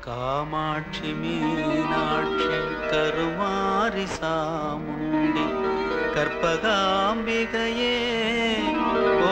காமாட்சி மீனாட்சி கருமாரி சாமுண்டி கற்பகாம்பிகையே ஓ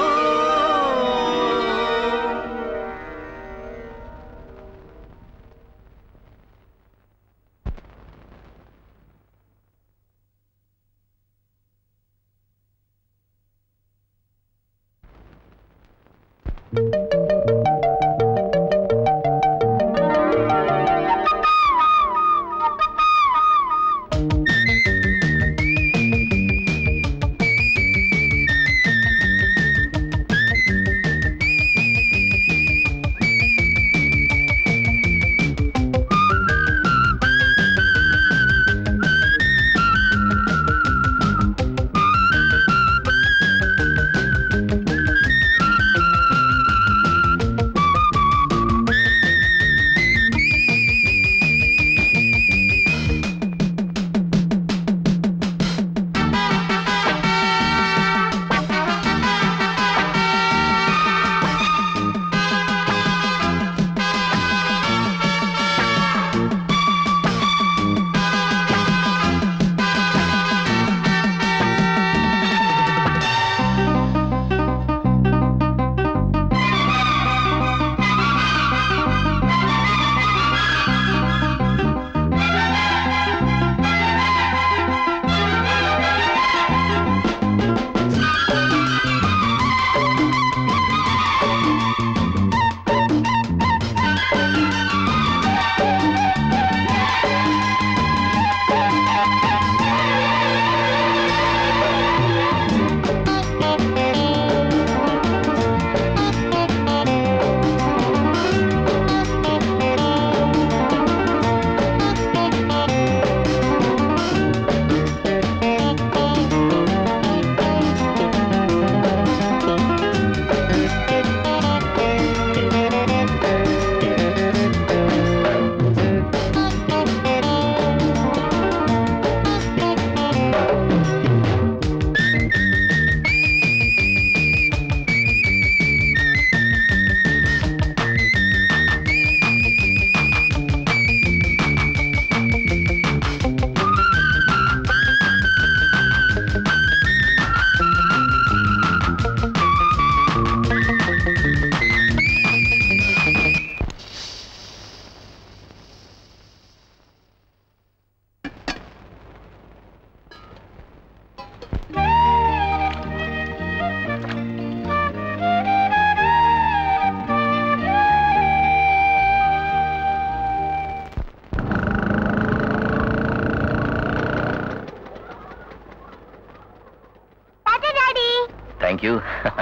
தேங்க்யூ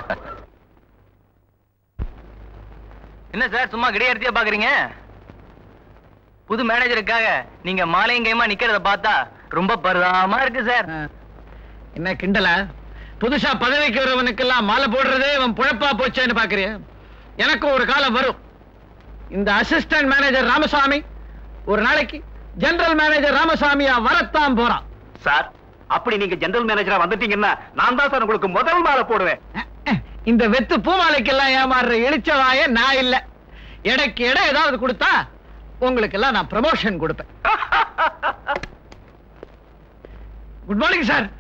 என்ன சார் சும்மா கிடையாடுத்தியா பாக்குறீங்க புது மேனேஜருக்காக நீங்க மாலையும் கைமா நிக்கிறத பார்த்தா ரொம்ப பரிதாபமா இருக்கு சார் என்ன கிண்டலா புதுசா பதவிக்கு வரவனுக்கெல்லாம் மாலை போடுறதே இவன் புழப்பா போச்சேன்னு பாக்குறிய எனக்கும் ஒரு காலம் வரும் இந்த அசிஸ்டன்ட் மேனேஜர் ராமசாமி ஒரு நாளைக்கு ஜெனரல் மேனேஜர் ராமசாமியா வரத்தான் போறான் சார் அப்படி நீங்க ஜெனரல் மேனேஜரா வந்துட்டீங்கன்னா நான் தான் சார் உங்களுக்கு முதல் மாலை போடுவேன் இந்த வெத்து பூமாலைக்கெல்லாம் ஏமாறுற இழிச்சவாய நான் இல்ல எடைக்கு எடை ஏதாவது கொடுத்தா உங்களுக்கெல்லாம் நான் ப்ரமோஷன் கொடுப்பேன் good morning sir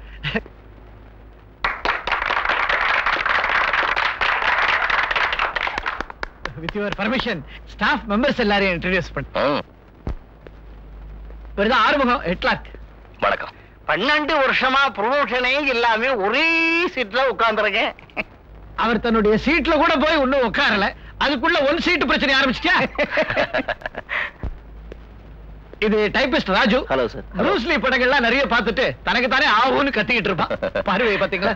with your permission staff members எல்லாரையும் இன்ட்ரடியூஸ் பண்ண இவர்தான் ஆறுமுகம் ஹெட்லாக் வணக்கம் பன்னெண்டு வருஷமா ப்ரொமோஷனே இல்லாம ஒரே சீட்ல உட்கார்ந்துருக்கேன் அவர் தன்னுடைய சீட்ல கூட போய் ஒண்ணும் உட்காரல அதுக்குள்ள ஒன் சீட் பிரச்சனை ஆரம்பிச்சிட்டியா இது typist Raju hello sir Bruce Lee படங்கள்லாம் நிறைய பார்த்துட்டு தனக்கு தானே ஆகும்னு கத்திக்கிட்டு இருப்பான் பார்வை பாத்தீங்களா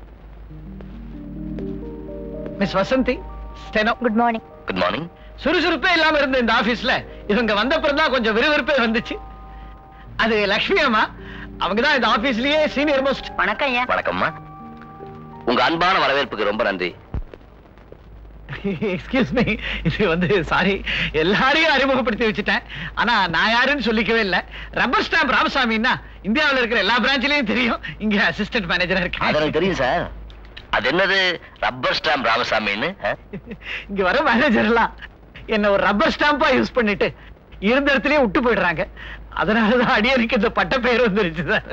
miss Vasanthi steno good morning good morning சுறுசுறுப்பே இல்லாம இருந்த இந்த ஆபீஸ்ல இவங்க வந்த தான் கொஞ்சம் விறுவிறுப்பே வந்துச்சு அது லக்ஷ்மி அம்மா அவங்க தான் இந்த ஆபீஸ்லயே சீனியர் மோஸ்ட் வணக்கம் ஐயா வணக்கம்மா உங்க அன்பான வரவேற்புக்கு ரொம்ப நன்றி எக்ஸ்கியூஸ் மீ இது வந்து சாரி எல்லாரையும் அறிமுகப்படுத்தி வச்சுட்டேன் ஆனா நான் யாருன்னு சொல்லிக்கவே இல்ல ரப்பர் ஸ்டாம்ப் ராமசாமின்னா இந்தியாவுல இருக்கிற எல்லா பிரான்ச்லயும் தெரியும் இங்க அசிஸ்டன்ட் மேனேஜரா அது இருக்கேன் எனக்கு தெரியும் சார் அது என்னது ரப்பர் ஸ்டாம்ப் ராமசாமின்னு ஆ? இங்க வர மேனேஜர் எல்லாம் என்ன ஒரு ரப்பர் ஸ்டாம்பா யூஸ் பண்ணிட்டு இருந்த இடத்துலயே விட்டு போயிடுறாங்க அதனாலதான் அடியனுக்கு இந்த பட்ட பெயர் வந்துருச்சு சார்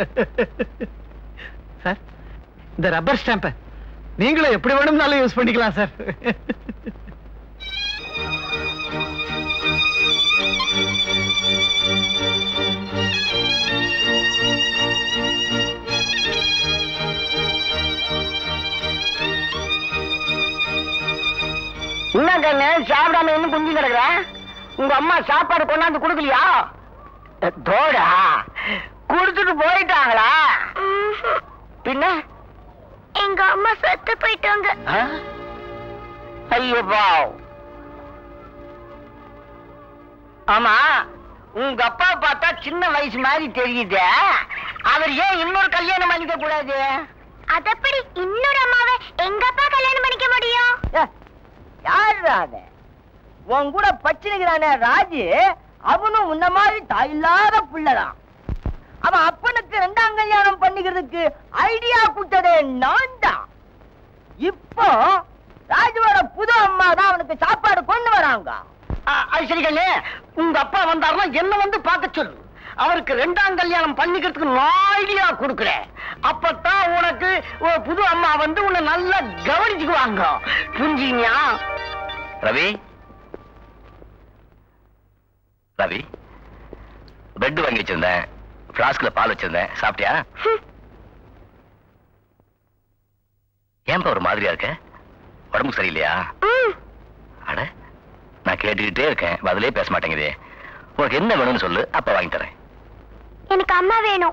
சார் இந்த ரப்பர் ஸ்டாம்பை நீங்களும் எப்படி வேணும்னாலும் யூஸ் பண்ணிக்கலாம் சார் என்ன கண்ணு சாப்பிடாம இன்னும் குஞ்சு கிடக்குற உங்க அம்மா சாப்பாடு கொண்டாந்து கொடுக்கலையா தோடா கொடுத்துட்டு போயிட்டாங்களா பின்ன எங்க அம்மா செத்து போயிட்டாங்க ஆ? ஐயோ பாவ். ஆமா உங்க அப்பா பார்த்தா சின்ன வயசு மாதிரி தெரியுது அவர் ஏன் இன்னொரு கல்யாணம் பண்ணிக்க கூடாது அதப்படி இன்னொரு அம்மாவை எங்க அப்பா கல்யாணம் பண்ணிக்க முடியும் யாரு அது உன் கூட பச்சினுக்கிறானே ராஜு அவனும் உன்ன மாதிரி தாயில்லாத புள்ளதான் அவன் அப்பனுக்கு ரெண்டாம் கல்யாணம் பண்ணிக்கிறதுக்கு ஐடியா கொடுத்ததே நான் தான் இப்போ ராஜுவோட புது அம்மா தான் அவனுக்கு சாப்பாடு கொண்டு வராங்க அது சரி கண்ணு உங்க அப்பா வந்தாருன்னா என்ன வந்து பார்க்க சொல்லு அவருக்கு ரெண்டாம் கல்யாணம் பண்ணிக்கிறதுக்கு நான் ஐடியா கொடுக்குறேன் அப்பதான் உனக்கு ஒரு புது அம்மா வந்து உன்னை நல்லா கவனிச்சுக்குவாங்க புரிஞ்சுங்க ரவி ரவி பெட் வாங்கி வச்சிருந்தேன் பிளாஸ்க்ல பால் வச்சிருந்தேன் சாப்பிட்டியா ஏன்பா ஒரு மாதிரியா இருக்க உடம்பு சரியில்லையா அட நான் கேட்டுக்கிட்டே இருக்கேன் பதிலே பேச மாட்டேங்குதே உனக்கு என்ன வேணும்னு சொல்லு அப்ப வாங்கி தரேன் எனக்கு அம்மா வேணும்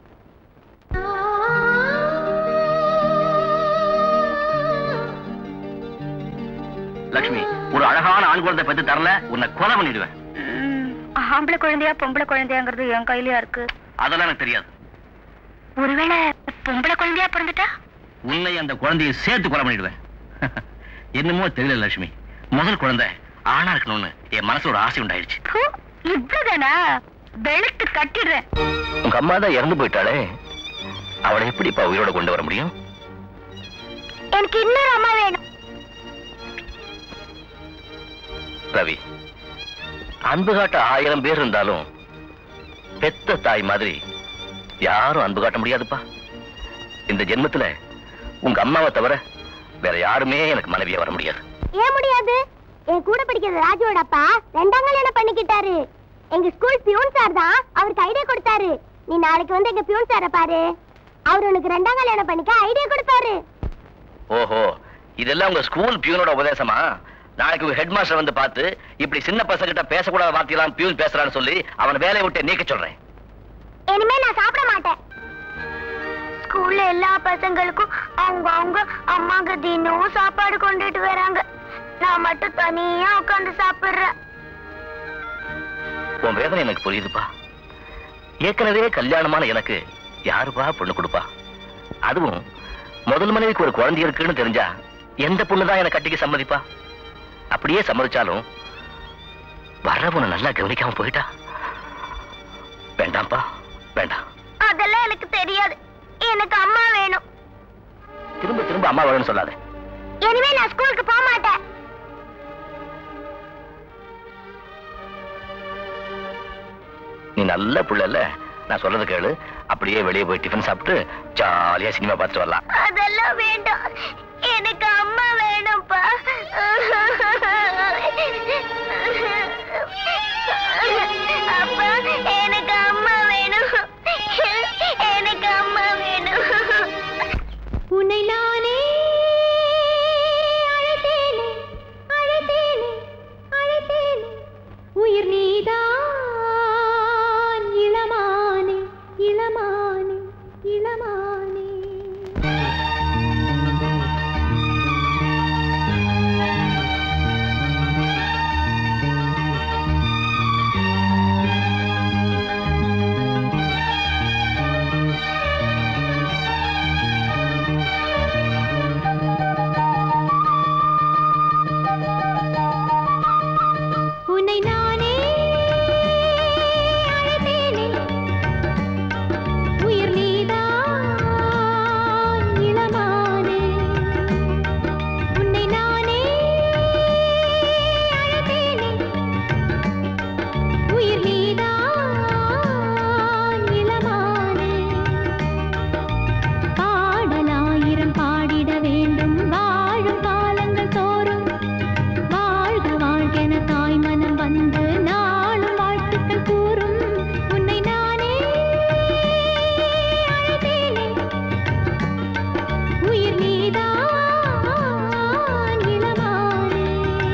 லட்சுமி ஒரு அழகான ஆண் குழந்தை பெத்து தரல உன்னை கொலை பண்ணிடுவேன் ஆம்பளை குழந்தையா பொம்பளை குழந்தையாங்கிறது என் கையிலயா இருக்கு அதெல்லாம் எனக்கு தெரியாது ஒருவேளை பொம்பளை குழந்தையா பிறந்துட்டா உன்னை அந்த குழந்தையை சேர்த்து கொலை பண்ணிடுவேன் என்னமோ தெரியல லட்சுமி முதல் குழந்தை ஆணா இருக்கணும்னு என் மனசு ஒரு ஆசை உண்டாயிடுச்சு ஹு, இவ்வளவுதானா வெளுத்து கட்டிடுறேன் உங்க அம்மா தான் இறந்து போயிட்டாளே அவளை எப்படி இப்ப உயிரோட கொண்டு வர முடியும் எனக்கு இன்னொரு அம்மா வேணும் ரவி அன்பு காட்ட ஆயிரம் பேர் இருந்தாலும் பெத்த தாய் மாதிரி யாரும் அன்பு காட்ட முடியாதுப்பா இந்த ஜென்மத்துல உங்க அம்மாவை தவிர வேற யாருமே எனக்கு மனைவியா வர முடியாது ஏன் முடியாது என் கூட படிக்கிற ராஜுவோட அப்பா ரெண்டாம் கல்யாணம் பண்ணிக்கிட்டாரு எங்க ஸ்கூல் பியூன் சார் தான் அவருக்கு ஐடியா கொடுத்தாரு நீ நாளைக்கு வந்து எங்க பியூன் சாரை பாரு அவர் உனக்கு ரெண்டாம் கல்யாணம் பண்ணிக்க ஐடியா கொடுப்பாரு ஓஹோ இதெல்லாம் உங்க ஸ்கூல் பியூனோட உபதேசமா நாளைக்கு உங்க ஹெட் மாஸ்டர் வந்து பார்த்து இப்படி சின்ன பசங்க கிட்ட பேசக்கூடாத வார்த்தையெல்லாம் பியூன் பேசுறான்னு சொல்லி அவனை வேலையை விட்டு நீக்க சொல்றேன் இனிமே நான் சாப்பிட மாட்டேன் ஸ்கூல்ல எல்லா பசங்களுக்கும் அவங்க அவங்க அம்மாங்க தினமும் சாப்பாடு கொண்டுட்டு வராங்க நான் மட்டும் தனியா உட்கார்ந்து சாப்பிடுறேன் உன் வேதனை எனக்கு புரியுதுப்பா ஏற்கனவே கல்யாணமான எனக்கு யாருப்பா பொண்ணு கொடுப்பா அதுவும் முதல் மனைவிக்கு ஒரு குழந்தை இருக்குன்னு தெரிஞ்சா எந்த பொண்ணுதான் எனக்கு கட்டிக்க சம்மதிப்பா அப்படியே சம்மதிச்சாலும் வர்ற பொண்ணு நல்லா கவனிக்காம போயிட்டா வேண்டாம்ப்பா வேண்டாம் அதெல்லாம் எனக்கு தெரியாது எனக்கு அம்மா வேணும் திரும்ப திரும்ப அம்மா வேணும்னு சொல்லாத இனிமே நான் ஸ்கூலுக்கு போக மாட்டேன் நீ நல்ல புள்ளல நான் சொல்றது கேளு அப்படியே வெளியே போய் டிஃபன் சாப்பிட்டு ஜாலியா சினிமா பார்த்துட்டு வரலாம் அதெல்லாம் வேண்டாம் எனக்கு அம்மா வேணும்ப்பா அப்பா எனக்கு அம்மா வேணும் எனக்கு அம்மா வேணும் உன்னை நானே அழைத்தேனே அழைத்தேனே அழைத்தேனே உயிர் நீதான் இளமானே இளமானே இளமானே ஆயிரம் பாடிட வேண்டும் வாழும் காலங்கள் தோறும் வாழ்க வாழ்கென தாய் மனம் வந்து நாளும் வாழ்த்துக்கள் கூறும் உன்னை நானே அழைத்தேனே உயிர் நீதான் இளமானே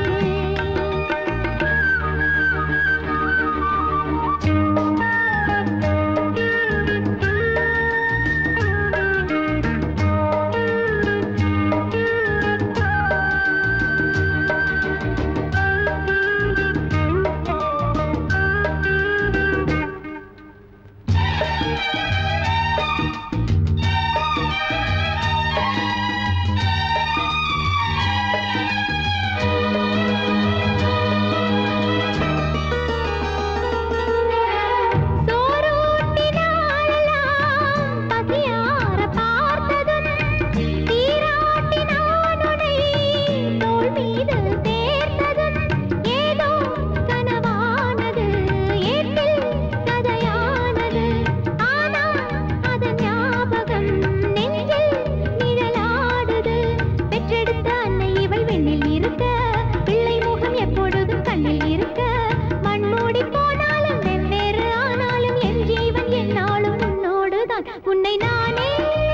சோறூட்டினாளெல்லாம் பசியார பார்த்ததும் சீராட்டினான் உனை தோள் மீது சேர்த்ததும் ஏதோ கனவானது ஏட்டில் கதையானது ஆனால் அதன் ஞாபகம் நெஞ்சில் நிழலாடுது பெற்றெடுத்த அன்னை இவள் வெண்ணில் இருக்க பிள்ளை முகம் எப்பொழுதும் கண்ணில் இருக்க மண்மூடி போனாலும் வெவ்வேறு ஆனாலும் என் ஜீவன் என்னாலும் உன்னோடுதான் உன்னை நானே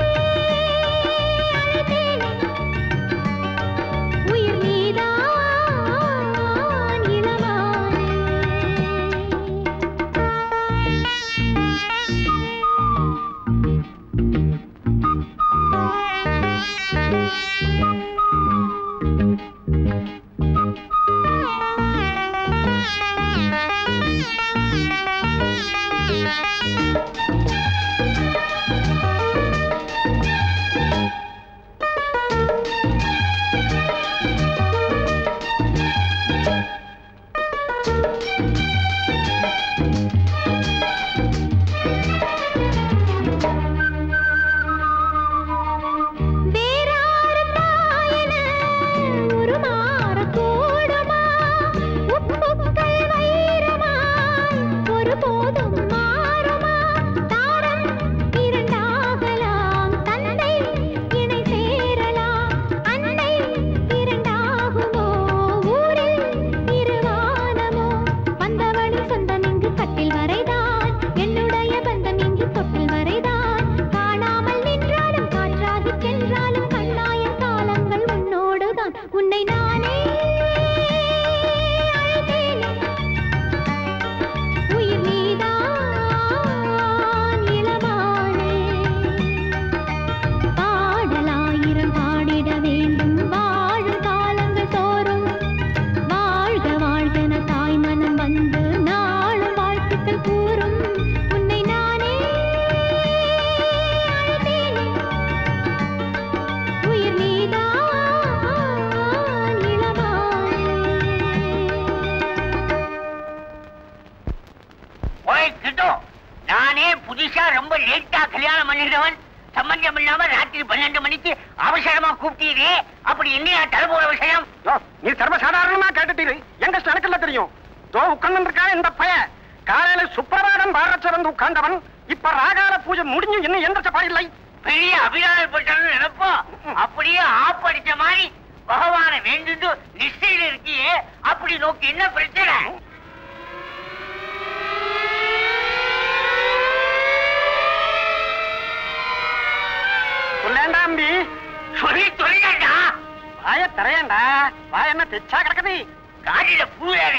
அழைத்தேனே. உயிர் நீதான் இளமானே வேறாறு தாயன உருமாறக் கூடுமா? உப்புக்கள் வைரமாய் ஒருபோதும் மாறுமா? தாரம் இரண்டாகலாம், தந்தை இணை சேரலாம். அன்னை இரண்டாகுமோ, ஊரில் இருவானமோ? வந்தவளின் சொந்தம் இங்கு கட்டில் வரைதான் என்னுடைய பந்தம் இங்கு தொட்டில் வரைதான் காணாமல் நின்றாலும் காற்றாகி சென்றாலும் கண்ணாயம் காலங்கள் உன்னோடுதான் உன்னை நானே அழைத்தேனே உயிர் நீதான் இளமானே பாடலாயிரம் பாடிட வேண்டும் வாழும் காலங்கள் தோறும் வாழ்க வாழ்கென தாய் மனம் வந்து நாளும் வாழ்த்துக்கள் கூறும் உன்னை நானே அழைத்தேனே உயிர் நீதான் இளமானே ஓய் கிட்டோ நானே புதுசா ரொம்ப லேட்டா கல்யாணம் பண்ணிட்டவன் சம்பந்தம் இல்லாம ராத்திரி பன்னெண்டு மணிக்கு அவசரமா கூப்பிட்டீரே அப்படி என்னையா தரப்போற விஷயம் யோ, நீ சர்வசாதாரணமா கேட்டுட்டீரு எங்க எனக்குள்ள தெரியும் தோ உட்கார்ந்து இருக்கா இந்த பய காலையில சுப்பிரபாதம் பாரச்ச வந்து உட்கார்ந்தவன் இப்ப ராகால பூஜை முடிஞ்சு இன்னும் எந்த பாடில்லை பெரிய அபிராமப்பட்டன்னு நினைப்போம் அப்படியே ஆப் அடிச்ச மாதிரி பகவான வேண்டுண்டு நிச்சயில இருக்கியே அப்படி நோக்கி என்ன பிரச்சனை சொல்லேண்டாம்பி சொல்லி சொல்லிடா வாய தரையண்டா வாய என்ன தெச்சா கிடக்குது காடியில பூவேறே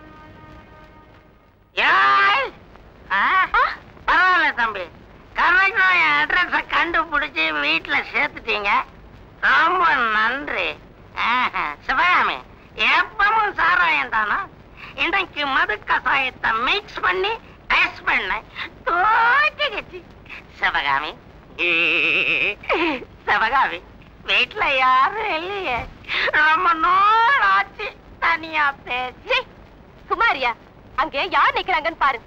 யாய் பரவாயில்ல தம்பி கரெக்டா என் அட்ரஸ கண்டுபிடிச்சு வீட்டுல சேர்த்துட்டீங்க ரொம்ப நன்றி ஆஹா, சிவகாமி எப்பவும் சாராயம் தானா இன்னைக்கு மது கசாயத்தை மிக்ஸ் பண்ணி டெஸ்ட் பண்ண தூக்கிடுச்சு சிவகாமி சிவகாமி வீட்டுல யாரும் இல்லையே ரொம்ப நாள் ஆச்சு தனியா பேசி சுமாரியா அங்கே யார் நிக்கிறாங்கன்னு பாரு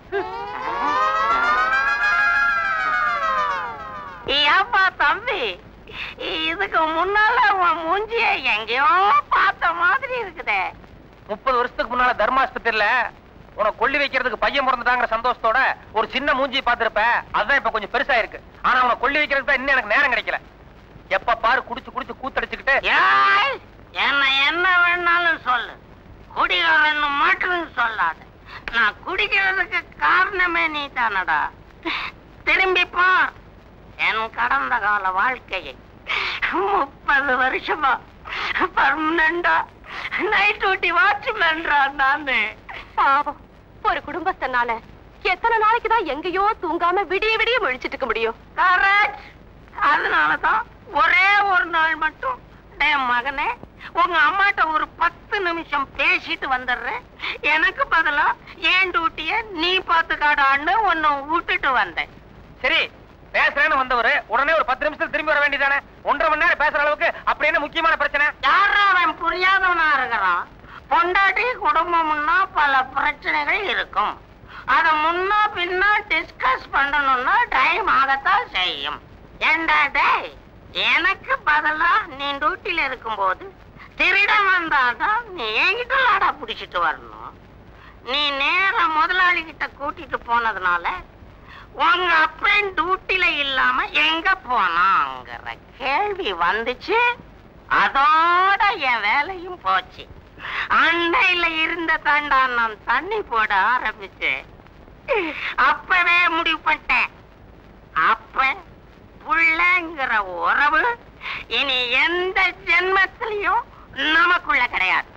ஏப்பா தம்பி இதுக்கு முன்னால உன் மூஞ்சிய எங்கேயோ பார்த்த மாதிரி இருக்குதே முப்பது வருஷத்துக்கு முன்னால தர்மாஸ்பத்திரியில உனக்கு கொல்லி வைக்கிறதுக்கு பையன் பிறந்துட்டாங்கிற சந்தோஷத்தோட ஒரு சின்ன மூஞ்சி பார்த்திருப்ப அதுதான் இப்ப கொஞ்சம் பெருசா இருக்கு ஆனா உனக்கு கொல்லி வைக்கிறதுக்கு தான் இன்னும் எனக்கு நேரம் கிடைக்கல எப்ப பாரு குடிச்சு குடிச்சு கூத்தடிச்சுக்கிட்டு ஏய், என்ன என்ன வேணாலும் சொல்லு குடிகாரன்னு மட்டும் சொல்லாத நான் குடிக்கிறதுக்கு காரணமே நீ தானடா திரும்பி பார் என் கடந்த கால வாழ்க்கையை முப்பது வருஷமா பர்மனண்டா நைட் டியூட்டி வாட்ச்மேன்டா நானு பாவம் ஒரு குடும்பஸ்தனால எத்தனை நாளைக்கு தான் எங்கேயோ தூங்காம விடிய விடிய முழிச்சிட்டு இருக்க முடியும் கரெக்ட் அதனாலதான் ஒரே ஒரு நாள் மட்டும் டேய் மகனே உங்க அம்மாட்ட ஒரு பத்து நிமிஷம் பேசிட்டு வந்துடுறேன் எனக்கு பதிலா ஏன் டியூட்டிய நீ பாத்துக்காடான்னு உன்னை விட்டுட்டு வந்தேன் சரி பேசுறேன்னு வந்தவரு உடனே ஒரு பத்து நிமிஷத்துல திரும்பி வர வேண்டியதானே ஒன்றரை மணி நேரம் பேசுற அளவுக்கு அப்படி என்ன முக்கியமான பிரச்சனை யாரா அவன் புரியாதவனா இருக்கிறான் பொண்டாட்டி குடும்பம்னா பல பிரச்சனைகள் இருக்கும் அத முன்னா பின்னா டிஸ்கஸ் பண்ணணும்னா டைம் ஆகத்தான் செய்யும் ஏண்டா டேய் எனக்கு பதிலா நீ டியூட்டில இருக்கும்போது திருடன் வந்தாதான் நீ என்கிட்ட லாடா புடிச்சிட்டு வரணும் நீ நேரா முதலாளி கிட்ட கூட்டிட்டு போனதுனால உங்க அப்பன் டியூட்டில இல்லாம எங்க போனாங்கிற கேள்வி வந்துச்சு அதோட என் வேலையும் போச்சு அண்டையில இருந்த தாண்டா நான் தண்ணி போட ஆரம்பிச்சேன் அப்பவே முடிவு பண்ணிட்டேன் அப்ப புள்ளங்கிற உறவு இனி எந்த ஜென்மத்திலையும் நமக்குள்ள கிடையாது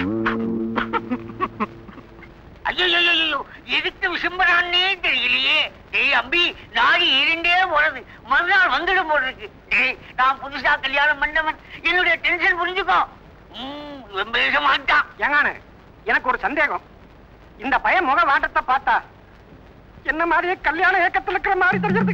ஐயோ எதுக்கு விசும்பரான்னே தெரியலையே டேய் அம்பி நாடி இருண்டே போறது மறுநாள் வந்துடும் போல இருக்கு டேய் நான் புதுசா கல்யாணம் பண்ணவன் என்னுடைய டென்ஷன் புரிஞ்சுக்கோ ம், இவன் பேச மாட்டான் ஏங்கானு எனக்கு ஒரு சந்தேகம் இந்த பையன் முக வாட்டத்தை பார்த்தா என்ன மாதிரியே கல்யாண ஏக்கத்துல இருக்கிற மாதிரி தெரிஞ்சது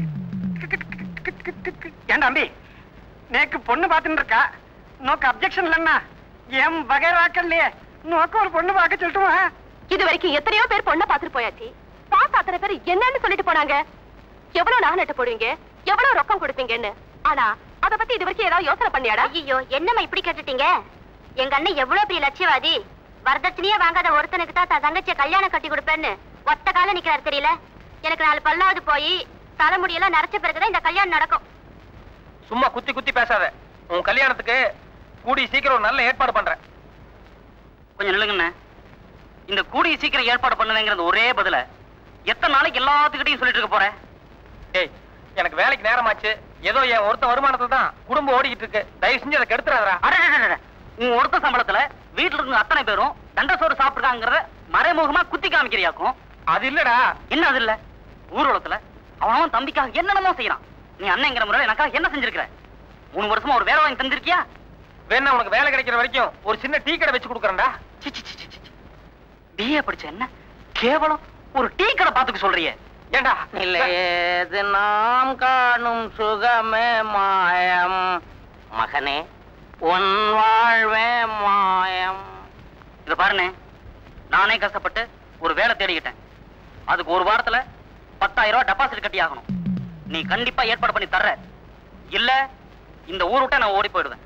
ஏண்டா அம்பி நேக்கு பொண்ணு பார்த்துட்டு இருக்கா நோக்கு அப்செக்ஷன் இல்லைன்னா என் வகைராக்கல்லையே நோக்கு ஒரு பொண்ணு பார்க்க சொல்லட்டுமா இது வரைக்கும் எத்தனையோ பேர் பொண்ணை பார்த்துட்டு போயாச்சு பார்த்து அத்தனை பேர் என்னன்னு சொல்லிட்டு போனாங்க எவ்வளவு நகை நட்டு போடுவீங்க எவ்வளவு ரொக்கம் கொடுப்பீங்கன்னு ஆனா அத பத்தி இது வரைக்கும் ஏதாவது யோசனை பண்ணியாடா ஐயோ என்னம்மா இப்படி கேட்டுட்டீங்க எங்க அண்ணன் எவ்வளவு பெரிய லட்சியவாதி வரதட்சணையே வாங்காத ஒருத்தனுக்கு தான் தன் தங்கச்சிய கல்யாணம் கட்டி கொடுப்பேன்னு ஒத்த கால நிக்கிறாரு தெரியல எனக்கு நாலு பல்லாவது போய் தலைமுடியெல்லாம் நரைச்ச பிறகுதான் இந்த கல்யாணம் நடக்கும் சும்மா குத்தி குத்தி பேசாத உன் கல்யாணத்துக்கு கூடி சீக்கிரம் ஒரு நல்ல ஏற்பாடு பண்றேன் கொஞ்சம் நில்லுங்கண்ணே இந்த கூடிய சீக்கிரம் ஏற்பாடு பண்ணுவேங்கிறது ஒரே பதில எத்தனை நாளைக்கு எல்லாத்துக்கிட்டையும் சொல்லிட்டு இருக்க போறேன் ஏய் எனக்கு வேலைக்கு நேரமாச்சு ஏதோ என் ஒருத்த வருமானத்துல தான் குடும்பம் ஓடிக்கிட்டு இருக்கு தயவு செஞ்சு அதை கெடுத்துறாதடா அடடடடட. உன் ஒருத்த சம்பளத்துல வீட்டுல இருக்க அத்தனை பேரும் தண்ட சோறு சாப்பிட்டுருக்காங்கிறத மறைமுகமா குத்தி காமிக்கிறியாக்கும் அது இல்லடா என்ன அது இல்ல ஊர்வலத்துல அவனவன் தம்பிக்காக என்னென்னமோ செய்யறான் நீ அண்ணங்கிற முறையில எனக்காக என்ன செஞ்சிருக்கிற மூணு வருஷமா ஒரு வேலை வாங்கி தந்திருக்கியா வேணா உனக்கு வேலை கிடைக்கிற வரைக்கும் ஒரு சின்ன டீ கடை வச்சு கொடுக்குறேன்டா சி, சி, சி, சி, சி. பிஏ படிச்ச என்ன கேவலம் ஒரு டீ கடை பாத்துக்க சொல்றியே ஏண்டா இல்லையேது நாம் காணும் சுகமே மாயம் மகனே உன் வாழ்வே மாயம் இது பாருனே நானே கஷ்டப்பட்டு ஒரு வேலை தேடிக்கிட்டேன் அதுக்கு ஒரு வாரத்துல பத்தாயிரம் ரூபாய் டெபாசிட் கட்டி ஆகணும் நீ கண்டிப்பா ஏற்பாடு பண்ணி தர்ற இல்ல இந்த ஊர் விட்ட நான் ஓடி போயிடுவேன்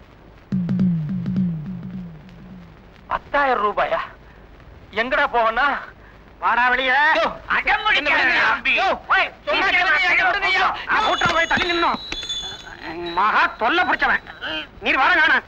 பத்தாயிரம் ரூபாயா எங்கடா போவனா வாடா வெளியே யோ, அடம் என்ன விடுங்க, தம்பி யோ, போய், சொன்னா சீக்கிரமா கேளுங்க, சீக்கிரம் விடுங்க, யோ. நான் கூட்டுறா போய் தள்ளி நின்னோம் மகா தொல்லை பிடிச்சவன் நீர் வர காண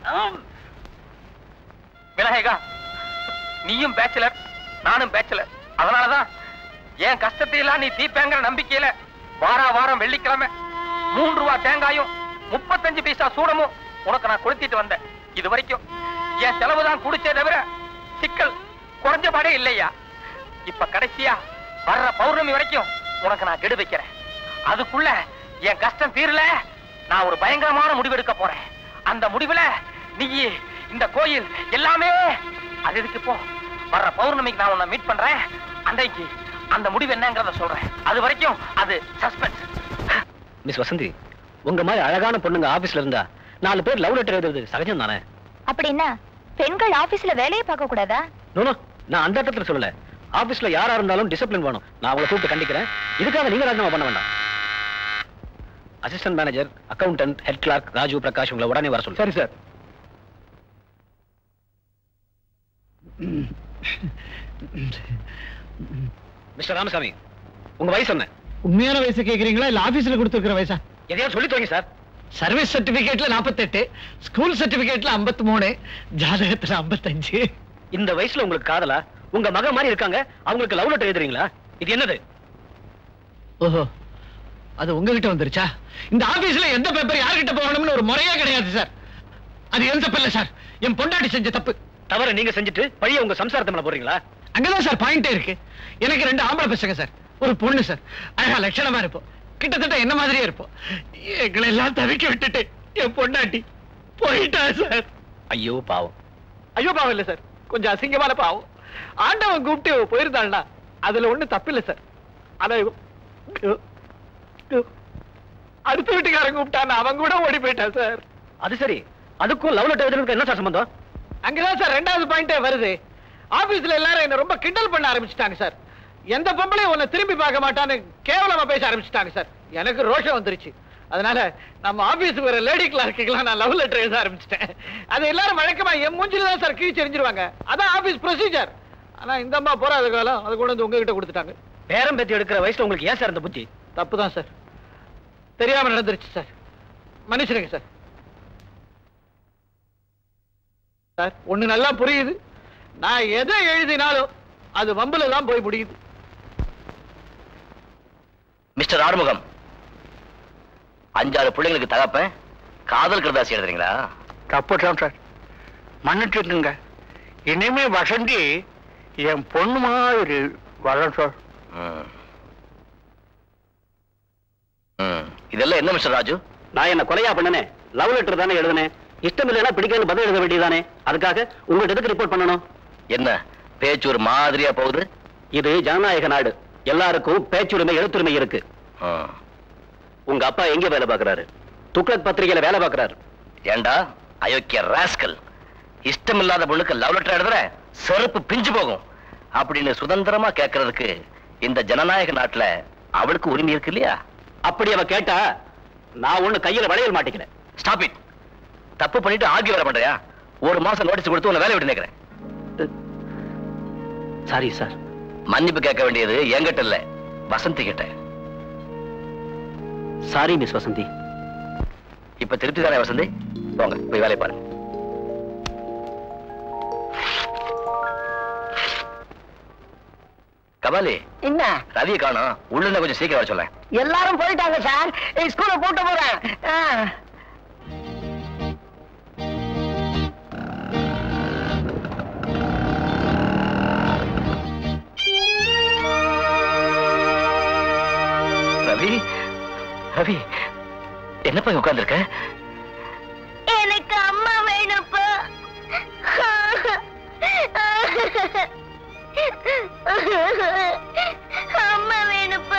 விநாயகா நீயும் பேச்சுலர் நானும் பேச்சுலர் அதனாலதான் என் கஷ்டத்தை எல்லாம் நீ தீப்பேங்கிற நம்பிக்கையில வாரா வாரம் வெள்ளிக்கிழமை மூன்று ரூபா தேங்காயும் முப்பத்தஞ்சு பைசா சூடமும் உனக்கு நான் கொளுத்திட்டு வந்தேன் இது வரைக்கும் என் செலவு தான் குடிச்சே தவிர சிக்கல் குறைஞ்சபாடே இல்லையா இப்ப கடைசியா வர்ற பௌர்ணமி வரைக்கும் உனக்கு நான் கெடு வைக்கிறேன் அதுக்குள்ள என் கஷ்டம் தீரல நான் ஒரு பயங்கரமான முடிவு எடுக்க போறேன் அந்த முடிவுல நீ இந்த கோயில் எல்லாமே அது எதுக்கு போ வர்ற பௌர்ணமிக்கு நான் உன்னை மீட் பண்றேன் அன்றைக்கு அந்த முடிவு என்னங்கறத சொல்றேன் அது வரைக்கும் அது சஸ்பென்ஸ் மிஸ் வசந்தி உங்க மாதிரி அழகான பொண்ணுங்க ஆபீஸ்ல இருந்தா நாலு பேர் லவ் லெட்டர் எழுதுறது சகஜம் தானே அப்படின்னா பெண்கள் ஆபீஸ்ல வேலையை பார்க்க கூடாதா நோ நான் அந்த இடத்துல சொல்லல ஆபீஸ்ல யாரா இருந்தாலும் டிசிப்ளின் வேணும் நான் அவங்களை கூப்பிட்டு கண்டிக்கிறேன் இதுக்காக நீங்க ராஜினாமா பண்ண வேண்டாம் assistant manager accountant head clerk Raju Prakash உங்களை உடனே வர சொல்லு சரி சார் மிஸ்டர் ராமசாமி உங்க வயசு என்ன உண்மையான வயசு கேக்குறீங்களா இல்ல ஆபீஸ்ல கொடுத்துருக்கிற வயசா எதையாவது சொல்லி தோங்க சார் சர்வீஸ் சர்டிபிகேட்ல 48 ஸ்கூல் சர்டிபிகேட்ல 53 ஜாதகத்துல 55 இந்த வயசுல உங்களுக்கு காதலா உங்க மக மாதிரி இருக்காங்க அவங்களுக்கு லவ் லெட்டர் எழுதுறீங்களா இது என்னது ஓஹோ அது உங்ககிட்ட வந்துருச்சா இந்த ஆபீஸ்ல எந்த பேப்பர் யார்கிட்ட போகணும்னு ஒரு முறையே கிடையாது சார் அது எந்த தப்பு இல்ல சார் என் பொண்டாட்டி செஞ்ச தப்பு தவற நீங்க செஞ்சுட்டு பழிய உங்க சம்சாரத்தை மேல போடுறீங்களா அங்கதான் சார் பாயிண்டே இருக்கு எனக்கு ரெண்டு ஆம்பளை பசங்க சார் ஒரு பொண்ணு சார் அழகா லட்சணமா இருப்போம் கிட்டத்தட்ட என்ன மாதிரியே இருப்போம் எங்களை எல்லாம் தவிக்க விட்டுட்டு என் பொண்டாட்டி போயிட்டா சார் ஐயோ பாவம் ஐயோ பாவம் இல்ல சார் கொஞ்சம் அசிங்கமான பாவம் ஆண்டவன் கூப்பிட்டு போயிருந்தாள்னா அதுல ஒண்ணு தப்பு இல்ல சார் ஆனா இவ- அடுத்த வீட்டுக்காரன் கூப்பிட்டான் அவன் கூட ஓடி போயிட்டான் சார் அது சரி அதுக்கும் லவ் லெட்டர் எழுதுறதுக்கு என்ன சார் சம்பந்தம் அங்கதான் சார் ரெண்டாவது பாயிண்டே வருது ஆபீஸ்ல எல்லாரும் என்ன ரொம்ப கிண்டல் பண்ண ஆரம்பிச்சிட்டாங்க சார் எந்த பொம்பளையும் உன்னை திரும்பி பார்க்க மாட்டான்னு கேவலமா பேச ஆரம்பிச்சிட்டாங்க சார் எனக்கு ரோஷம் வந்துருச்சு அதனால நம்ம ஆபீஸுக்கு வர லேடி கிளார்க்குலாம் நான் லவ் லெட்டர் எழுத ஆரம்பிச்சிட்டேன் அது எல்லாரும் வழக்கமா என் மூஞ்சில தான் சார் கிழிச்சு எரிஞ்சிருவாங்க அதான் ஆபீஸ் ப்ரொசீஜர் ஆனா இந்த அம்மா போறாத காலம் அது கொண்டு வந்து உங்ககிட்ட கொடுத்துட்டாங்க பேரம் பேத்தி எடுக்கிற வயசுல உங்களுக்கு ஏன் சார் இந்த புத்தி தப்பு தான் சார் தெரியாம நடந்துருச்சு சார் மன்னிச்சிடுங்க சார் சார் ஒண்ணு நல்லா புரியுது நான் எதை எழுதினாலும் அது வம்புல தான் போய் முடியுது மிஸ்டர் ஆறுமுகம் அஞ்சாறு பிள்ளைங்களுக்கு தகப்பேன் காதல் கருதாசி எழுதுறீங்களா தப்புதான் சார் மன்னிச்சுக்குங்க இனிமே வசந்தி என் பொண்ணு மாதிரி வரேன் சார் ம். ம். இதெல்லாம் என்ன மிஸ்டர் ராஜு நான் என்ன கொலையா பண்ணனே லவ் லெட்டர் தானே எழுதுனேன் இஷ்டம் இல்லைன்னா பிடிக்கல பதில் எழுத வேண்டியதானே அதுக்காக உங்கள்ட்ட எதுக்கு ரிப்போர்ட் பண்ணணும் என்ன பேச்சு ஒரு மாதிரியா போகுது இது ஜனநாயக நாடு எல்லாருக்கும் பேச்சுரிமை எழுத்துரிமை இருக்கு ஆ. உங்க அப்பா எங்க வேலை பார்க்கறாரு துக்ளக் பத்திரிகையில வேலை பார்க்கறாரு ஏண்டா அயோக்கிய ராஸ்கல் இஷ்டமில்லாத பொண்ணுக்கு லவ் லெட்டர் எழுதுற செருப்பு பிஞ்சு போகும் அப்படின்னு சுதந்திரமா கேட்கறதுக்கு இந்த ஜனநாயக நாட்டுல அவளுக்கு உரிமை இருக்கு இல்லையா அப்படி அவ கேட்டா நான் ஒண்ணு கையில வளையல் மாட்டிக்கல ஸ்டாப் இட் தப்பு பண்ணிட்டு ஆர்கியூ வர பண்றியா ஒரு மாசம் நோட்டீஸ் கொடுத்து உன்னை வேலை விட்டு நிக்கிறேன் சாரி சார் மன்னிப்பு கேட்க வேண்டியது என்கிட்ட இல்ல வசந்தி கிட்ட சாரி மிஸ் வசந்தி இப்ப திருப்தி தானே வசந்தி போங்க போய் வேலையை பாருங்க கபாலி என்ன ரவியை காணோம் உள்ள இருந்து கொஞ்சம் சீக்கிரம் வர சொல்லேன் எல்லாரும் போயிட்டாங்க சார் ஸ்கூல போட்டு போறேன் ஆ. ரவி ரவி என்னப்பா உட்கார்ந்துருக்க எனக்கு அம்மா வேணும்ப்பா அம்மா வேணும்ப்பா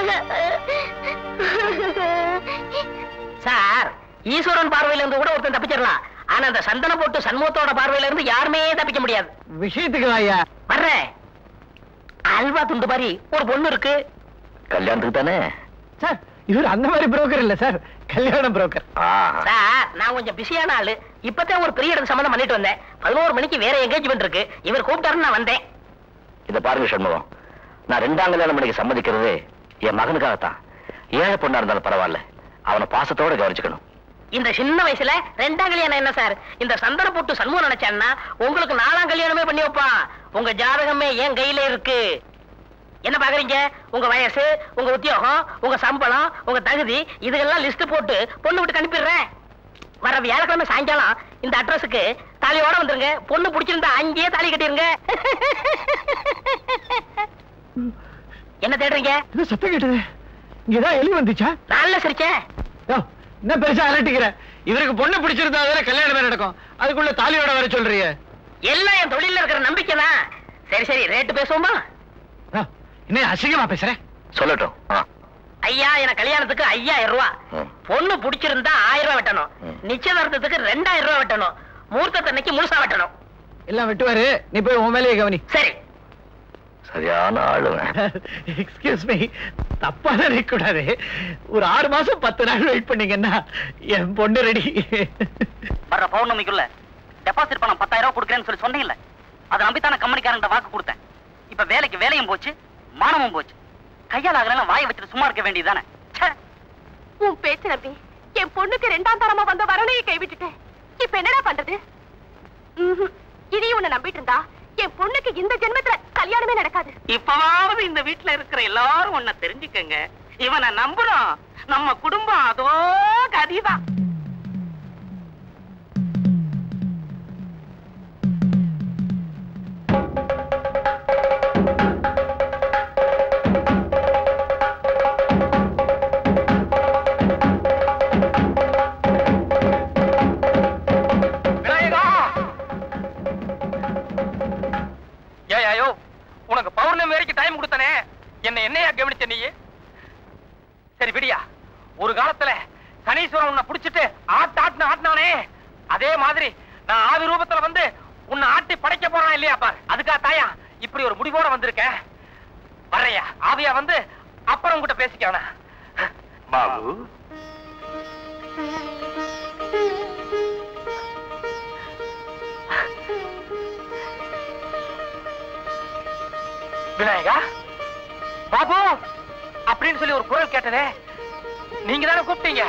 சார் ஈஸ்வரன் பார்வையில இருந்து கூட ஒருத்தன் தப்பிச்சிடலாம் ஆனா அந்த சந்தன போட்டு சண்முகத்தோட பார்வையில இருந்து யாருமே தப்பிக்க முடியாது விஷயத்துக்கு ஐயா வர்றேன் அல்வா துண்டு மாதிரி ஒரு பொண்ணு இருக்கு கல்யாணத்துக்கு தானே சார் இவர் அந்த மாதிரி புரோக்கர் இல்ல சார் கல்யாண புரோக்கர் சார் நான் கொஞ்சம் பிஸியான ஆளு இப்பதான் ஒரு பெரிய இடத்து சம்பந்தம் பண்ணிட்டு வந்தேன் பதினோரு மணிக்கு வேற எங்கேஜ்மெண்ட் இருக்கு இவர் கூப்பிட்டாருன்னு நான் வந்தேன் இத பாருங்க சண்முகம் நான் ரெண்டாம் கல்யாணம் பண்ணிக்க சம்மதிக்கிறது என் மகனுக்காகத்தான் ஏழை பொண்ணா இருந்தாலும் பரவாயில்ல அவனை பாசத்தோட கவனிச்சுக்கணும் இந்த சின்ன வயசுல ரெண்டாம் கல்யாணம் என்ன சார் இந்த சந்தன போட்டு சண்முகம் நினைச்சான்னா உங்களுக்கு நாலாம் கல்யாணமே பண்ணி வைப்பான் உங்க ஜாதகமே என் கையில இருக்கு என்ன பாக்குறீங்க உங்க வயசு உங்க உத்தியோகம் உங்க சம்பளம் உங்க தகுதி இதெல்லாம் லிஸ்ட் போட்டு பொண்ணு விட்டு அனுப்பிடுறேன் வர வியாழக்கிழமை சாயங்காலம் இந்த அட்ரஸுக்கு தாலியோட வந்துருங்க பொண்ணு பிடிச்சிருந்தா அங்கேயே தாலி கட்டிருங்க என்ன தேடுறீங்க இது சத்தம் கேட்டது இங்கதான் எலி வந்துச்சா நல்ல சிரிச்சேன் யோ, என்ன பெருசா அலட்டிக்கிற இவருக்கு பொண்ணு பிடிச்சிருந்தா தானே கல்யாணமே நடக்கும் அதுக்குள்ள தாலியோட வர சொல்றீங்க எல்லாம் என் தொழில இருக்கிற நம்பிக்கை தான் சரி சரி ரேட்டு பேசுவோமா யோ, என்ன அசிங்கமா பேசுற சொல்லட்டும் ஆ. ஐயா எனக்கு கல்யாணத்துக்கு ஐயாயிரம் ரூபாய் ம். பொண்ணு பிடிச்சிருந்தா ஆயிரம் ரூபாய் வெட்டணும் ம். நிச்சயதார்த்தத்துக்கு ரெண்டாயிரம் ரூபாய் வெட்டணும் முகூர்த்தத்தன்னைக்கு முழுசா வெட்டணும் எல்லாம் வெட்டுவாரு நீ போய் உன் வேலையை கவனி சரி சரியான ஆளு எக்ஸ்கியூஸ் மீ தப்பா நினைக்க கூடாது ஒரு ஆறு மாசம் பத்து நாள் வெயிட் பண்ணீங்கன்னா என் பொண்ணு ரெடி வர்ற பௌர்ணமிக்குள்ள டெபாசிட் பணம் பத்தாயிரம் ரூபாய் கொடுக்குறேன்னு சொல்லி சொன்னீங்கல்ல அதை நம்பித்தான கம்பெனிக்காரங்க வாக்கு கொடுத்தேன் இப்ப வேலைக்கு வேலையும் போச்சு மானமும் போச்சு கையால் ஆகலாம் வாயை வச்சுட்டு சும்மா இருக்க வேண்டியதுதானே ச்சே. உன் பேச்சு நம்பி என் பொண்ணுக்கு ரெண்டாம் தரமா வந்த வரனையை கைவிட்டுட்டேன் இப்ப என்னடா பண்றது ம்ஹும். இதையும் உன்னை நம்பிட்டு இருந்தா என் பொண்ணுக்கு இந்த ஜென்மத்துல கல்யாணமே நடக்காது இப்பவாவது இந்த வீட்டுல இருக்கிற எல்லாரும் உன்னை தெரிஞ்சுக்கங்க இவனை நம்புறோம் நம்ம குடும்பம் அதோ கதிதான் விநாயகா ஏய் உனக்கு பௌர்ணமி வரைக்கும் டைம் கொடுத்தனே என்ன என்னையா கவனிச்ச நீ சரி விடியா ஒரு காலத்துல சனீஸ்வரன் உன்னை புடிச்சிட்டு ஆட்டு ஆட்டுன ஆட்டினானே அதே மாதிரி நான் ஆவி ரூபத்துல வந்து உன்னை ஆட்டி படைக்க போறான் இல்லையா பார் அதுக்காக தாயா இப்படி ஒரு முடிவோட வந்திருக்கேன் வர்றையா ஆவியா வந்து அப்புறம் உங்ககிட்ட பேசிக்கவன பாபு விநாயகா பாபு அப்படின்னு சொல்லி ஒரு குரல் கேட்டதே நீங்க தானே கூப்பிட்டீங்க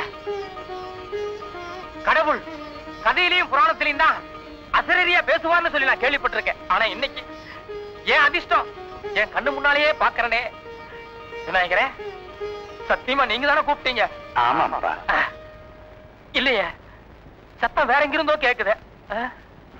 கடவுள் கதையிலையும் புராணத்திலையும் தான் அசரீரியா பேசுவார்னு சொல்லி நான் கேள்விப்பட்டிருக்கேன் ஆனா இன்னைக்கு ஏன் அதிர்ஷ்டம் என் கண்ணு முன்னாலேயே பாக்குறனே விநாயகரே சத்தியமா நீங்க தானே கூப்பிட்டீங்க ஆமாப்பா அஹ், இல்லையே சத்தம் வேற எங்கிருந்தோ கேக்குது அஹ்.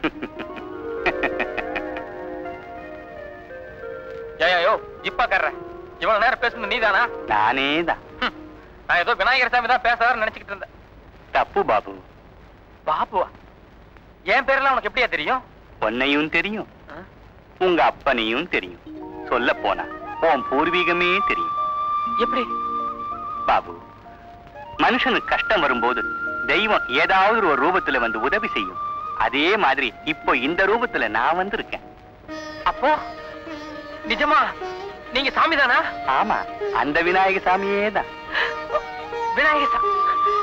ஏயோ இப்ப கர்றேன் இவ்வளவு நேரம் பேசுனது நீதானா நானே தான் ஹம், நான் ஏதோ விநாயகர் சாமி தான் பேசுறாருன்னு நினைச்சுக்கிட்டு இருந்தேன் தப்பு பாபு பாபுவா என் பேரெல்லாம் உனக்கு எப்படியா தெரியும் உன்னையும் தெரியும் ஆ? உங்க அப்பனையும் தெரியும் சொல்ல போனா உன் பூர்வீகமே தெரியும் எப்படி பாபு மனுஷனுக்கு கஷ்டம் வரும்போது தெய்வம் ஏதாவது ஒரு ரூபத்துல வந்து உதவி செய்யும் அதே மாதிரி இப்போ இந்த ரூபத்துல நான் வந்திருக்கேன் அப்போ நிஜமா நீங்க சாமி தானா ஆமா அந்த விநாயக சாமியே தான் விநாயகர் சாமி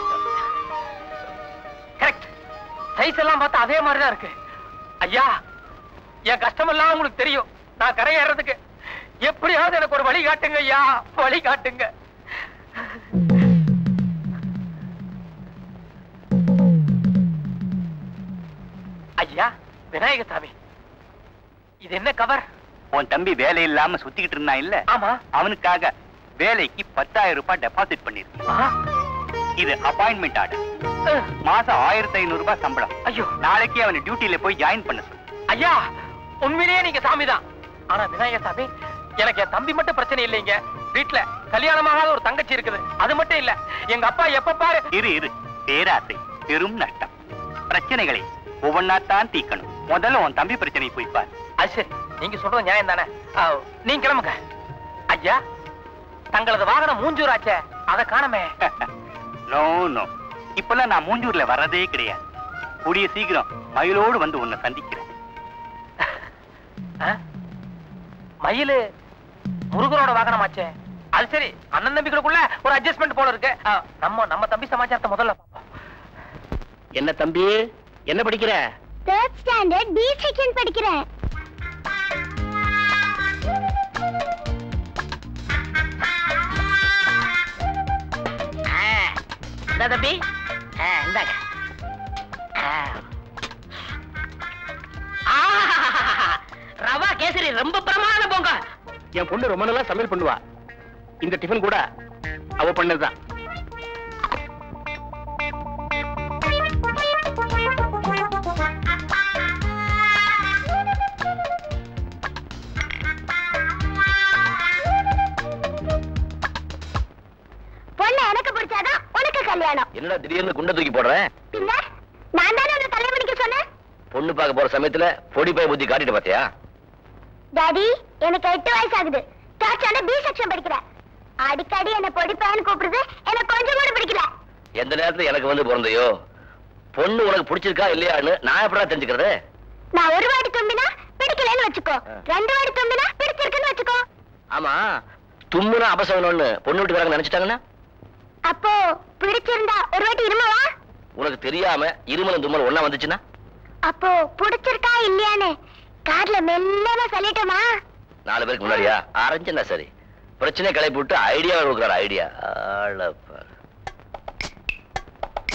கரெக்ட் சைஸ் எல்லாம் பார்த்தா அதே மாதிரி தான் இருக்கு ஐயா என் கஷ்டமெல்லாம் உங்களுக்கு தெரியும் நான் கரையேறதுக்கு எப்படியாவது எனக்கு ஒரு வழி காட்டுங்க ஐயா வழி காட்டுங்க ஐயா விநாயகர் சாமி இது என்ன கவர் உன் தம்பி வேலை இல்லாம சுத்திக்கிட்டு இருந்தான் இல்ல ஆமா அவனுக்காக வேலைக்கு பத்தாயிரம் ரூபாய் டெபாசிட் பண்ணிருக்கேன் ஆ, இது அப்பாயின்மெண்ட் ஆர்டர் அஹ், மாசம் ஆயிரத்தி ஐநூறு ரூபாய் சம்பளம் ஐயோ நாளைக்கே அவனை டியூட்டில போய் ஜாயின் பண்ண சொல்லு ஐயா உண்மையிலேயே நீங்க சாமி தான் ஆனா விநாயகர் சாமி எனக்கு என் தம்பி மட்டும் பிரச்சனை இல்லைங்க வீட்டுல கல்யாணமாகாத ஒரு தங்கச்சி இருக்குது அது மட்டும் இல்ல எங்க அப்பா எப்ப பாரு இரு இரு பேராசை பெரும் நஷ்டம் பிரச்சனைகளை ஒவ்வொன்னாத்தான் தீக்கணும் முதல்ல உன் தம்பி பிரச்சனை போய் பார் அது சரி நீங்க சொல்றது நியாயம் தானே ஆ, நீங்க கிளம்புங்க ஐயா தங்களது வாகனம் மூஞ்சூர் ஆச்சே அதை காணமே நோ நோ இப்பெல்லாம் நான் மூஞ்சூர்ல வர்றதே கிடையாது கூடிய சீக்கிரம் மயிலோடு வந்து உன்னை சந்திக்கிறேன் ஆ? மயிலு முருகனோட வாகனமாச்சே அது சரி அண்ணன் தம்பிகளுக்குள்ள ஒரு அட்ஜஸ்ட்மெண்ட் போல இருக்கு ஆ, நம்ம நம்ம தம்பி சமாச்சாரத்தை முதல்ல பார்ப்போம் என்ன தம்பி என்ன படிக்கிற தேர்ட் ஸ்டாண்டர்ட் பி செக்ஷன் படிக்கிறேன் இந்த தம்பி ஆ, இந்தாங்க ஆ. ஆ, ரவா கேசரி ரொம்ப பிரமாத போங்க என் பொண்ணு ரொம்ப நல்லா சமையல் பண்ணுவா இந்த டிஃபன் கூட அவ பண்ணதுதான் பொண்ணு எனக்கு பிடிச்சாதான் உனக்கு கல்யாணம் என்னடா திடீர்னு குண்டை தூக்கி போடுறேன் பின்ன நான் தானே உன்னை கல்யாணம் பண்ணிக்க சொன்னேன் பொண்ணு பார்க்க போற சமயத்துல பொடி பய புத்தி காட்டிட்டு பாத்தியா டாடி எனக்கு எட்டு வயசு ஆகுது தேர்ட் ஸ்டாண்டர்ட் பி செக்ஷன் படிக்கிறேன் அடிக்கடி என்ன பொடிப்பேன்னு கூப்பிடுறது எனக்கு கொஞ்சம் கூட பிடிக்கல எந்த நேரத்துல எனக்கு வந்து பிறந்தையோ பொண்ணு உனக்கு பிடிச்சிருக்கா இல்லையான்னு நான் எப்படா தெரிஞ்சுக்கிறது நான் ஒரு வாட்டி தும்பினா பிடிக்கலன்னு வச்சுக்கோ ரெண்டு வாட்டி தும்பினா பிடிச்சிருக்குன்னு வச்சுக்கோ ஆமா தும்முனா அபசகனம்னு பொண்ணு வீட்டுக்காரங்க நினைச்சிட்டாங்கன்னா அப்போ பிடிச்சிருந்தா ஒரு வாட்டி இருமவா உனக்கு தெரியாம இருமலும் தும்மலும் ஒண்ணா வந்துச்சுன்னா அப்போ பிடிச்சிருக்கா இல்லையான்னு கார்ல மெல்லமா சொல்லிட்டோமா நாலு பேருக்கு முன்னாடியா ஆரஞ்சுன்னா சரி பிரச்சனை கிளப்பி விட்டு ஐடியா கொடுக்குறாரு ஐடியா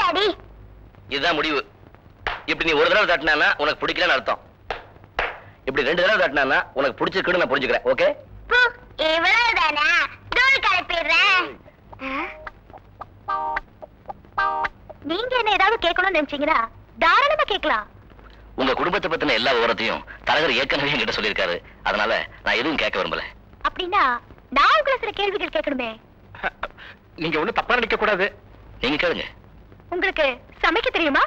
டாடி இதுதான் முடிவு இப்படி நீ ஒரு தடவை தட்டினா உனக்கு பிடிக்கலன்னு அர்த்தம் இப்படி ரெண்டு தடவை தட்டினா உனக்கு பிடிச்சிருக்குன்னு நான் புரிஞ்சுக்கிறேன் ஓகே பு, இவ்வளவுதானா தூள் கலப்பிடுறேன் நீங்க என்ன ஏதாவது கேட்கணும்னு நினைச்சீங்கன்னா தாராளமா கேட்கலாம் உங்க குடும்பத்தை பத்தின எல்லா விவரத்தையும் தலைவர் ஏற்கனவே என்கிட்ட சொல்லியிருக்காரு அதனால நான் எதுவும் கேட்க விரும்பல அப்படின்னா நான் உங்களை சில கேள்விகள் கேட்கணுமே நீங்க ஒண்ணும் தப்பா நினைக்க கூடாது நீங்க கேளுங்க உங்களுக்கு சமைக்க தெரியுமா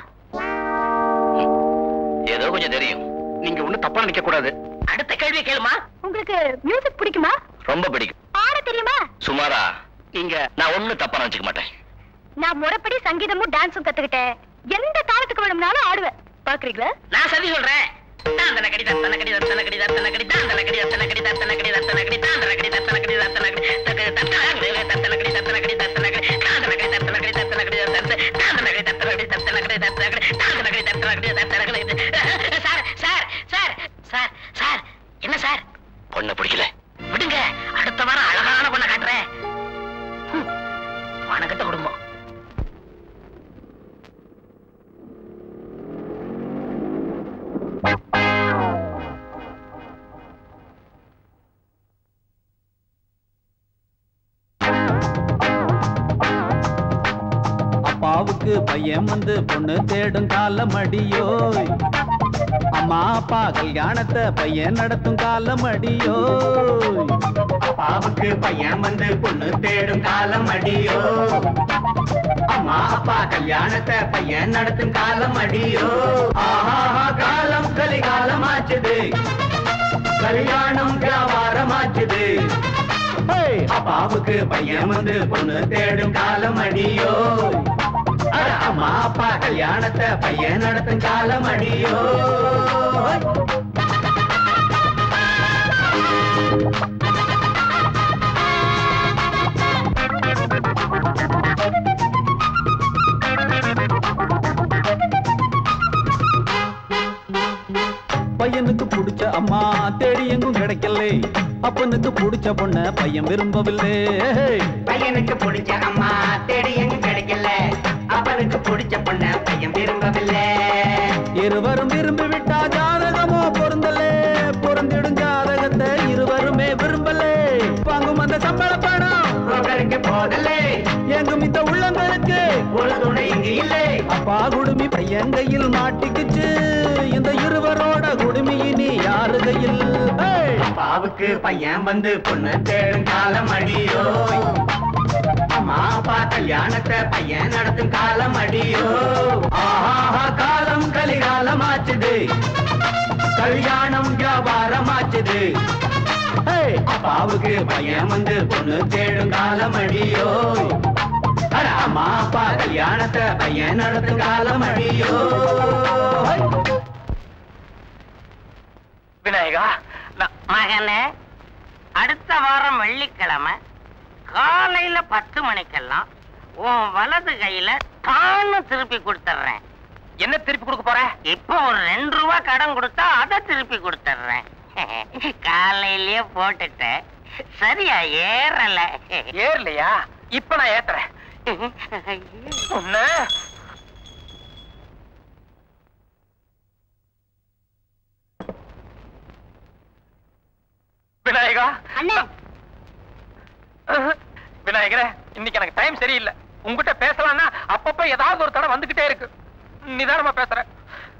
ஏதோ கொஞ்சம் தெரியும் நீங்க ஒண்ணும் தப்பா நினைக்க கூடாது அடுத்த கேள்வி கேளுமா உங்களுக்கு மியூசிக் பிடிக்குமா ரொம்ப பிடிக்கும் பாட தெரியுமா சுமாரா நீங்க நான் ஒண்ணும் தப்பா நினைச்சுக்க மாட்டேன் நான் முறைப்படி சங்கீதமும் டான்ஸும் கத்துக்கிட்டேன் எந்த தாளத்துக்கு வேணும்னாலும் ஆடுவேன் பாக்குறீங்களா நான் சதி சொல்றேன் தாந்தன கடி தத்தன கடி தத்தன கடி தத்தன கடி தாந்தன கடி தத்தன கடி தத்தன கடி தத்தன கடி தாந்தன கடி தத்தன கடி தத்தன கடி தக்க தத்தன தத்தன கடி தத்தன கடி தத்தன கடி தாந்தன கடி தத்தன கடி தத்தன கடி தத்தன தாந்தன கடி தத்தன கடி தத்தன கடி தத்தன கடி தாந்தன கடி தத்தன கடி தத்தன கடி sir sir sir sir sir என்ன சார் பொண்ணை பிடிக்கல விடுங்க அடுத்த வாரம் அழகான பொண்ணை காட்டுறேன் ஹம், வணக்கத்த குடும்பம் அப்பாவுக்கு பையன் வந்து பொண்ணு தேடும் காலம் அடியோய் அம்மா அப்பா கல்யாணத்தை பையன் நடத்தும் காலம் அடியோய் அப்பாவுக்கு பையன் வந்து பொண்ணு தேடும் காலம் அடியோ அம்மா அப்பா கல்யாணத்தை பையன் நடத்தும் காலம் அடியோ ஆஹா காலம் கலிகாலம் ஆச்சுது கல்யாணம் வியாபாரம் ஆச்சுது ஏய், அப்பாவுக்கு பையன் வந்து பொண்ணு தேடும் காலம் அடியோ அட, அம்மா அப்பா கல்யாணத்தை பையன் நடத்தும் காலம் அடியோ பையனுக்கு பிடிச்ச அம்மா தேடி எங்கும் கிடைக்கல அப்பனுக்கு பிடிச்ச பொண்ண பையன் விரும்பவில்லை பையனுக்கு பிடிச்ச அம்மா தேடி எங்க கிடைக்கல அப்பனுக்கு பிடிச்ச பொண்ண பையன் விரும்பவில்லை இருவரும் விரும்பி விட்டா ஜாதகமோ பொருந்தலே பொருந்திடும் ஜாதகத்தை இருவருமே விரும்பலே வாங்கும் அந்த சம்பள பணம் புரோக்கருக்கு போதலே எங்கும் இந்த உள்ளங்களுக்கு ஒரு துணை இங்கு இல்லை அப்பா குடுமி பையன் கையில் மாட்டிக்குச்சு இந்த இருவரோட குடுமி இனி யாரு கையில் ஏய்! அப்பாவுக்கு பையன் வந்து பொண்ணு தேடும் காலம் அடியோ அம்மா அப்பா கல்யாணத்தை பையன் நடத்தும் காலம் அடியோ ஆஹா காலம் கலிகாலம் ஆச்சுது கல்யாணம் வியாபாரம் ஆச்சுது ஏய்! அப்பாவுக்கு பையன் வந்து பொண்ணு தேடும் காலம் அடியோ அட, அம்மா அப்பா கல்யாணத்தை பையன் நடத்தும் காலம் அடியோ விநாயகா நான் மகனே அடுத்த வாரம் வெள்ளிக்கிழமை காலையில பத்து மணிக்கெல்லாம் உன் வலது கையில தானு திருப்பி கொடுத்துட்றேன் என்ன திருப்பி கொடுக்க போற இப்போ ஒரு ரெண்டு ரூபா கடன் கொடுத்தா அதை திருப்பி கொடுத்துட்றேன் காலையிலயே போட்டுட்டேன் சரியா ஏறல ஏறலையா இப்ப நான் ஏத்துறேன் உன்ன விநாயகா அண்ணே அஹ், விநாயகரே இன்னைக்கு எனக்கு டைம் சரியில்லை உங்ககிட்ட பேசலாம்னா அப்பப்ப ஏதாவது ஒரு தடவை வந்துகிட்டே இருக்கு நிதானமா பேசுறேன்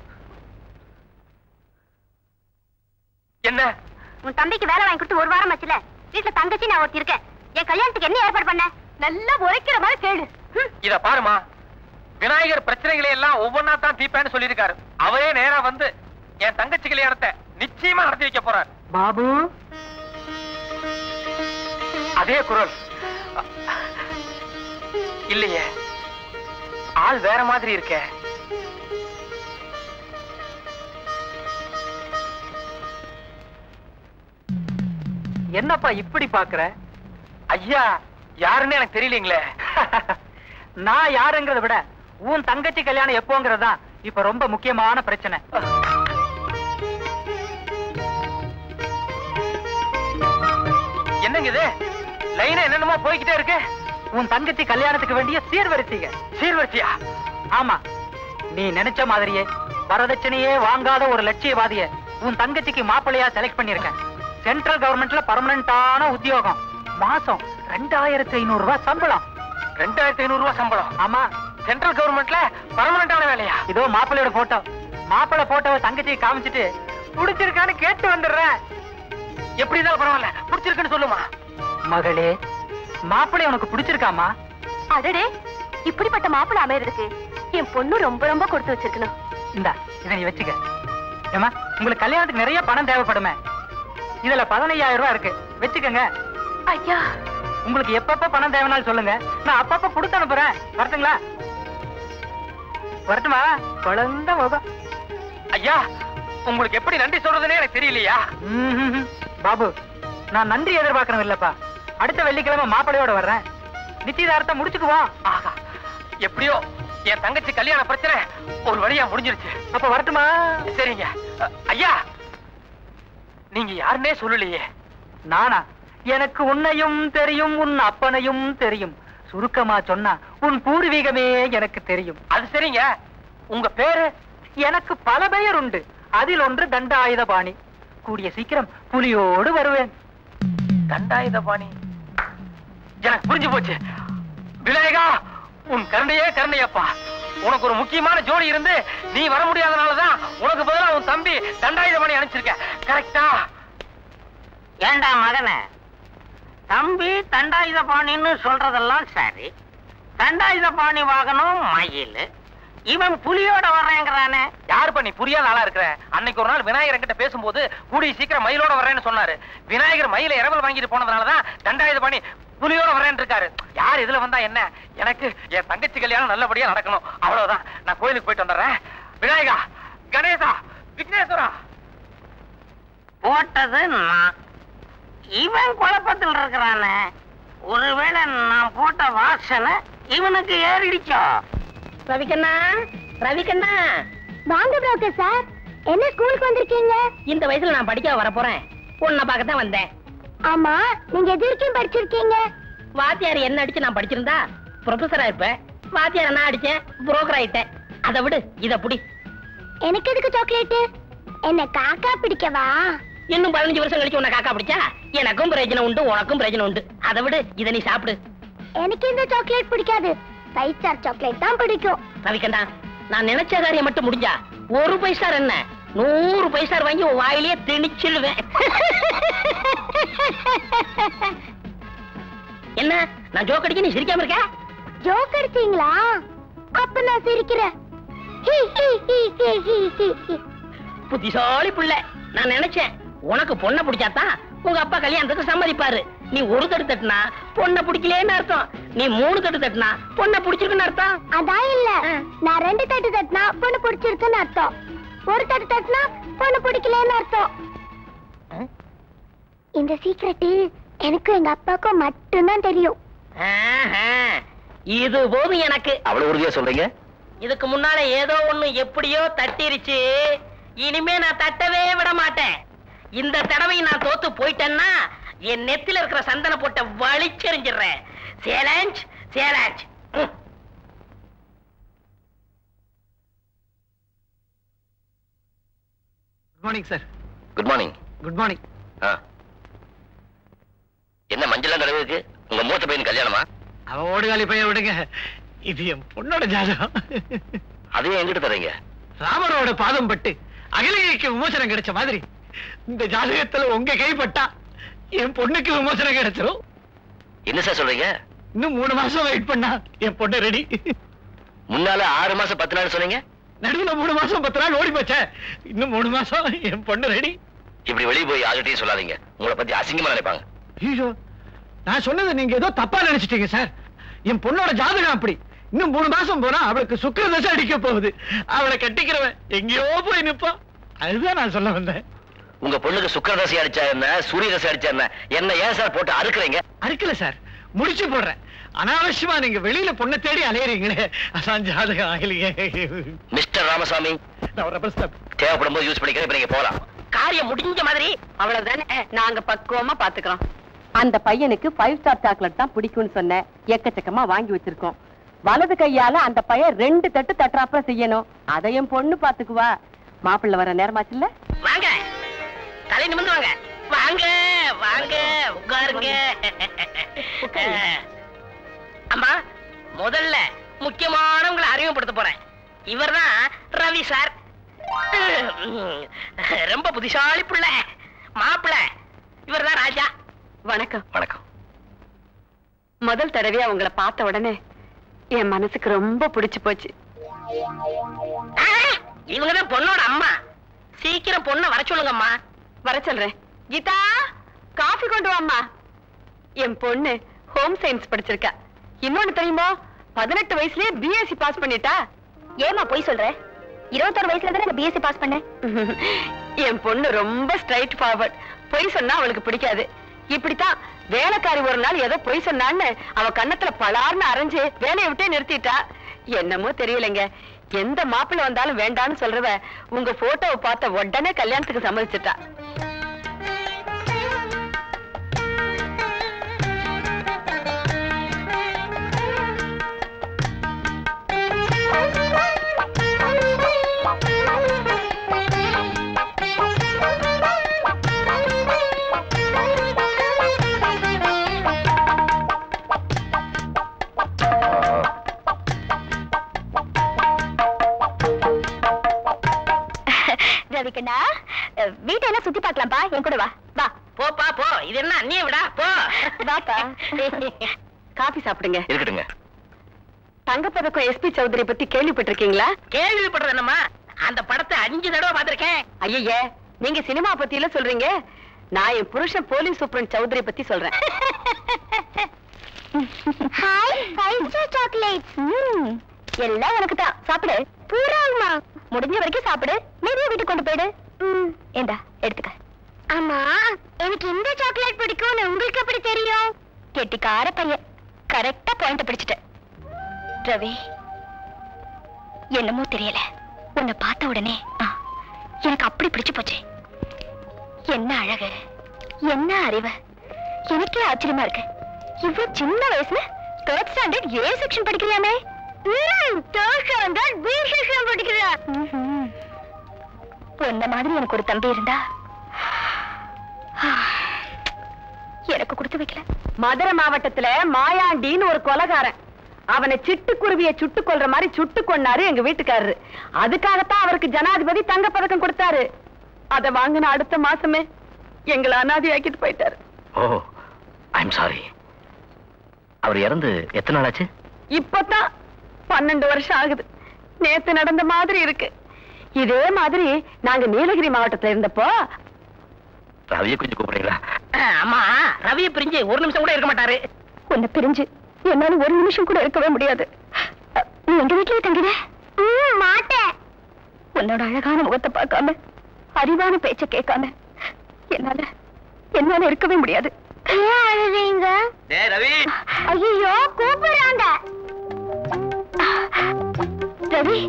என்ன உன் தம்பிக்கு வேலை வாங்கி கொடுத்து ஒரு வாரம் ஆச்சுல வீட்டுல தங்கச்சி நான் ஒருத்தி இருக்கேன் என் கல்யாணத்துக்கு என்ன ஏற்பாடு பண்ண நல்லா உரைக்கிற மாதிரி கேளு ஹம். இத பாருமா விநாயகர் பிரச்சனைகளை எல்லாம் ஒவ்வொன்னா தான் தீப்பேன்னு சொல்லியிருக்காரு அவரே நேரா வந்து என் தங்கச்சி கல்யாணத்தை நிச்சயமா நடத்தி வைக்க போறார் பாபு அதே குரல் இல்லையே ஆள் வேற மாதிரி இருக்கே என்னப்பா இப்படி பாக்குற ஐயா யாருன்னு எனக்கு தெரியலீங்களே நான் யாருங்கிறத விட உன் தங்கச்சி கல்யாணம் எப்போங்கிறதா இப்ப ரொம்ப முக்கியமான பிரச்சனை என்னங்க இது லைன் என்னென்னமோ போய்கிட்டே இருக்கு உன் தங்கச்சி கல்யாணத்துக்கு வேண்டிய சீர்வரிசைங்க சீர்வரிசையா ஆமா நீ நினைச்ச மாதிரியே வரதட்சணையே வாங்காத ஒரு லட்சியவாதிய உன் தங்கச்சிக்கு மாப்பிள்ளையா செலக்ட் பண்ணிருக்கேன் சென்ட்ரல் கவர்மெண்ட்ல பர்மனண்டான உத்தியோகம் மாசம் ரெண்டாயிரத்தி ஐநூறு ரூபாய் சம்பளம் ரெண்டாயிரத்தி ஐநூறு ரூபாய் சம்பளம் ஆமா சென்ட்ரல் கவர்மெண்ட்ல பர்மனண்டான வேலையா இதோ மாப்பிள்ளையோட போட்டோ மாப்பிள்ளை போட்டோவை தங்கச்சிக்கு காமிச்சிட்டு பிடிச்சிருக்கான்னு கேட்டு வந்துடுறேன் எப்படி இருந்தாலும் பரவாயில்ல பிடிச்சிருக்குன்னு சொல்லுமா மகளே மாப்பிள்ளை உனக்கு பிடிச்சிருக்காமா அடடே இப்படிப்பட்ட மாப்பிள்ளை அமையறதுக்கு என் பொண்ணு ரொம்ப ரொம்ப கொடுத்து வச்சிருக்கணும் இந்தா இதை நீ வச்சுக்க ஏமா உங்களுக்கு கல்யாணத்துக்கு நிறைய பணம் தேவைப்படுமே இதுல பதினையாயிரம் ரூபாய் இருக்கு வச்சுக்கோங்க ஐயா உங்களுக்கு எப்பப்ப பணம் தேவைனாலும் சொல்லுங்க நான் அப்பப்ப கொடுத்து அனுப்புறேன் வரட்டுங்களா வரட்டுமா குழந்த முகம் ஐயா உங்களுக்கு எப்படி நன்றி சொல்றதுன்னே எனக்கு தெரியலையா ம்ஹும். பாபு நான் நன்றி எதிர்பார்க்கணும் இல்லப்பா அடுத்த வெள்ளிக்கிழமை மாப்பிள்ளையோட வர்றேன் நிச்சயதார்த்தம் முடிச்சுக்குவோம் ஆகா எப்படியோ என் தங்கச்சி கல்யாண பிரச்சனை ஒரு வழியா முடிஞ்சிருச்சு அப்ப வரட்டுமா சரிங்க அ, ஐயா நீங்க யாருன்னே சொல்லலையே நானா எனக்கு உன்னையும் தெரியும் உன் அப்பனையும் தெரியும் சுருக்கமா சொன்னா உன் பூர்வீகமே எனக்கு தெரியும் அது சரிங்க உங்க பேரு எனக்கு பல பெயர் உண்டு அதில் ஒன்று தண்டாயுதபாணி கூடிய சீக்கிரம் புலியோடு வருவேன் தண்டாயுதபாணி எனக்கு புரிஞ்சு போச்சு விநாயகா உன் கருணையே கருணையப்பா உனக்கு ஒரு முக்கியமான ஜோடி இருந்து நீ வர முடியாதனாலதான் உனக்கு பதிலா உன் தம்பி தண்டாயுதபாணி அனுப்பிச்சிருக்க கரெக்டா ஏண்டா மகனே தம்பி தண்டாயுத பாணின்னு சொல்றதெல்லாம் சரி தண்டாயுத பாணி வாகனம் மயில் இவன் புலியோட வர்றேங்கிறானே யாருப்பா நீ புரியாத ஆளா இருக்கிற அன்னைக்கு ஒரு நாள் விநாயகர் கிட்ட பேசும்போது கூடிய சீக்கிரம் மயிலோட வர்றேன்னு சொன்னாரு விநாயகர் மயில இரவல் வாங்கிட்டு போனதுனாலதான் தண்டாயுதபாணி புலியோட வர்றேன்னு இருக்காரு யார் இதுல வந்தா என்ன எனக்கு என் தங்கச்சி கல்யாணம் நல்லபடியா நடக்கணும் அவ்வளவுதான் நான் கோயிலுக்கு போயிட்டு வந்துடுறேன் விநாயகா கணேசா விக்னேஸ்வரா போட்டது நான் இவன் குழப்பத்தில் இருக்கிறானே ஒருவேளை நான் போட்ட வாசனை இவனுக்கு ஏறிடுச்சோ ரவிக்கண்ணா ரவிக்கண்ணா வாங்க புரோக்கர் சார் என்ன ஸ்கூலுக்கு வந்திருக்கீங்க இந்த வயசுல நான் படிக்க வர போறேன் உன்னை பார்க்க தான் வந்தேன் ஆமா நீங்க எது வரைக்கும் படிச்சிருக்கீங்க வாத்தியார் என்ன அடிச்சு நான் படிச்சிருந்தா ப்ரொஃபஸரா இருப்பேன் வாத்தியார் நான் அடிச்சேன் புரோக்கர் ஆயிட்டேன் அதை விடு இத புடி எனக்கு எதுக்கு சாக்லேட் என்ன காக்கா பிடிக்கவா இன்னும் பதினஞ்சு வருஷம் கழிச்சு உன்னை காக்கா பிடிச்சா எனக்கும் பிரயோஜனம் உண்டு உனக்கும் பிரயோஜனம் உண்டு அதை விடு இதை நீ சாப்பிடு எனக்கு இந்த சாக்லேட் பிடிக்காது ஃபைவ் ஸ்டார் சாக்லேட் தான் பிடிக்கும் ரவிக்கண்ணா நான் நினைச்ச காரியம் மட்டும் முடிஞ்சா ஒரு பைசா என்ன நூறு பைசா வாங்கி உன் வாயிலேயே திணிச்சிடுவேன் என்ன நான் ஜோக் அடிக்க நீ சிரிக்காம இருக்க ஜோக் அடிச்சீங்களா அப்ப நான் சிரிக்கிறேன் ஹி, ஹி, ஹி, ஹி, ஹி, ஹி, ஹி. புத்திசாலி புள்ள நான் நினைச்சேன் உனக்கு பொண்ணை பிடிச்சாதான் உங்க அப்பா கல்யாணத்துக்கு சம்மதிப்பாரு நீ ஒரு தட்டு தட்டுனா பொண்ணை பிடிக்கலேன்னு அர்த்தம் நீ மூணு தட்டு தட்டுனா பொண்ணை பிடிச்சிருக்குன்னு அர்த்தம் அதான் இல்ல நான் ரெண்டு தட்டு தட்டினா பொண்ணு பிடிச்சிருக்குன்னு அர்த்தம் ஒரு தட்டு தட்டினா பொண்ணு பிடிக்கலன்னு அர்த்தம் இந்த சீக்கிரட்டு எனக்கும் எங்க அப்பாவுக்கும் மட்டும்தான் தெரியும் ஆஹா, இது போதும் எனக்கு அவ்வளவு உறுதியா சொல்றீங்க இதுக்கு முன்னால ஏதோ ஒண்ணு எப்படியோ தட்டிருச்சு இனிமே நான் தட்டவே விட மாட்டேன் இந்த தடவை நான் தோத்து போயிட்டேன்னா என் நெத்தில இருக்கிற சந்தன போட்ட வலிச்செறிஞ்சிடுறேன் சேலஞ்ச் சேலஞ்ச் ம். Good morning sir good morning good morning என்ன மஞ்சள் தடவை இருக்கு உங்க மூத்த பையன் கல்யாணமா அவன் ஓடுகாலி பையன் விடுங்க இது என் பொண்ணோட ஜாதகம் அதையும் எங்கிட்ட தரீங்க ராமரோட பாதம் பட்டு அகிலகைக்கு விமோசனம் கிடைச்ச மாதிரி இந்த ஜாதகத்துல உங்க கைப்பட்டா என் பொண்ணுக்கு விமோசனம் கிடைச்சிரும் என்ன சார் சொல்றீங்க இன்னும் மூணு மாசம் வெயிட் பண்ணா என் பொண்ணு ரெடி முன்னால ஆறு மாசம் பத்து நாள் சொன்னீங்க நடுவுல மூணு மாசம் பத்து நாள் ஓடி போச்சே இன்னும் மூணு மாசம் என் பொண்ணு ரெடி இப்படி வெளியே போய் யார்கிட்டயும் சொல்லாதீங்க உங்களை பத்தி அசிங்கமா நினைப்பாங்க ஐயோ நான் சொன்னதை நீங்க ஏதோ தப்பா நினைச்சிட்டீங்க சார் என் பொண்ணோட ஜாதகம் அப்படி இன்னும் மூணு மாசம் போனா அவளுக்கு சுக்கிர தசை அடிக்க போகுது அவளை கட்டிக்கிறவன் எங்கேயோ போய் நிப்பான் அதுதான் நான் சொல்ல வந்தேன் உங்க பொண்ணுக்கு சுக்கர தசை அடிச்சா என்ன சூரிய தசை அடிச்சா என்ன என்ன ஏன் சார் போட்டு அறுக்குறீங்க அறுக்கல சார் முடிச்சு போடுறேன் அனாவசியமா நீங்க வெளியில பொண்ணை தேடி அலையறீங்களே அதான் ஜாதகம் ஆகலையே மிஸ்டர் ராமசாமி நான் ரப்பர் ஸ்டாப் தேவைப்படும் போது யூஸ் பண்ணிக்கிறேன் இப்ப நீங்க போலாம் காரியம் முடிஞ்ச மாதிரி அவ்வளவுதானே நாங்க பக்குவமா பாத்துக்கிறோம் அந்த பையனுக்கு ஃபைவ் ஸ்டார் சாக்லேட் தான் பிடிக்கும்னு சொன்னேன் எக்கச்சக்கமா வாங்கி வச்சிருக்கோம் வலது கையால அந்த பையன் ரெண்டு தட்டு தட்டுறாப்புல செய்யணும் அதையும் பொண்ணு பாத்துக்குவா மாப்பிள்ளை வர நேரமாச்சுல்ல வாங்க தலை நிமிர்ந்து வாங்க வாங்க வாங்க உட்காருங்க அம்மா முதல்ல முக்கியமானவங்களை அறிமுகப்படுத்த போறேன் இவர்தான் ரவி சார் ரொம்ப புத்திசாலி புள்ள மாப்பிள்ள இவர்தான் ராஜா வணக்கம் வணக்கம் முதல் தடவையா உங்களை பார்த்த உடனே என் மனசுக்கு ரொம்ப பிடிச்சு போச்சு இவங்கதான் பொண்ணோட அம்மா சீக்கிரம் பொண்ணை வர சொல்லுங்கம்மா வர சொல்றேன் கீதா காஃபி கொண்டு வாம்மா என் பொண்ணு ஹோம் சயின்ஸ் படிச்சிருக்கா இன்னொன்னு தெரியுமா பதினெட்டு வயசுலயே பிஎஸ்சி பாஸ் பண்ணிட்டா ஏமா போய் சொல்ற இருபத்தொரு வயசுல தானே பிஎஸ்சி பாஸ் பண்ணேன் என் பொண்ணு ரொம்ப ஸ்ட்ரைட் ஃபார்வர்ட் பொய் சொன்னா அவளுக்கு பிடிக்காது இப்படித்தான் வேலைக்காரி ஒரு நாள் ஏதோ பொய் சொன்னான்னு அவ கண்ணத்துல பலார்னு அரைஞ்சு வேலையை விட்டே நிறுத்திட்டா என்னமோ தெரியலைங்க எந்த மாப்பிள்ளை வந்தாலும் வேண்டான்னு சொல்றவ உங்க போட்டோவை பார்த்த உடனே கல்யாணத்துக்கு சம்மதிச்சிட்டா ரவிக்கண்ணா வீட்டெல்லாம் சுத்தி பார்க்கலாம்ப்பா என் கூட வா வா போப்பா போ இது என்ன அண்ணிய விடா போ வாப்பா காபி சாப்பிடுங்க இருக்கட்டுங்க தங்கப்பதக்கம் எஸ்பி சௌத்ரி பத்தி கேள்விப்பட்டிருக்கீங்களா கேள்விப்படுறது என்னம்மா அந்த படத்தை அஞ்சு தடவை பார்த்திருக்கேன் ஐயே நீங்க சினிமா பத்தி எல்லாம் சொல்றீங்க நான் என் புருஷன் போலீஸ் சூப்பரண்ட் சௌத்ரி பத்தி சொல்றேன் ஹாய் ஃபைவ் ஸ்டார் சாக்லேட் எல்லாம் உனக்கு தான் சாப்பிடு பூராகுமா முடிஞ்ச வரைக்கும் சாப்பிடு மீதியை வீட்டுக்கு கொண்டு போயிடு ம் ஏண்டா எடுத்துக்க ஆமா எனக்கு இந்த சாக்லேட் பிடிக்கும்னு உங்களுக்கு எப்படி தெரியும் கெட்டிக்கார பையன் கரெக்டா பாயிண்ட் பிடிச்சிட்ட ரவி என்னமோ தெரியல உன்னை பார்த்த உடனே ஆ, எனக்கு அப்படி பிடிச்சு போச்சு என்ன அழகு என்ன அறிவு எனக்கே ஆச்சரியமா இருக்கு இவ்வளவு சின்ன வயசுல தேர்ட் ஸ்டாண்டர்ட் ஏ செக்ஷன் படிக்கிறியாமே தேர்ட் ஸ்டாண்டர்ட் பி செக்ஷன் படிக்கிறியா உன்ன மாதிரி எனக்கு ஒரு தம்பி இருந்தா எனக்கு கொடுத்து வைக்கல மதுரை மாவட்டத்துல மாயாண்டின்னு ஒரு கொலகாரன் அவனை சிட்டுக்குருவிய சுட்டு கொல்ற மாதிரி சுட்டு கொன்னாரு எங்க வீட்டுக்காரரு அதுக்காகத்தான் அவருக்கு ஜனாதிபதி தங்க பதக்கம் கொடுத்தாரு அத வாங்கின அடுத்த மாசமே எங்களை அனாதையாக்கிட்டு போயிட்டாரு ஓ ஐம் சாரி அவர் இறந்து எத்தனை நாள் ஆச்சு இப்பதான் பன்னெண்டு வருஷம் ஆகுது நேத்து நடந்த மாதிரி இருக்கு இதே மாதிரி நாங்க நீலகிரி மாவட்டத்துல இருந்தப்போ ரவியை கொஞ்சம் கூப்பிடுறீங்களா அம்மா ரவியை பிரிஞ்சு ஒரு நிமிஷம் கூட இருக்க மாட்டாரு உன்னை பிரிஞ்சு என்னால ஒரு நிமிஷம் கூட இருக்கவே முடியாது நீ எங்க வீட்லயே தங்கிட மாட்டேன் உன்னோட அழகான முகத்தை பார்க்காம அறிவான பேச்ச கேட்காம என்னால என்னால இருக்கவே முடியாது ஏன் அழுறீங்க டேய் ரவி ஐயோ கூப்பிடுறாங்க ரவி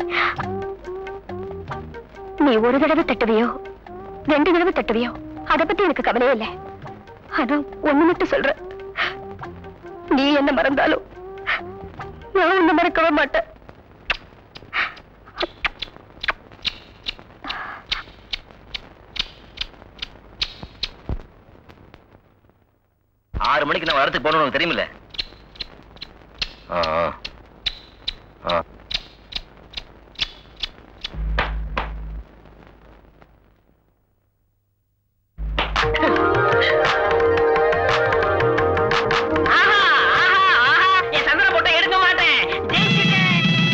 நீ ஒரு தடவை தட்டுவியோ ரெண்டு தடவை தட்டுவியோ அத பத்தி எனக்கு கவலையே இல்லை ஆனா ஒண்ணு மட்டும் சொல்றேன் நீ என்ன மறந்தாலும் நான் உன்னை மறக்கவே மாட்டேன் ஆறு மணிக்கு நான் வரத்துக்கு போகணும் உனக்கு தெரியுமில்ல ஆ ஆ. ஆ ஆஹா ஆஹா ஆஹா என் சந்திர போட்டை எடுக்க மாட்டேன் ஜெயிச்சிட்டேன்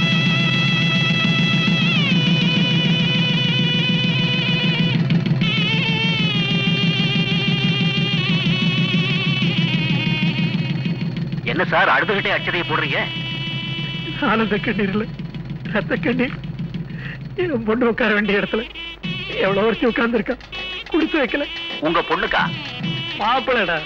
என்ன சார் அடுத்துக்கிட்டே அச்சதையை போடுறீங்க ஆனந்த கண்ணீர்ல ரத்த கண்ணீர் என் பொண்ணு உட்கார வேண்டிய இடத்துல எவ்வளவு வருஷம் உட்கார்ந்துருக்கா கொடுத்து வைக்கல உங்க பொண்ணுக்கா மாப்பிள்ளடா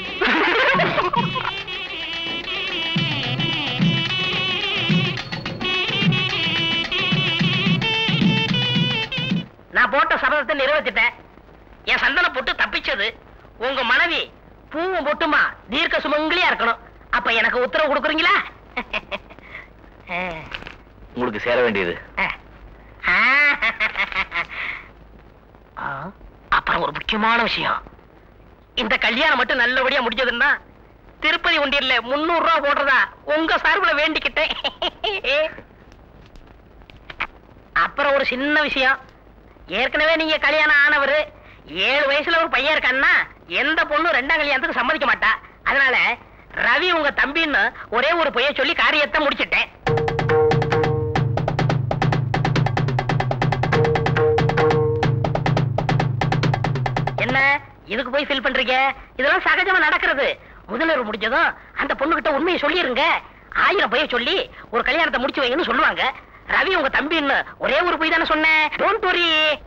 நான் போட்ட சபதத்தை நிறைவேற்றிட்டேன் என் சந்தன போட்டு தப்பிச்சது உங்க மனைவி பூவும் பொட்டுமா தீர்க்க சுமங்கலியா இருக்கணும் அப்ப எனக்கு உத்தரவு கொடுக்குறீங்களா உங்களுக்கு சேர வேண்டியது அப்புறம் ஒரு முக்கியமான விஷயம் இந்த கல்யாணம் மட்டும் நல்லபடியா முடிஞ்சதுன்னா திருப்பதி உண்டியல்ல முன்னூறு ரூபா போடுறதா உங்க சார்புல வேண்டிக்கிட்டேன் அப்புறம் ஒரு சின்ன விஷயம் ஏற்கனவே நீங்க கல்யாணம் ஆனவரு ஏழு வயசுல ஒரு பையன் இருக்கான்னா எந்த பொண்ணு ரெண்டாம் கல்யாணத்துக்கு சம்மதிக்க மாட்டா அதனால ரவி உங்க தம்பின்னு ஒரே ஒரு பொய்ய சொல்லி காரியத்தை முடிச்சிட்டேன் என்ன இதுக்கு போய் ஃபீல் பண்றீங்க இதெல்லாம் சகஜமா நடக்கிறது முதல்வர் முடிஞ்சதும் அந்த பொண்ணுகிட்ட உண்மையை சொல்லிருங்க ஆயிரம் பொய்ய சொல்லி ஒரு கல்யாணத்தை முடிச்சு வைங்கன்னு சொல்லுவாங்க ரவி உங்க தம்பின்னு ஒரே ஒரு பொய் தானே சொன்னேன் டோன்ட் வரி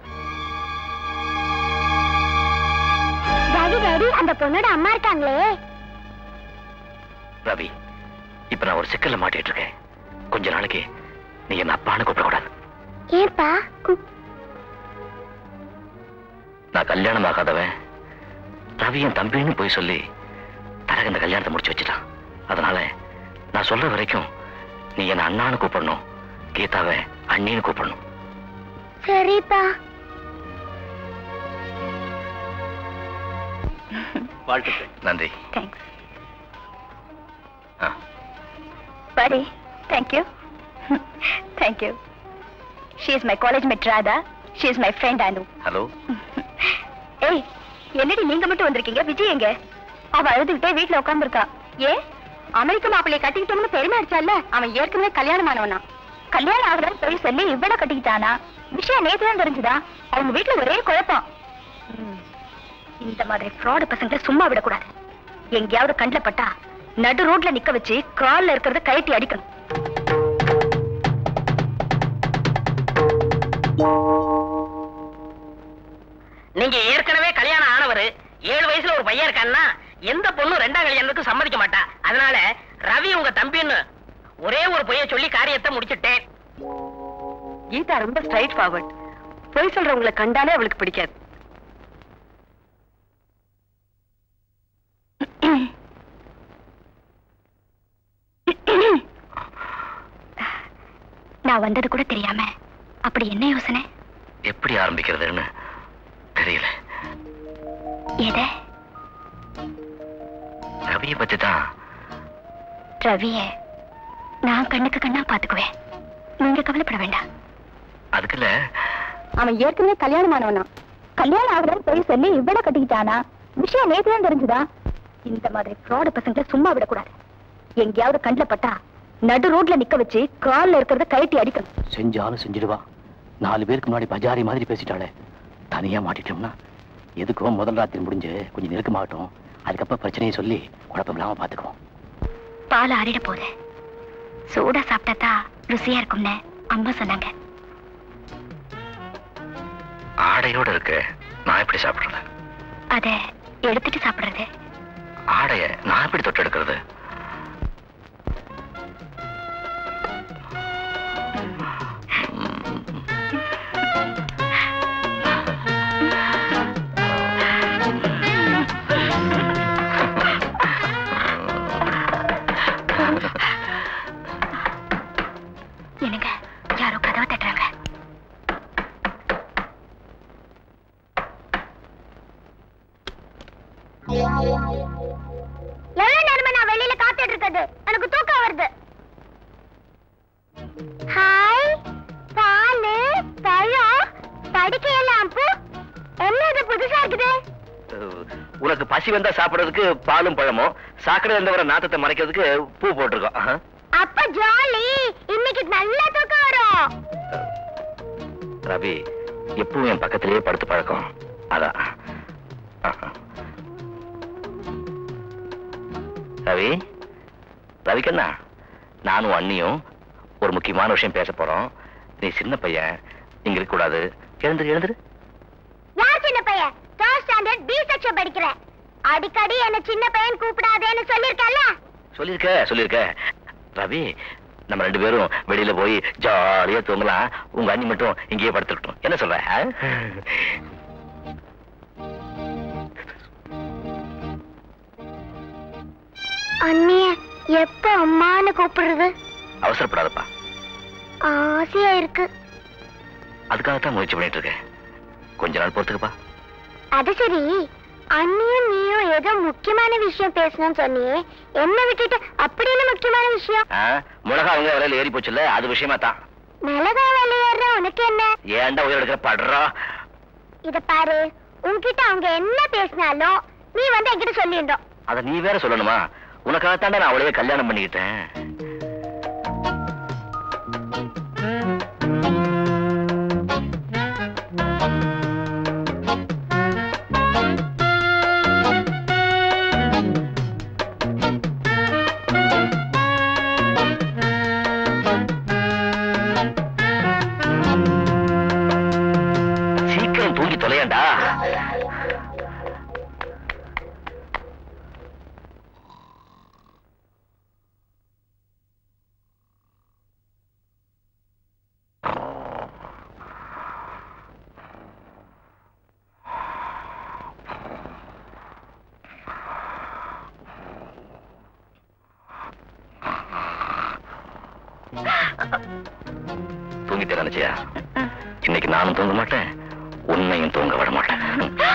டாடி டாடி அந்த பொண்ணோட அம்மா இருக்காங்களே ரவி இப்ப நான் ஒரு சிக்கல்ல மாட்டிட்டு இருக்கேன் கொஞ்ச நாளைக்கு நீ என்ன அப்பான்னு கூப்பிடக்கூடாது ஏன்பா நான் கல்யாணம் ஆகாதவன் ரவி என் தம்பின்னு போய் சொல்லி தனக்கு இந்த கல்யாணத்தை முடிச்சு வச்சுட்டான் அதனால நான் சொல்ற வரைக்கும் நீ என்ன அண்ணான்னு கூப்பிடணும் கீதாவை அண்ணின்னு கூப்பிடணும் சரிப்பா வாழ்த்துக்கள் நன்றி Thanks. Buddy, thank you. thank you. She is my college mate Radha. She is my friend Anu. Hello ஏய் என்னடி நீங்க மட்டும் வந்திருக்கீங்க விஜய் எங்க அவ அழுதுகிட்டே வீட்ல உட்கார்ந்திருக்கா ஏ அமெரிக்க மாப்பிள்ளைய கட்டிக்கிட்டோம்னு பெருமை அடிச்சால அவன் ஏற்கனவே கல்யாணம் ஆனவனா கல்யாணம் ஆகுறன்னு போய் சொல்லி இவ்வளவு கட்டிக்கிட்டானா விஷயம் நேத்து தான் தெரிஞ்சுதா அவங்க வீட்ல ஒரே குழப்பம் ம், இந்த மாதிரி ஃப்ராடு பசங்களை சும்மா விடக்கூடாது எங்கேயாவது கண்ணில் பட்டா நடு ரோட்ல நிக்க வச்சு கால்ல இருக்கிறத கழட்டி அடிக்கணும் நீங்க ஏற்கனவே கல்யாணம் ஆனவரு ஏழு வயசுல ஒரு பையன் இருக்கான்னா எந்த பொண்ணு ரெண்டாம் கல்யாணத்துக்கு சம்மதிக்க மாட்டா அதனால ரவி உங்க தம்பின்னு ஒரே ஒரு பொய்ய சொல்லி காரியத்தை முடிச்சிட்டேன் கீதா ரொம்ப ஸ்ட்ரைட் ஃபார்வர்ட் பொய் சொல்றவங்களை கண்டாலே அவளுக்கு பிடிக்காது நான் வந்தது கூட தெரியாம அப்படி என்ன யோசனை எப்படி ஆரம்பிக்கிறதுன்னு தெரியல எதை ரவியை பத்தி தான் ரவிய நான் கண்ணுக்கு கண்ணா பாத்துக்குவேன் நீங்க கவலைப்பட வேண்டாம் அதுக்குல்ல அவன் ஏற்கனவே கல்யாணம் ஆனவனா கல்யாணம் ஆகுறன்னு போய் சொல்லி இவ்வளவு கட்டிக்கிட்டானா விஷயம் நேத்து தான் தெரிஞ்சுதா இந்த மாதிரி ஃப்ராடு பசங்களை சும்மா விடக்கூடாது எங்கேயாவது கண்ணில் பட்டா நடு ரோட்ல நிக்க வச்சு கால்ல இருக்கிறத கழட்டி அடிக்கணும் செஞ்சாலும் செஞ்சிடுவா நாலு பேருக்கு முன்னாடி பஜாரி மாதிரி பேசிட்டாளே தனியா மாட்டிட்டோம்னா எதுக்கும் முதல் ராத்திரி முடிஞ்சு கொஞ்சம் நெருக்கமாகட்டும் அதுக்கப்புறம் பிரச்சனையை சொல்லி குழப்பம் இல்லாம பாத்துக்குவோம் பால் ஆறிட போகுது சூடா சாப்பிட்டா ருசியா இருக்கும்னு அம்மா சொன்னாங்க ஆடையோட இருக்கு நான் எப்படி சாப்பிடுறது அத எடுத்துட்டு சாப்பிடுறது ஆடைய நான் எப்படி தொட்டு எடுக்கிறது என்னங்க யாரோ கதவை தட்டுறாங்க எவ்வளவு நேரமா நான் வெளியில காத்துட்டு இருக்குது எனக்கு தூக்கம் வருது ஹாய் பாலு பழம் படிக்கையெல்லாம் பூ என்ன இது புதுசா இருக்குது அஹ், உனக்கு பசி வந்தா சாப்பிடுறதுக்கு பாலும் பழமும் சாக்கடை இருந்தவரை நாத்தத்தை மறைக்கிறதுக்கு பூ போட்டிருக்கோம் ஆஹா. அப்ப ஜாலி இன்னைக்கு நல்லா தூக்கம் வரும் ரவி எப்பவும் என் பக்கத்திலேயே படுத்து பழக்கம் அதான் ஆஹா. ரவி ரவிக்கண்ணா நானும் அண்ணியும் ஒரு முக்கியமான விஷயம் பேச போறோம் நீ சின்ன பையன் இங்க இருக்க கூடாது எழுந்துரு எழுந்துரு யார் சின்ன பையன் தேர்ட் ஸ்டாண்டர்ட் பி செக்ஷன் படிக்கிறேன் அடிக்கடி என்ன சின்ன பையன் கூப்பிடாதேன்னு சொல்லிருக்கல சொல்லிருக்க சொல்லிருக்க ரவி நம்ம ரெண்டு பேரும் வெளியில போய் ஜாலியா தூங்கலாம் உங்க அண்ணி மட்டும் இங்கேயே படுத்துக்கிட்டோம் என்ன சொல்ற ஆ? அண்ணிய எப்ப அம்மான்னு கூப்பிடுறது அவசரப்படாதப்பா ஆசையா இருக்கு அதுக்காகத்தான் முயற்சி பண்ணிட்டு இருக்கேன் கொஞ்ச நாள் பொறுத்துக்குப்பா அது சரி அண்ணியும் நீயும் ஏதோ முக்கியமான விஷயம் பேசணும்னு சொன்னியே என்ன விட்டுட்டு அப்படி என்ன முக்கியமான விஷயம் ஆ, மிளகா அவங்க விலையில ஏறி போச்சுல்ல அது விஷயமா தான் மிளகா விளையாடுற உனக்கு என்ன ஏன்டா உயிர் எடுக்கிற படுறா இத பாரு உன்கிட்ட அவங்க என்ன பேசினாலும் நீ வந்து என்கிட்ட சொல்லிடணும் அத நீ வேற சொல்லணுமா உனக்காகத்தாண்டா நான் அவளையே கல்யாணம் பண்ணிக்கிட்டேன் சீக்கிரம் தூங்கி தொலையண்டா தூங்கிட்டே நினைச்சியா இன்னைக்கு நானும் தூங்க மாட்டேன் உன்னையும் தூங்க விட மாட்டேன்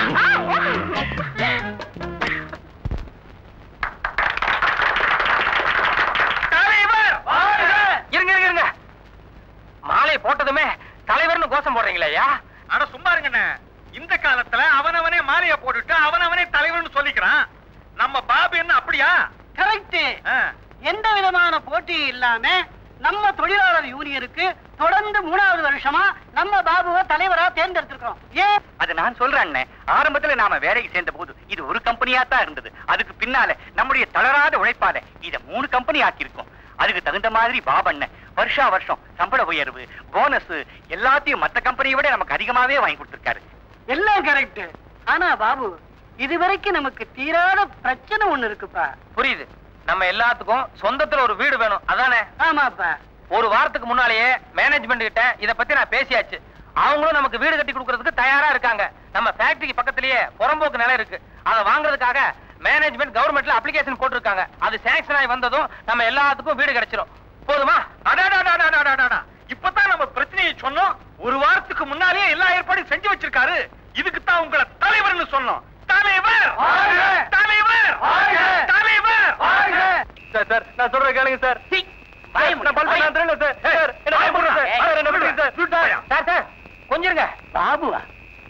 தலைவர் இருங்க இருங்க இருங்க மாலை போட்டதுமே தலைவர்னு கோஷம் போடுறீங்களே ஐயா அட சும்மா இருங்கண்ணே இந்த காலத்துல அவனவனே மாலைய போட்டுட்டு அவனவனே தலைவர்னு சொல்லிக்கிறான் நம்ம பாபு என்ன அப்படியா கரெக்ட் எந்த விதமான போட்டியும் இல்லாம நம்ம தொழிலாளர் யூனியனுக்கு தொடர்ந்து மூணாவது வருஷமா நம்ம பாபுவை தலைவரா தேர்ந்தெடுத்திருக்கிறோம் ஏன் அது நான் சொல்றேன் அண்ணே. ஆரம்பத்துல நாம வேலைக்கு சேர்ந்த போது இது ஒரு கம்பெனியா தான் இருந்தது அதுக்கு பின்னால நம்முடைய தளராத உழைப்பால இத மூணு கம்பெனி ஆக்கியிருக்கோம் அதுக்கு தகுந்த மாதிரி பாபண்ண வருஷா வருஷம் சம்பள உயர்வு போனஸ் எல்லாத்தையும் மத்த கம்பெனியை விட நமக்கு அதிகமாவே வாங்கி கொடுத்திருக்காரு எல்லாம் கரெக்ட் ஆனா பாபு இதுவரைக்கும் நமக்கு தீராத பிரச்சனை ஒண்ணு இருக்குப்பா புரியுது நம்ம எல்லாத்துக்கும் சொந்தத்துல ஒரு வீடு வேணும் அதானே ஆமாப்பா ஒரு வாரத்துக்கு முன்னாலேயே மேனேஜ்மெண்ட் கிட்ட இத பத்தி நான் பேசியாச்சு அவங்களும் நமக்கு வீடு கட்டி கொடுக்கறதுக்கு தயாரா இருக்காங்க நம்ம ஃபேக்டரிக்கு பக்கத்திலேயே புறம்போக்கு நிலம் இருக்கு அதை வாங்குறதுக்காக மேனேஜ்மெண்ட் கவர்மெண்ட்ல அப்ளிகேஷன் போட்டிருக்காங்க அது சாங்ஷன் ஆகி வந்ததும் நம்ம எல்லாத்துக்கும் வீடு கிடைச்சிரும் போதுமா அடாடாடாடாடாடாடா. இப்பதான் நம்ம பிரச்சனையை சொன்னோம் ஒரு வாரத்துக்கு முன்னாலேயே எல்லா ஏற்பாடும் செஞ்சு வச்சிருக்காரு இதுக்கு தான் உங்களை தலைவர்னு சொன்னோம் தலைவர் தலைவர் தலைவர் சார் சார் நான் சொல்ற கேளுங்க சார் நான் பல்பு நான் திருடல சார் சார் என்ன பயப்படுறேன் சார் சார் என்ன பண்ணுறீங்க சார் சார் சார் கொஞ்சம் இருங்க பாபுவா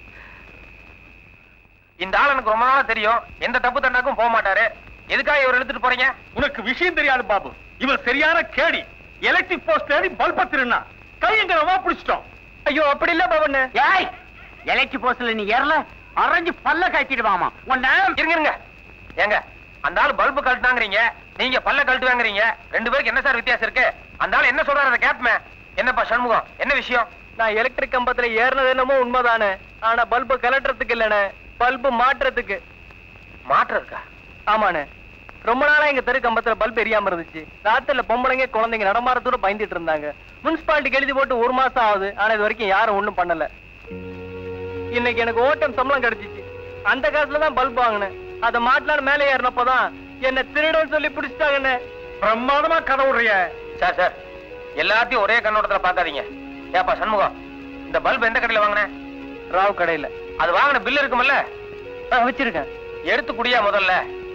இந்த ஆள் எனக்கு ரொம்ப நாளா தெரியும் எந்த தப்பு தண்டாக்கும் போக மாட்டாரு எதுக்காக இவர் எடுத்துட்டு போறீங்க உனக்கு விஷயம் தெரியாது பாபு இவன் சரியான கேடி எலக்ட்ரிக் போஸ்ட் ஏறி பல்ப திருண்ணா கையங்கரமா பிடிச்சிட்டோம் ஐயோ அப்படி இல்ல பாபண்ணு ஏய் எலக்ட்ரிக் போஸ்ட்ல நீ ஏறல அரைஞ்சு பல்ல கட்டிடுவாமா உன்ன இருங்க இருங்க ஏங்க அந்த ஆள் பல்பு கழட்டினாங்கறீங்க நீங்க பல்ல கழட்டு வாங்குறீங்க ரெண்டு பேருக்கு என்ன சார் வித்தியாசம் இருக்கு அந்த ஆள் என்ன சொல்றாரு அதை கேட்பமே என்னப்பா சண்முகம் என்ன விஷயம் நான் எலக்ட்ரிக் கம்பத்துல ஏறினது என்னமோ உண்மைதானே ஆனா பல்பு கலட்டுறதுக்கு இல்லனே பல்பு மாட்டுறதுக்கு மாற்றுறதுக்கா ஆமாண்ணே ரொம்ப நாளா எங்க தெரு கம்பத்துல பல்ப் எரியாம இருந்துச்சு ராத்திரில பொம்பளைங்க குழந்தைங்க நடமாறத்தோட பயந்துட்டு இருந்தாங்க முனிசிபாலிட்டிக்கு எழுதி போட்டு ஒரு மாசம் ஆகுது ஆனா இது வரைக்கும் யாரும் ஒண்ணும் பண்ணல இன்னைக்கு எனக்கு ஓட்டம் சம்பளம் கிடைச்சிச்சு அந்த காசுல தான் பல்ப் வாங்கினேன் அதை மாட்டலான்னு மேலே ஏறினப்பதான் என்ன திருடன் சொல்லி பிடிச்சிட்டாங்கண்ணே பிரமாதமா கதை விடுறிய சார் சார் எல்லாத்தையும் ஒரே கண்ணோட்டத்துல பார்க்காதீங்க ஏப்பா சண்முகம் இந்த பல்ப் எந்த கடையில வாங்கின ராவ் கடையில அது வாங்கின பில் இருக்குமல்ல வச்சிருக்கேன் எடுத்து குடியா முதல்ல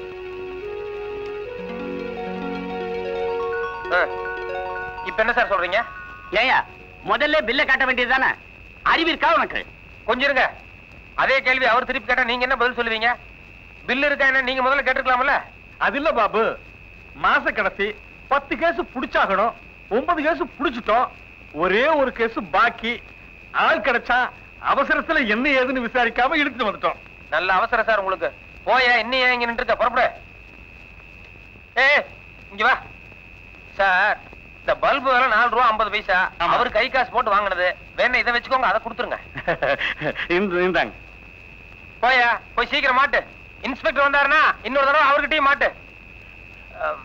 ஆ. இப்ப என்ன சார் சொல்றீங்க ஏயா முதல்ல பில்ல காட்ட வேண்டியதுதானே அறிவு இருக்கா உனக்கு கொஞ்சம் இருங்க அதே கேள்வி அவர் திருப்பி கேட்டா நீங்க என்ன பதில் சொல்லுவீங்க பில் இருக்கா என்ன நீங்க முதல்ல கேட்டுக்கலாம்ல அது இல்ல பாபு மாச கடைசி பத்து கேஸ் புடிச்சாகணும் ஒன்பது கேஸ் புடிச்சிட்டோம் ஒரே ஒரு கேஸ் பாக்கி ஆள் கிடைச்சா அவசரத்துல என்ன ஏதுன்னு விசாரிக்காம இழுத்துட்டு வந்துட்டோம் நல்ல அவசரம் சார் உங்களுக்கு போய இன்னும் ஏன் இங்க நின்று இருக்க புறப்படு ஏ இங்க வா சார் இந்த பல்பு விலை நாலு ரூபா ஐம்பது பைசா அவர் கை காசு போட்டு வாங்கினது வேணா இதை வச்சுக்கோங்க அதை கொடுத்துருங்க இந்தாங்க போயா போய் சீக்கிரம் மாட்டு இன்ஸ்பெக்டர் வந்தாருன்னா இன்னொரு தடவை அவர்கிட்டயும் மாட்டு அம்.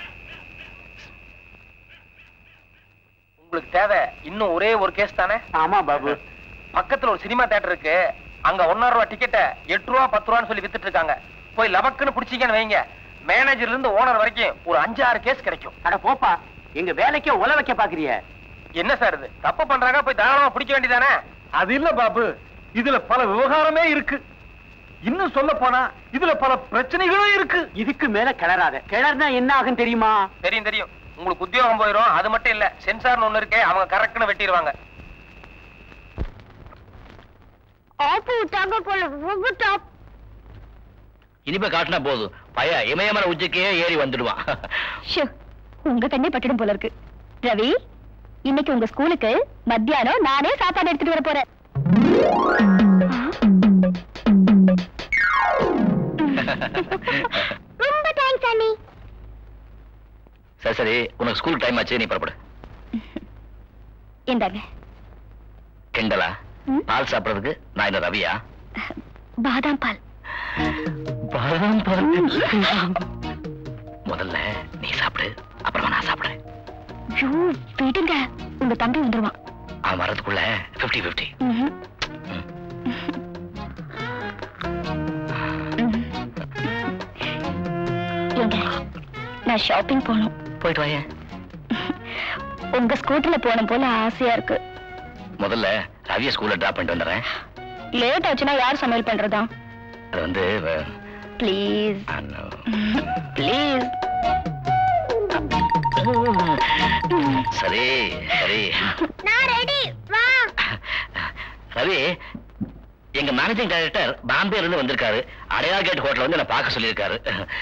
உங்களுக்கு தேவை இன்னும் ஒரே ஒரு கேஸ் தானே ஆமா பாபு பக்கத்துல ஒரு சினிமா தியேட்டர் இருக்கு அங்க ஒன்னரை ரூபா டிக்கெட்ட எட்டு ரூபா பத்து ரூபான்னு சொல்லி வித்துட்டு இருக்காங்க போய் லபக்குன்னு பிடிச்சிங்கன்னு வைங்க மேனேஜர்ல இருந்து ஓனர் வரைக்கும் ஒரு அஞ்சு ஆறு கேஸ் கிடைக்கும் அட போப்பா எங்க வேலைக்கே உல வைக்க பாக்குறிய என்ன சார் இது தப்பு பண்றாங்க போய் தாராளமா பிடிக்க வேண்டியதானே அது இல்ல பாபு இதுல பல விவகாரமே இருக்கு இன்னும் சொல்ல போனா இதுல பல பிரச்சனைகளும் இருக்கு இதுக்கு மேல கிளறாத கிளறினா என்ன ஆகும் தெரியுமா தெரியும் தெரியும் உங்களுக்கு உத்தியோகம் போயிடும் அது மட்டும் இல்ல சென்சார்னு ஒண்ணு இருக்கே அவங்க கரெக்ட்னு வெட்டிடுவாங்க ஆப்பு விட்டாங்க போல ரொம்ப டாப் இனிமே காட்டினா போதும் பய இமயமர உச்சிக்கே ஏறி வந்துடுவான் ஷோ உங்க கண்ணே பட்டுடும் போல இருக்கு ரவி இன்னைக்கு உங்க ஸ்கூலுக்கு மத்தியானம் நானே சாப்பாடு எடுத்துட்டு வர போறேன் ரொம்ப தேங்க்ஸ் அண்ணி சரி சரி உனக்கு ஸ்கூல் டைம் ஆச்சு நீ புறப்படு இந்தாங்க கிண்டலா பால் சாப்பிடுறதுக்கு நான் இந்த ரவியா பாதாம் பால் பாதாம் பால் முதல்ல நீ சாப்பிடு அப்புறமா நான் சாப்பிடுறேன் ஐயோ விடுங்க உங்க தம்பி வந்துருவான் அவன் வர்றதுக்குள்ள 50 50 ம்ஹும். ஏங்க நான் ஷாப்பிங் போகணும் போயிட்டு வாயே உங்க ஸ்கூட்டர்ல போன போல ஆசையா இருக்கு முதல்ல ரவிய ஸ்கூல்ல டிராப் பண்ணிட்டு வந்துடுறேன் லேட் ஆச்சுன்னா யார் சமையல் பண்றதா அது வந்து அஹ், ப்ளீஸ் அண்ணா. ப்ளீஸ் சரி சரி நான் ரெடி வா ரவி எங்க மேனேஜிங் டைரக்டர் பாம்பேல இருந்து வந்திருக்காரு அடையா கேட் ஹோட்டல் வந்து என்ன பார்க்க சொல்லியிருக்காரு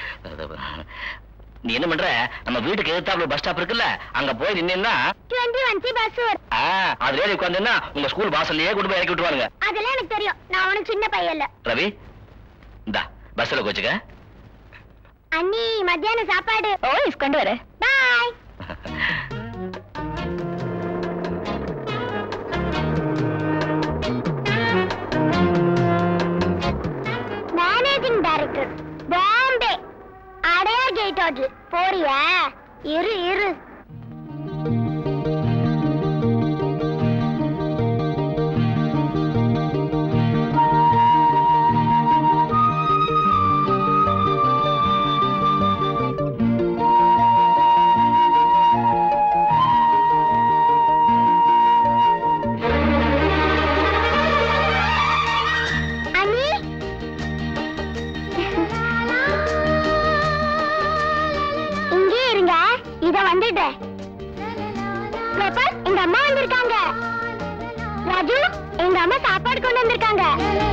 நீ என்ன பண்ற நம்ம வீட்டுக்கு எதிர்த்தாப்புல பஸ் ஸ்டாப் இருக்குல்ல அங்க போய் நின்னா டுவெண்ட்டி ஒன் சி பஸ் வரும் அதுல ஏறி உட்காந்துன்னா உங்க ஸ்கூல் வாசல்லையே கொண்டு போய் இறக்கி விட்டுருவாங்க அதெல்லாம் எனக்கு தெரியும் நான் உனக்கு சின்ன பையன் இல்ல ரவி இந்தா பஸ்ல கோச்சுக்க அண்ணி மத்தியானம் சாப்பாடு ஓ கொண்டு வரேன் bye managing director Bombay Adyar gate hotel போறியா இரு இரு அண்ணி இங்கே இருங்க இத வந்துட்டேன் கோபால் எங்க அம்மா வந்திருக்காங்க ராஜு எங்க அம்மா சாப்பாடு கொண்டு வந்திருக்காங்க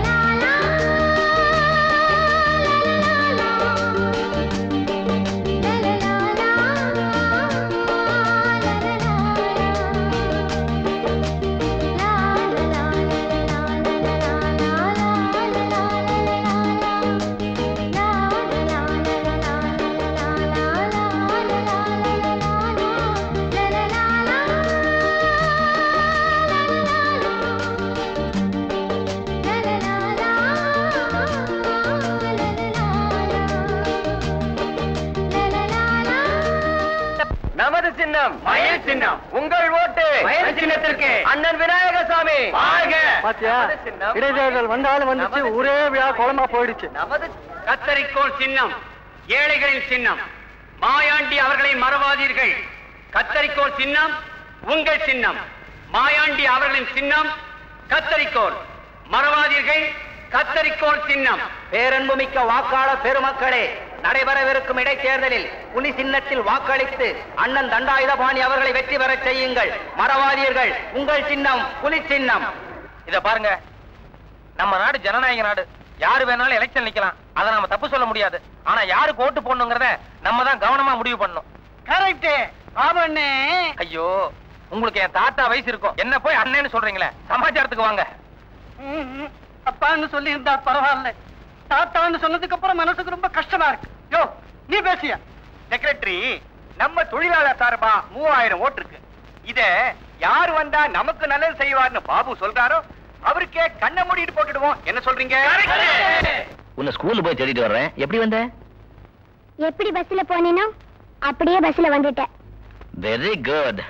நமது சின்னம் மயில் சின்னம் உங்கள் ஓட்டு மயில் சின்னத்திற்கு அண்ணன் விநாயகசாமி வாழ்க பாத்தியா நமது சின்னம் இடைத்தேர்தல் வந்தாலும் வந்துச்சு நமது ஒரே விழா குளமா போயிடுச்சு நமது கத்தரிக்கோள் சின்னம் ஏழைகளின் சின்னம் மாயாண்டி அவர்களை மறவாதீர்கள் கத்தரிக்கோள் சின்னம் உங்கள் சின்னம் மாயாண்டி அவர்களின் சின்னம் கத்தரிக்கோள் மறவாதீர்கள் கத்தரிக்கோள் சின்னம் பேரன்புமிக்க வாக்காளர் பெருமக்களே நடைபெறவிருக்கும் இடைத்தேர்தலில் புலி சின்னத்தில் வாக்களித்து அண்ணன் தண்டாயுதபாணி அவர்களை வெற்றி பெறச் செய்யுங்கள் மறவாதீர்கள் உங்கள் சின்னம் புலி சின்னம் இத பாருங்க நம்ம நாடு ஜனநாயக நாடு யாரு வேணாலும் எலெக்ஷன் நிக்கலாம் அதை நாம தப்பு சொல்ல முடியாது ஆனா யாருக்கு ஓட்டு போடணுங்கிறத நம்ம தான் கவனமா முடிவு பண்ணணும் கரெக்ட் ஆபண்ணே ஐயோ உங்களுக்கு என் தாத்தா வயசு இருக்கும் என்ன போய் அண்ணன்னு சொல்றீங்களே சமாச்சாரத்துக்கு வாங்க அப்பான்னு சொல்லி இருந்தா பரவாயில்ல தாத்தான்னு சொன்னதுக்கு அப்புறம் மனசுக்கு ரொம்ப கஷ்டமா இருக்கு யோ நீ பேசிய செக்ரட்டரி நம்ம தொழிலாளர் சார்பா மூவாயிரம் ஓட்டு இருக்கு இத யார் வந்தா நமக்கு நல்லது செய்வார்னு பாபு சொல்றாரோ அவருக்கே கண்ணை மூடிட்டு போட்டுடுவோம் என்ன சொல்றீங்க உன்னை ஸ்கூல்ல போய் தேடிட்டு வர்றேன் எப்படி வந்த எப்படி பஸ்ல போனேனோ அப்படியே பஸ்ல வந்துட்டேன் வெரி குட்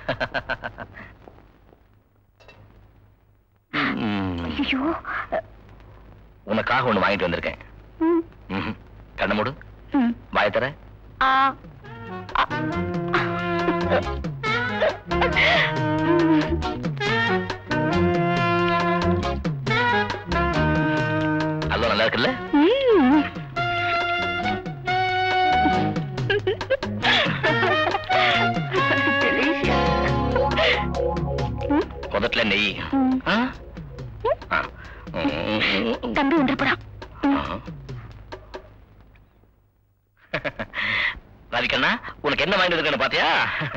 ஐயோ உனக்காக ஒண்ணு வாங்கிட்டு வந்திருக்கேன் ம், ம்ஹும். கண்ணை மூடு ம். வாய தர ஆ, ஆ. அல்வா நல்லா இருக்குல்ல முதல்ல நெய் ஆ? ஆ. ம். தம்பி ஒன்று ராதிகண்ணா உனக்கு என்ன வாங்கிட்டு இருக்கேன்னு பாத்தியா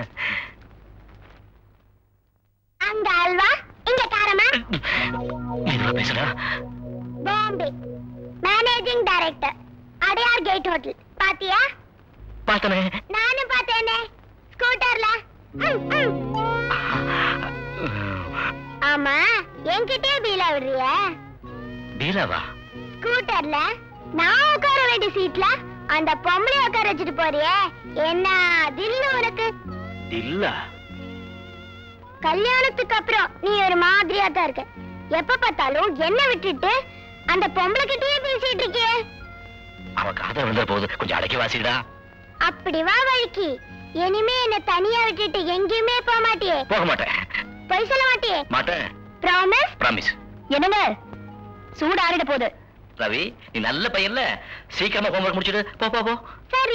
அங்க அல்வா இங்க காரமா என்ன பேசுறா Bombay managing director Adyar gate hotel பாத்தியா பார்த்தனே நானும் பார்த்தேனே ஸ்கூட்டர்ல ம், ம். ஆமா என்கிட்டயே பீலா விடுறிய பீலாவா ஸ்கூட்டர்ல நான் உட்கார வேண்டிய சீட்ல அந்த பொம்பளை உட்கார வச்சுட்டு போறியே என்ன தில்லு உனக்கு இல்ல கல்யாணத்துக்கு அப்புறம் நீ ஒரு மாதிரியா தான் இருக்க எப்ப பார்த்தாலும் என்ன விட்டுட்டு அந்த பொம்பளை கிட்டயே பேசிட்டு இருக்கியே அவ காதல் விழுந்த போது கொஞ்சம் அடக்கி வாசிடா அப்படி வா வழிக்கு இனிமே என்ன தனியா விட்டுட்டு எங்கேயுமே போக மாட்டியே போக மாட்டேன் பொய் சொல்ல மாட்டியே மாட்டேன் ப்ராமிஸ் பிராமிஸ் என்னங்க சூடு ஆறிட போகுது ரவி நீ நல்ல பையன்ல சீக்கிரமா ஹோம்ஒர்க் முடிச்சிடு போ போ போ சரி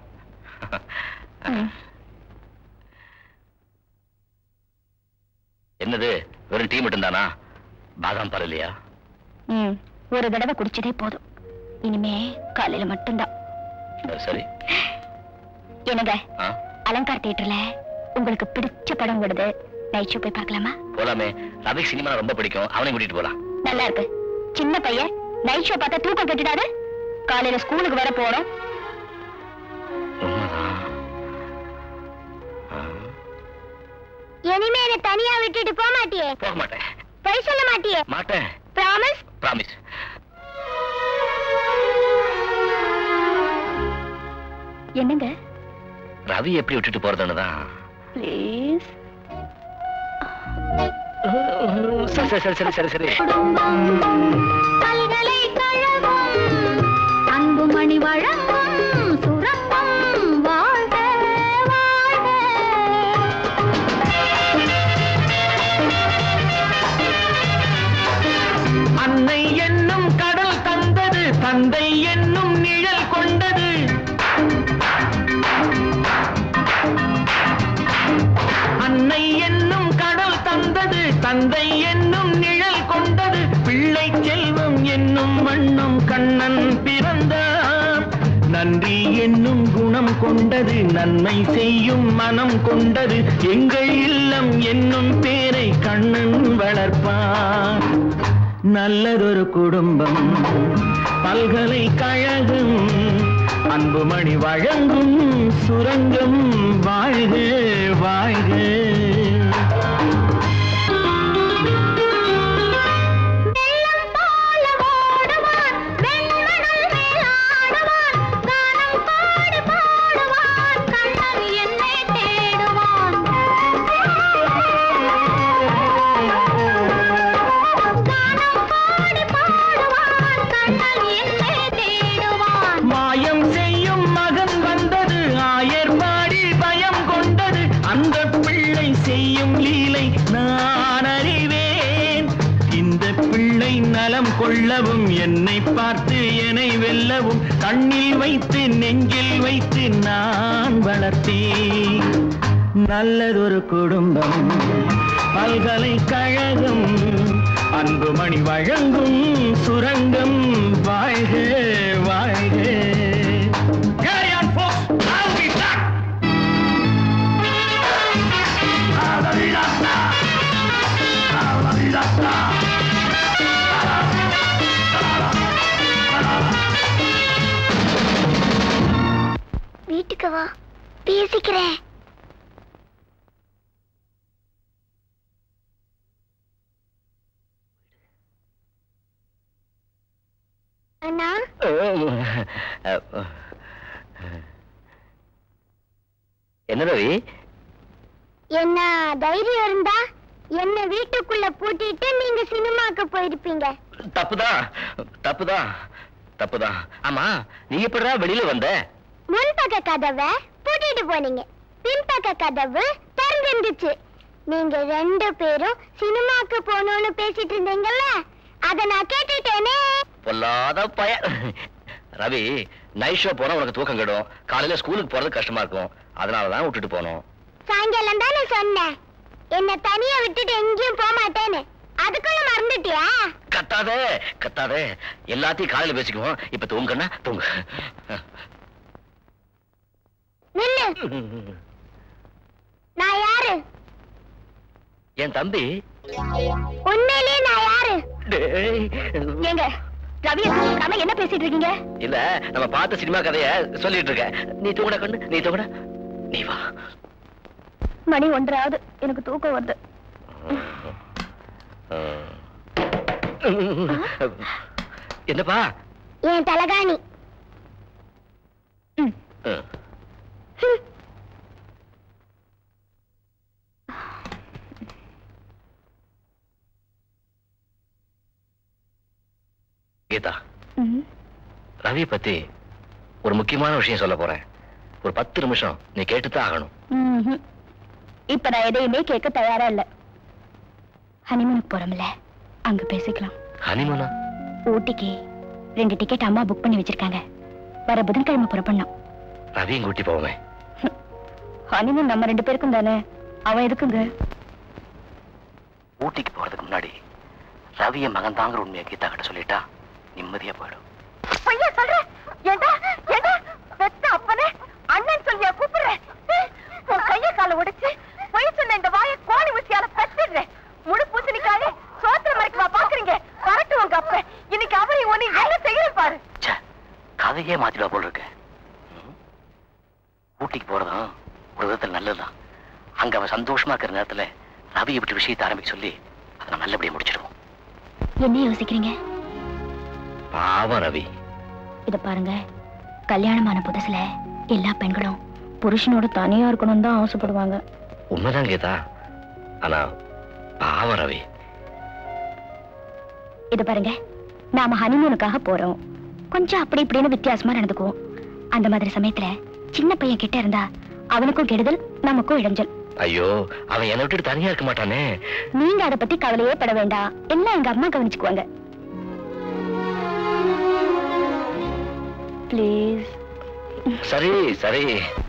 என்னது வெறும் டீ மட்டும் தானா பாதாம் பால் இல்லையா ம் ஒரு தடவை குடிச்சதே போதும் இனிமே காலையில மட்டும்தான் சரி, சரி என்னங்க ஆ அலங்கார் தியேட்டர்ல உங்களுக்கு பிடிச்ச படம் விடுது நைட் ஷோ போய் பார்க்கலாமா போலாமே ரவிக்கு சினிமா ரொம்ப பிடிக்கும் அவனையும் கூட்டிட்டு போலாம் நல்லா இருக்கு சின்ன பையன் நைட் ஷோ பார்த்தா தூக்கம் கட்டிடாது காலையில ஸ்கூலுக்கு வர போறோம் உண்மைதான் ஆ, இனிமே என்ன தனியா விட்டுட்டு போக மாட்டியே போக மாட்டேன் பொய் சொல்ல மாட்டியே மாட்டேன் ப்ராமிஸ் பிராமிஸ் என்னங்க ரவி எப்படி விட்டுட்டு போறதுன்னு தான் ப்ளீஸ் சரி சரி சரி சரி சரி சரி அன்புமணி வழங்கும் சுரப்பம் வாழ்க வாழ்க அன்னை என்னும் கடல் தந்தது தந்தை என்னும் நிழல் கொண்டது அன்னை என்னும் கடல் தந்தது தந்தை என்னும் நிழல் கொண்டது பிள்ளை செல்வம் என்னும் வண்ணம் கண்ணன் பிறந்தான் நன்றி என்னும் குணம் கொண்டது நன்மை செய்யும் மனம் கொண்டது எங்கள் இல்லம் என்னும் பேரை கண்ணன் வளர்ப்பான் நல்லதொரு குடும்பம் பல்கலைக்கழகம் அன்புமணி வழங்கும் சுரங்கம் வாழ்க வாழ்க மாயம் செய்யும் மகன் வந்தது ஆயர் பாடி பயம் கொண்டது அந்த பிள்ளை செய்யும் லீலை நான் அறிவேன் இந்த பிள்ளை நலம் கொள்ளவும் என்னை பார்த்து என்னை வெல்லவும் கண்ணில் வைத்து நெஞ்சில் வைத்து நான் வளர்த்தேன் நல்லதொரு குடும்பம் பல்கலைக்கழகம் அன்புமணி வழங்கும் சுரங்கம் வாழ்க வாழ்க Carry on, folks. I'll be back. Alalilasa. Alalilasa. வீட்டுக்கு வா பேசிக்கிறேன் அண்ணா என்ன ரவி என்ன தைரியம் இருந்தா என்ன வீட்டுக்குள்ள பூட்டிட்டு நீங்க சினிமாக்கு போயிருப்பீங்க தப்புதான் தப்புதான் தப்புதான் ஆமா நீ எப்படிடா வெளியில வந்த முன்பக்க கதவை பூட்டிட்டு போனீங்க பின்பக்க கதவு திறந்திருந்துச்சு நீங்க ரெண்டு பேரும் சினிமாக்கு போகணும்னு பேசிட்டு இருந்தீங்கல்ல அத நான் கேட்டுட்டேனே பொல்லாத பய ரவி நைட் ஷோ போனா உனக்கு தூக்கம் கெடும் காலையில ஸ்கூலுக்கு போறது கஷ்டமா இருக்கும் அதனாலதான் விட்டுட்டு போனோம் சாயங்காலம் தானே சொன்னேன் என்ன தனியா விட்டுட்டு எங்கேயும் போக மாட்டேன்னு அதுக்குள்ள மறந்துட்டியா கத்தாதே கத்தாதே எல்லாத்தையும் காலையில பேசிக்குவோம் இப்ப தூங்கண்ணா தூங்கு நில்லு நான் யாரு என் தம்பி உண்மையிலேயே நான் யாரு டேய். ஏங்க ரவியை தூக்காம என்ன பேசிட்டு இருக்கீங்க இல்ல நம்ம பார்த்த சினிமா கதைய சொல்லிட்டு இருக்க நீ தூங்கடா கண்ணு நீ தூங்கடா நீ வா மணி ஒன்றாவது எனக்கு தூக்கம் வருது என்னப்பா என் தலகாணி ம். கீதா ரவி பத்தி ஒரு முக்கியமான விஷயம் சொல்ல போறேன் ஒரு பத்து நிமிஷம் நீ கேட்டுதான் ஆகணும் ம்ஹும். இப்ப நான் எதையுமே கேட்க தயாரா இல்ல ஹனிமூனுக்கு போறோம்ல அங்க பேசிக்கலாம் ஹனிமூனா ஊட்டிக்கு ரெண்டு டிக்கெட் அம்மா புக் பண்ணி வச்சிருக்காங்க வர புதன்கிழமை புறப்படணும் ரவியும் கூட்டி போவோமே ஹனிமூன் நம்ம ரெண்டு பேருக்கும் தானே அவன் எதுக்குங்க ஊட்டிக்கு போறதுக்கு முன்னாடி ரவிய மகன் தாங்கிற உண்மையை கீதா கிட்ட சொல்லிட்டா நிம்மதியா போயிடும் பொய்யா சொல்ற ஏண்டா ஏண்டா பெத்த அப்பனே அண்ணன் சொல்லியா கூப்பிடுறேன் உன் கைய கால உடைச்சு பொய் சொன்ன இந்த வாய கோணி ஊசியால பெற்றிடுறேன் முழு பூசணிக்காயே சோத்திர மறைக்கவா பாக்குறீங்க வரட்டு உங்க அப்ப இன்னைக்கு அவரை ஒண்ணு என்ன செய்யற பாரு கதையே மாத்திடுவா போல் இருக்கு ம். ஊட்டிக்கு போறதும் ஒரு விதத்துல நல்லதுதான் அங்க அவன் சந்தோஷமா இருக்கிற நேரத்துல ரவி இப்படி விஷயத்தை ஆரம்பிக்க சொல்லி அதை நான் நல்லபடியா முடிச்சிடுவோம் என்ன யோசிக்கிறீங்க பாவம் ரவி இத பாருங்க கல்யாணமான புதுசுல எல்லா பெண்களும் புருஷனோட தனியா இருக்கணும் தான் ஆசைப்படுவாங்க உண்மைதான் கீதா ஆனா பாவம் ரவி இத பாருங்க நாம ஹனிமூனுக்காக போறோம் கொஞ்சம் அப்படி இப்படின்னு வித்தியாசமா நடந்துக்குவோம் அந்த மாதிரி சமயத்துல சின்ன பையன் கிட்ட இருந்தா அவனுக்கும் கெடுதல் நமக்கும் இடைஞ்சல் ஐயோ அவன் என்னை விட்டுட்டு தனியா இருக்க மாட்டானே நீங்க அத பத்தி கவலையே பட வேண்டாம் எல்லாம் எங்க அம்மா கவனிச்சுக்குவாங்க ப்ளீஸ் சரி சரி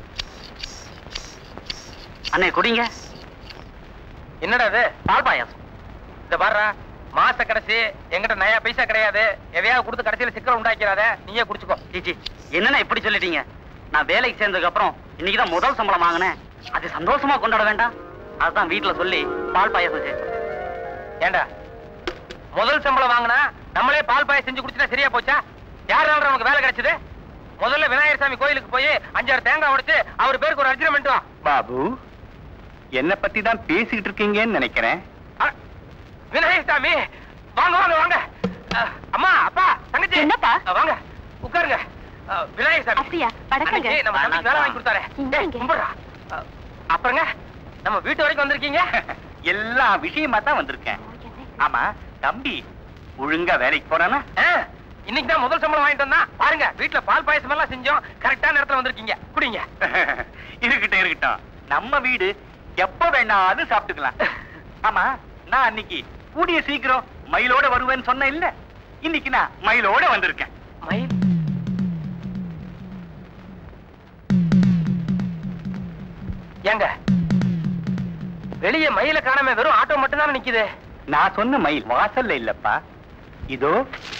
அண்ணே குடிங்க என்னடா இது பால் பாயாசம் இந்த பாருடா மாச கடைசி எங்கிட்ட நயா பைசா கிடையாது எதையாவது கொடுத்து கடைசியில சிக்கல் உண்டாக்கிறாத நீயே குடிச்சுக்கோ ஜிஜி என்னண்ணே இப்படி சொல்லிட்டீங்க நான் வேலைக்கு சேர்ந்ததுக்கு அப்புறம் இன்னைக்கு தான் முதல் சம்பளம் வாங்கினேன் அது சந்தோஷமா கொண்டாட வேண்டாம் அதுதான் வீட்டுல சொல்லி பால் பாயாசம் செஞ்சு ஏண்டா முதல் சம்பளம் வாங்கினா நம்மளே பால் பாய செஞ்சு குடிச்சுட்டா சரியா போச்சா யாரால உனக்கு வேலை கிடைச்சது முதல்ல விநாயகர் சாமி கோயிலுக்கு போய் அஞ்சாறு தேங்காய் உடைச்சு அவர் பேருக்கு ஒரு அர்ஜினமெண்ட் வா பாபு என்ன பத்தி தான் பேசிக்கிட்டு இருக்கீங்கன்னு நினைக்கிறேன் விநாயகர் சாமி வாங்க வாங்க வாங்க அஹ், அம்மா அப்பா தங்கச்சி என்னப்பா? அஹ், வாங்க உட்காருங்க அஹ், விநாயகர் சாமி அப்படியா? வணக்கங்க. அன்னைக்கு நம்ம தம்பிக்கு வேலை வாங்கி கொடுத்தாரு டேய், கும்பிடுறா. அஹ், அப்புறங்க நம்ம வீட்டு வரைக்கும் வந்திருக்கீங்க எல்லா விஷயமா தான் வந்திருக்கேன் ஆமா தம்பி ஒழுங்கா வேலைக்கு போறானா அஹ், இன்னைக்கு தான் முதல் சம்பளம் வாங்கிட்டு வந்தா பாருங்க வீட்டுல பால் பாயசம் எல்லாம் செஞ்சோம் கரெக்டான நேரத்துல வந்திருக்கீங்க குடிங்க இருக்கட்டும் இருக்கட்டும் நம்ம வீடு எப்ப வேணாலும் சாப்பிட்டுக்கலாம் ஆமா நான் அன்னைக்கு கூடிய சீக்கிரம் மயிலோட வருவேன்னு சொன்னேன் இல்ல இன்னைக்கு நான் மயிலோட வந்திருக்கேன் மயில் ஏங்க வெளியே மயில காணாம வெறும் ஆட்டோ மட்டும் தான் நிக்குது நான் சொன்ன மயில் வாசல்ல இல்லப்பா இதோ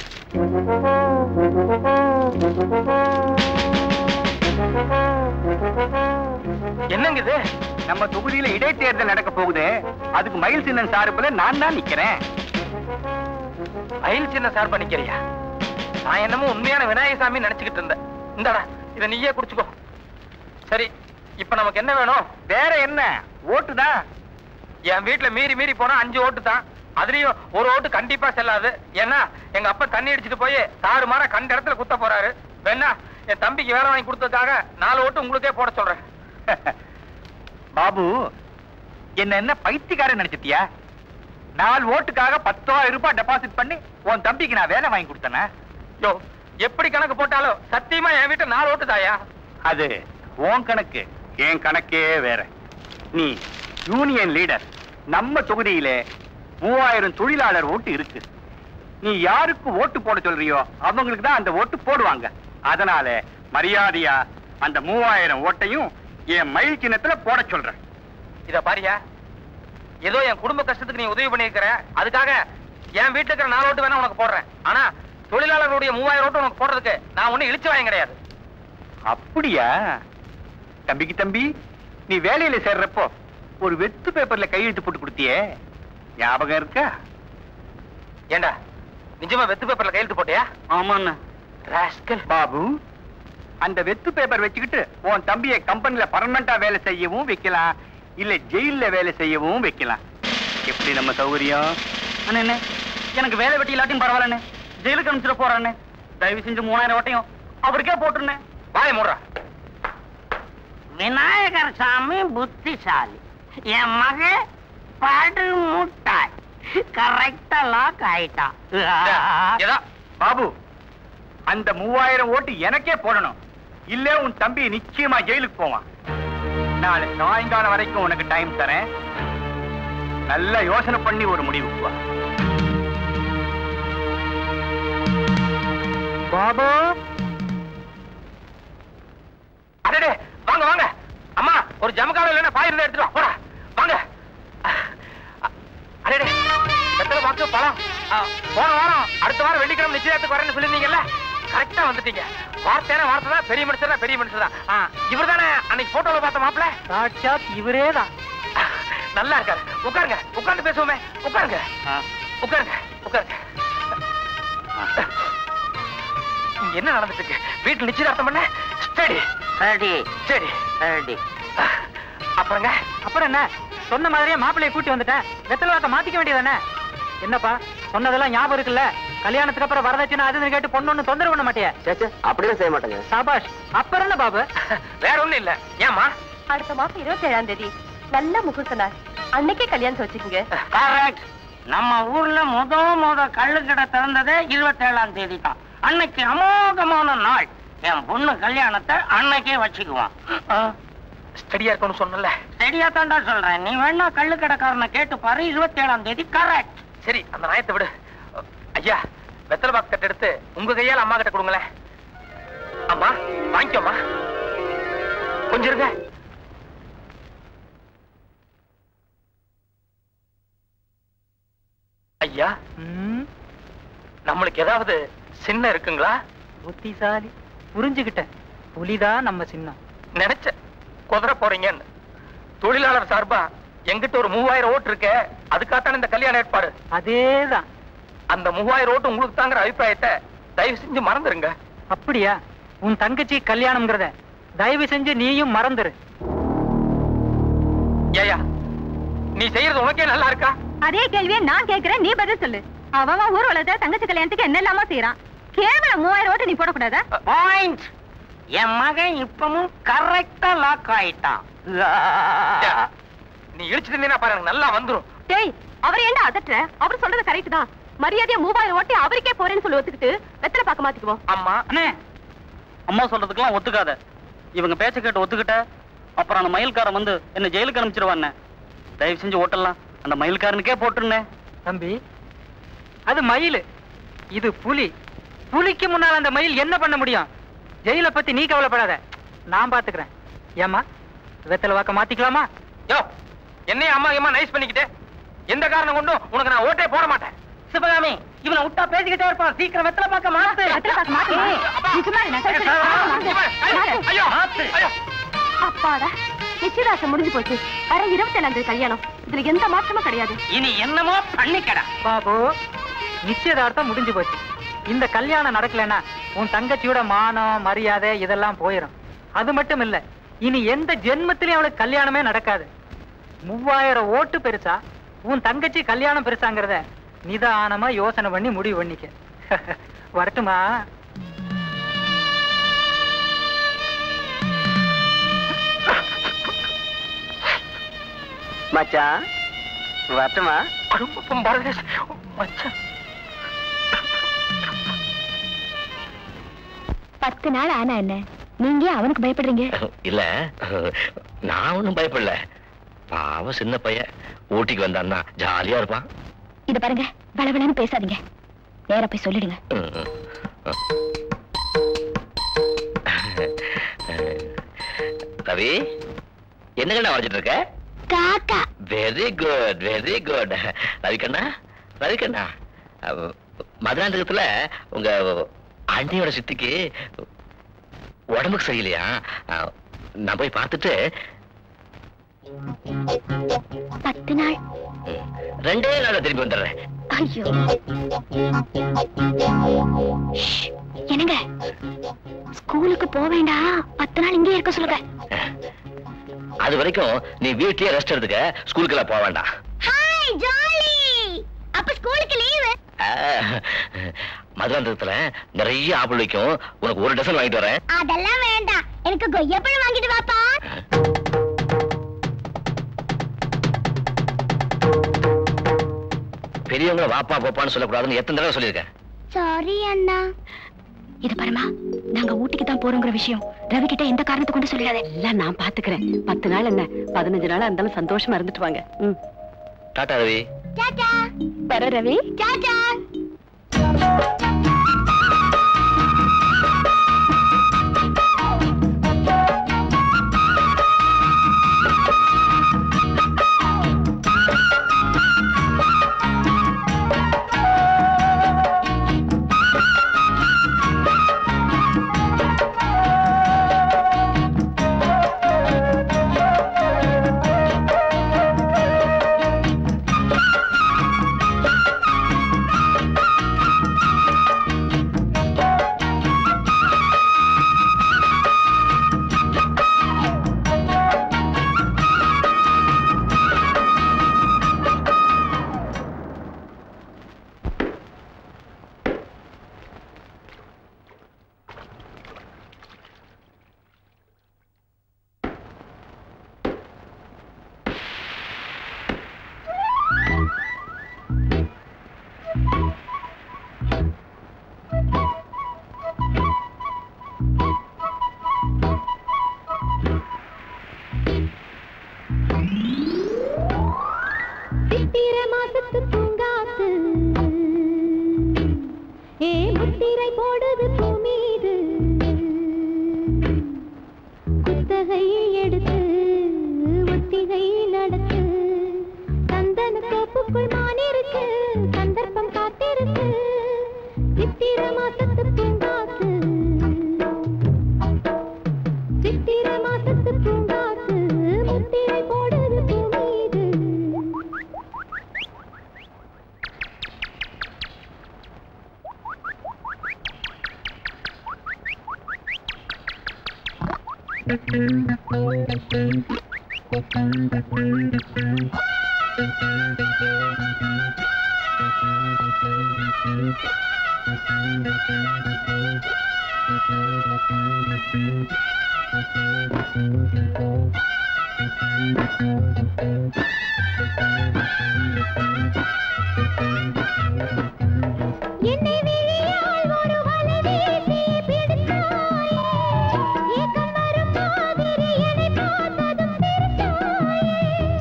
என்னங்க இது நம்ம தொகுதியில இடைத்தேர்தல் நடக்க போகுது அதுக்கு மயில் சின்னன் சார்புல நான் தான் நிக்கிறேன் மயில் சின்ன சார் பண்ணிக்கிறியா நான் என்னமோ உண்மையான விநாயகர் சாமி நினைச்சுக்கிட்டு இருந்தேன் இந்தாடா இத நீயே குடிச்சுக்கோ சரி இப்ப நமக்கு என்ன வேணும் வேற என்ன ஓட்டுதான் என் வீட்டுல மீறி மீறி போனா அஞ்சு ஓட்டு தான் அதுலயும் ஒரு ஓட்டு கண்டிப்பா செல்லாது ஏன்னா எங்க அப்பா தண்ணி அடிச்சிட்டு போய் தாறு மாற கண்ட இடத்துல குத்த போறாரு வேணா என் தம்பிக்கு வேலை வாங்கி கொடுத்ததுக்காக நாலு ஓட்டு உங்களுக்கே போட சொல்றேன் பாபு என்ன என்ன பைத்தியக்காரன் நினைச்சிட்டியா நாலு ஓட்டுக்காக பத்தாயிரம் ரூபாய் டெபாசிட் பண்ணி உன் தம்பிக்கு நான் வேலை வாங்கி கொடுத்தேனா யோ எப்படி கணக்கு போட்டாலும் சத்தியமா என் வீட்டுல நாலு ஓட்டு தாயா அது உன் கணக்கு என் கணக்கே வேற நீ யூனியன் லீடர் நம்ம தொகுதியிலே மூவாயிரம் தொழிலாளர் ஓட்டு இருக்கு நீ யாருக்கு ஓட்டு போட சொல்றியோ அவங்களுக்கு தான் அந்த ஓட்டு போடுவாங்க அதனால மரியாதையா அந்த மூவாயிரம் ஓட்டையும் என் மயில் சின்னத்துல போட சொல்றேன் இத பாரியா ஏதோ என் குடும்ப கஷ்டத்துக்கு நீ உதவி பண்ணிருக்கிற அதுக்காக என் வீட்டுல இருக்கிற நாலு ஓட்டு வேணா உனக்கு போடுறேன் ஆனா தொழிலாளர்களுடைய மூவாயிரம் ஓட்டு உனக்கு போடுறதுக்கு நான் ஒண்ணு இழிச்சு வாங்க கிடையாது அப்படியா தம்பிக்கு தம்பி நீ வேலையில சேர்றப்போ ஒரு வெத்து பேப்பர்ல கையெழுத்து போட்டு கொடுத்தியே ஞாபகம் இருக்கா ஏண்டா நிஜமா வெத்து பேப்பர்ல கையெழுத்து போட்டியா ஆமாண்ணா ராஸ்கல் பாபு அந்த வெத்து பேப்பர் வச்சுக்கிட்டு உன் தம்பியை கம்பெனில பர்மனண்டா வேலை செய்யவும் வைக்கலாம் இல்ல ஜெயில்ல வேலை செய்யவும் வைக்கலாம் எப்படி நம்ம சௌகரியம் அண்ணே எனக்கு வேலை வெட்டி இல்லாட்டியும் பரவாயில்லண்ணே ஜெயிலுக்கு அனுப்பிச்சிட போறானே தயவு செஞ்சு மூணாயிரம் வட்டையும் அவருக்கே போட்டுருந்தேன் வாய மூடுறா விநாயகர் சாமி புத்திசாலி என் மக படு முட்டாய் கரெக்டா லாக் ஆயிட்டான் ஏதா பாபு அந்த மூவாயிரம் ஓட்டு எனக்கே போடணும் இல்ல உன் தம்பி நிச்சயமா ஜெயிலுக்கு போவான் நாளை சாயங்காலம் வரைக்கும் உனக்கு டைம் தரேன் நல்லா யோசனை பண்ணி ஒரு முடிவுக்கு வா பாபு அடடே வாங்க வாங்க அம்மா ஒரு ஜமக்காலம் இல்லைன்னா பாய் இருந்தா எடுத்துட்டு வா போடா வாங்க அடடே வெத்தலை பாக்கு பழம் ஆ, போன வாரம் அடுத்த வாரம் வெள்ளிக்கிழமை நிச்சயத்துக்கு வரேன்னு சொல்லியிருந்தீங்கல்ல கரெக்டா வந்துட்டீங்க வார்த்தையான வார்த்தை தான் பெரிய மனுஷர் தான் பெரிய மனுஷர் தான் இவர் தானே அன்னைக்கு போட்டோல பார்த்த மாப்பிள சாட்சாத் இவரே தான் நல்லா இருக்காரு உட்காருங்க உட்கார்ந்து பேசுவோமே உட்காருங்க உட்காருங்க உட்காருங்க இங்க என்ன நடந்துட்டு இருக்கு வீட்டுல நிச்சயதார்த்தம் பண்ண ஸ்டடி சரி சரி சரி அப்புறங்க அப்புறம் என்ன சொன்ன மாதிரியே மாப்பிள்ளைய கூட்டி வந்துட்டேன் வெத்தலை வாக்க மாத்திக்க வேண்டியதானே என்னப்பா சொன்னதெல்லாம் ஞாபகம் இருக்குல்ல கல்யாணத்துக்கு அப்புறம் வரதட்சணை அதுன்னு கேட்டு பொண்ணு ஒண்ணு தொந்தரவு பண்ண மாட்டியா அப்படிலாம் செய்ய மாட்டேங்க சபாஷ் அப்புறம் என்ன பாபு வேற ஒண்ணும் இல்ல ஏமா அடுத்த மாசம் இருபத்தி ஏழாம் தேதி நல்ல முகூர்த்த நாள் அன்னைக்கே கல்யாணத்தை வச்சுக்கோங்க கரெக்ட் நம்ம ஊர்ல முத முத கள்ளுக்கடை திறந்ததே இருபத்தேழாம் தேதி தான் அன்னைக்கு அமோகமான நாள் என் பொண்ணு கல்யாணத்தை அன்னைக்கே வச்சுக்குவான் ஸ்டடியா இருக்கணும்னு சொன்னல சரியா தாண்டா சொல்றேன் நீ வேணா கள்ளுக்கடைக்காரனை கேட்டு பாரு இருபத்தேழாம் தேதி கரெக்ட் சரி அந்த நாயத்தை விடு ஐயா வெத்தலை பாக்கு தட்டு எடுத்து உங்க கையால அம்மா கிட்ட கொடுங்களேன் அம்மா வாங்கிக்கோமா கொஞ்சம் இருங்க ஐயா நம்மளுக்கு ஏதாவது சின்ன இருக்குங்களா புத்திசாலி புரிஞ்சுக்கிட்டேன் புலிதான் நம்ம சின்னம் நினைச்சேன் குதிரை போறீங்கன்னு தொழிலாளர் சார்பா எங்கிட்ட ஒரு மூவாயிரம் ஓட்டு இருக்க அதுக்காகத்தானே இந்த கல்யாண ஏற்பாடு அதேதான் அந்த மூவாயிரம் ஓட்டு உங்களுக்கு தாங்கிற அபிப்பிராயத்தை தயவு செஞ்சு மறந்துருங்க அப்படியா உன் தங்கச்சி கல்யாணம்ங்கிறத தயவு செஞ்சு நீயும் மறந்துரு ஏயா நீ செய்யறது உனக்கே நல்லா இருக்கா அதே கேள்வியை நான் கேக்குறேன் நீ பதில் சொல்லு அவன் அவன் ஊர் உலகத்துல தங்கச்சி கல்யாணத்துக்கு என்ன இல்லாம செய்யறான் கேவலம் மூவாயிரம் ஓட்டு நீ போடக்கூடாதா பாயிண்ட் என் மகன் இப்பவும் கரெக்டா லாக் ஆயிட்டான் நீ இழிச்சிட்டு இருந்தீங்கன்னா பாரு எனக்கு நல்லா வந்துரும் டேய் அவர் என்ன அதட்டுற அவர் சொல்றது கரெக்ட் தான் மரியாதையா மூவாயிரம் ஓட்டி அவருக்கே போறேன்னு சொல்லி ஒத்துக்கிட்டு வெத்தலை பார்க்க மாத்திக்குவோம் அம்மா அண்ணே அம்மா சொல்றதுக்கெல்லாம் ஒத்துக்காத இவங்க பேச்ச கேட்டு ஒத்துக்கிட்ட அப்புறம் அந்த மயில்காரன் வந்து என்ன ஜெயிலுக்கு அனுப்பிச்சிருவாண்ணே தயவு செஞ்சு ஓட்டலாம் அந்த மயில்காரனுக்கே போட்டுருந்தேன் தம்பி அது மயில் இது புலி புலிக்கு முன்னால் அந்த மயில் என்ன பண்ண முடியும் ஜெயில பத்தி நீ கவலைப்படாத நான் பாத்துக்கிறேன் ஏமா வெத்தலை வாக்க மாத்திக்கலாமா யோ என்னைய அம்மா அம்மா நைஸ் பண்ணிக்கிட்டு எந்த காரணம் கொண்டும் உனக்கு நான் ஓட்டே போட மாட்டேன் சிவகாமி இவனை விட்டா பேசிக்கிட்டே இருப்பான் சீக்கிரம் வெத்தலை பார்க்க மாத்து வெத்தலை பார்க்க மாத்து. நீ சும்மா இரு, நான் சொல்றேன். மாத்து. ஐயோ ஐயோ அப்பாடா நிச்சயதார்த்தம் முடிஞ்சு போச்சு வர இருபத்தேழாம் தேதி கல்யாணம் இதுல எந்த மாற்றமும் கிடையாது இனி என்னமோ பண்ணிக்கடா பாபு நிச்சயதார்த்தம் முடிஞ்சு போச்சு இந்த கல்யாணம் நடக்கலைன்னா உன் தங்கச்சியோட மானம் மரியாதை இதெல்லாம் போயிடும் அது மட்டும் இல்ல இனி எந்த ஜென்மத்திலயும் அவளுக்கு கல்யாணமே நடக்காது மூவாயிரம் ஓட்டு பெருசா உன் தங்கச்சி கல்யாணம் பெருசாங்கிறத நிதானமா யோசனை பண்ணி முடிவு பண்ணிக்க வரட்டுமா மச்சான் வரட்டுமா குடும்பம் பாரதேஷ் மச்சான் பத்து நாள் ஆனா என்ன நீங்க அவனுக்கு பயப்படுறீங்க இல்ல நான் ஒண்ணும் பயப்படல பாவம் சின்ன பையன் ஊட்டிக்கு வந்தான்னா ஜாலியா இருப்பான் இத பாருங்க வளவளன்னு பேசாதீங்க நேரா போய் சொல்லிடுங்க ம், ம், ம். ரவி என்ன கண்ணா வரைச்சிட்டு இருக்க காக்கா வெரி குட் வெரி குட் ரவிக்கண்ணா ரவிக்கண்ணா அவ- மதுராந்தகத்துல உங்க ஆண்டியோட சித்திக்கு உடம்புக்கு சரியில்லையா அஹ், நான் போய் பார்த்துட்டு பத்து நாள் ம், ரெண்டே நாள்ல திரும்பி வந்துடுறேன் ஐயோ ஷ், என்னங்க ஸ்கூலுக்கு போக வேண்டாம் பத்து நாள் இங்கே இருக்க சொல்லுங்க அது வரைக்கும் நீ வீட்லயே ரெஸ்ட் எடுத்துக்க ஸ்கூலுக்கு எல்லாம் போக வேண்டாம் ஹாய் ஜாலி அப்ப ஸ்கூலுக்கு லீவு அஹ், மதுராந்தகத்துல நிறைய ஆப்பிள் வைக்கும் உனக்கு ஒரு டசன் வாங்கிட்டு வரேன் அதெல்லாம் வேண்டாம் எனக்கு கொய்யாப்பழம் வாங்கிட்டு வாப்பா பெரியவங்கள வாப்பா போப்பான்னு சொல்லக்கூடாதுன்னு எத்தனை தடவை சொல்லியிருக்கேன் சாரி அண்ணா இது பாருமா நாங்க ஊட்டிக்கு தான் போறோங்கிற விஷயம் ரவி கிட்ட எந்த காரணத்தை கொண்டு சொல்லிடாத எல்லாம் நான் பாத்துக்கிறேன் பத்து நாள் என்ன பதினஞ்சு நாள் இருந்தாலும் சந்தோஷமா இருந்துட்டு வாங்க ம். டாடா ரவி டாடா வர ரவி டாடா சித்திர மாசத்து பூங்காத்து ஏ முத்திரை போடுது பூமீது குத்தகை எடுத்து ஒத்திகை நடத்து சந்தன தோப்புக்குள் மானிருக்கு சந்தர்ப்பம் காத்திருக்கு சித்திர மாசத்து பூங்காத்து சித்திர மாசத்து பூங்காத்து முத்திரை போடுது பூமீது என்னை விழியால் ஒரு வலை வீசி பிடித்தாயே. ஏக்கம் வரும் மாதிரி என்னை பார்த்ததும் சிரித்தாயே.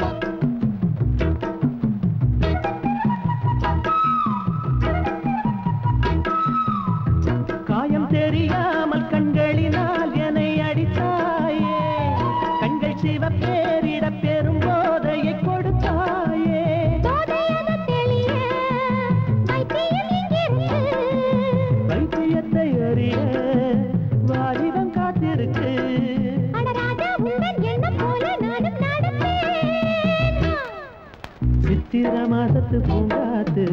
காயம் தெரியாமல் கண்களினால் என்னை அடித்தாயே கண்கள் சிவப்பேரிட பெரும் போதையை கொடுத்தாயே போதையது தெளிய, வைத்தியம் இங்கிருக்கு. வைத்தியத்தை அறிய வாலிபம் காத்திருக்கு அட ராஜா, உந்தன் எண்ணம் போல நானும் நடப்பேன். சித்திர மாசத்து பூங்காத்து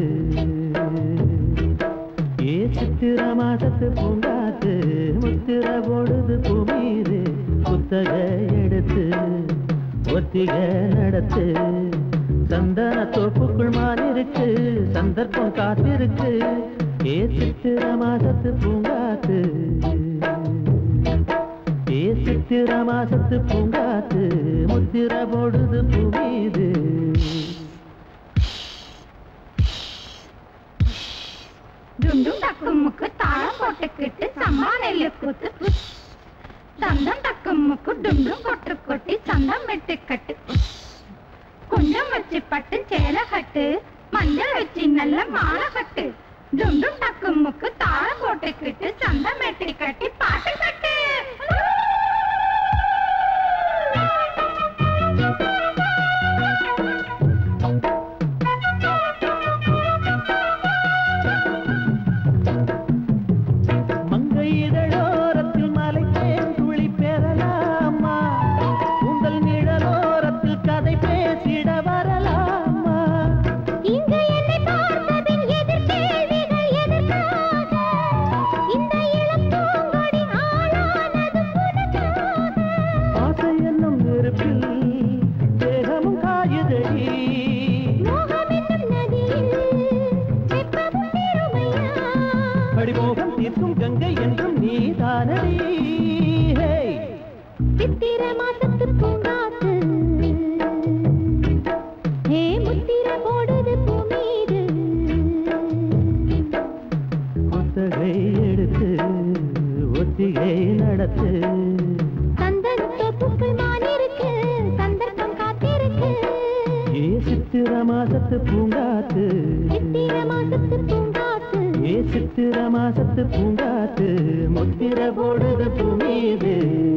ஏ சித்திர மாசத்து பூங்காத்து முத்திர போடுது பூமீது புத்தக எடுத்து ஒத்திக நடத்து சந்தன தோப்புக்குள் மாறிருக்கு சந்தர்ப்பம் காத்திருக்கு ஏ சித்திர மாசத்து பூங்காத்து ஏ சித்திர மாசத்து பூங்காத்து முத்திர போடுது பூமீது டுண்டும் டக்கும் முக்கு தாளம் போட்டுக்கிட்டு சம்மா நெல்லு குத்து புஷ். தந்தம் தக்கம் முக்கு டுண்டும் கொட்டு கொட்டி சந்தம் வெட்டு கட்டு குஞ்சம் வச்சு பட்டு சேலை கட்டு மஞ்சள் வச்சு நல்ல மாலை கட்டு டுண்டும் டக்கும் முக்கு தாளம் போட்டுக்கிட்டு சந்தம் வெட்டி கட்டி பாட்டு கட்டு மங்கை இதழோரத்தில் மலைத்தேன் துளி பெறலாமா உங்கள் நிழலோரத்தில் கதை பேசிட வரலாமா இங்கு என்னை பார்த்ததின் எதிர்கேள்விகள் எதற்காக இந்த இளம் பூங்கொடி ஆளானது உனக்காக ஆசை என்னும் நெருப்பில் தேகமும் காயுதடி மோகம் என்னும் நதியில் வெப்பமும் பெருமையா படிமோகம் தீர்க்கும் கங்கை என்றும் நீதானடி ஹே சித்திர மாசத்து பூங்காத்து ஏ முத்திர போடுது பூமீது குத்தகை எடுத்து ஒத்திகை நடத்து சந்தன தோப்புக்குள் மானிருக்கு சந்தர்ப்பம் காத்திருக்கு ஏ சித்திர மாசத்து பூங்காத்து சித்திர மாசத்து பூங்காத்து ஏ சித்திர மாசத்து பூங்காத்து முத்திர போடுது பூமீது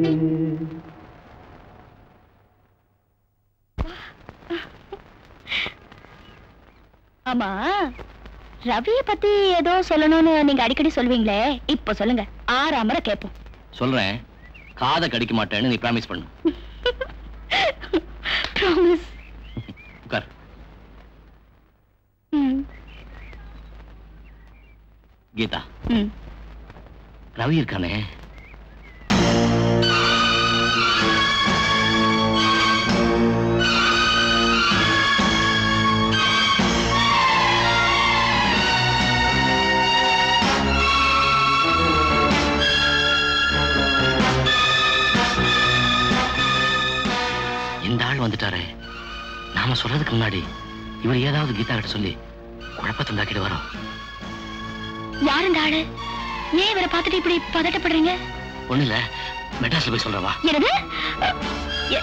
ஆமா ரவிய பத்தி ஏதோ சொல்லணும்னு நீங்க அடிக்கடி சொல்வீங்களே இப்ப சொல்லுங்க ஆறாமற கேப்போம் சொல்றேன் காதை கடிக்க மாட்டேன்னு நீ ப்ராமிஸ் பண்ணு ப்ராமிஸ் உட்கார் ம் கீதா ம் ரவி இருக்கானே இந்த ஆள் வந்துட்டாரே நாம சொல்றதுக்கு முன்னாடி இவர் ஏதாவது கீதா கிட்ட சொல்லி குழப்பத்தை உண்டாக்கிட்டு வரோம் யார் இந்த ஆளு ஏன் இவரை பார்த்துட்டு இப்படி பதட்டப்படுறீங்க ஒண்ணு இல்ல மெட்ராஸ்ல போய் சொல்றவா என்னது அ, எ-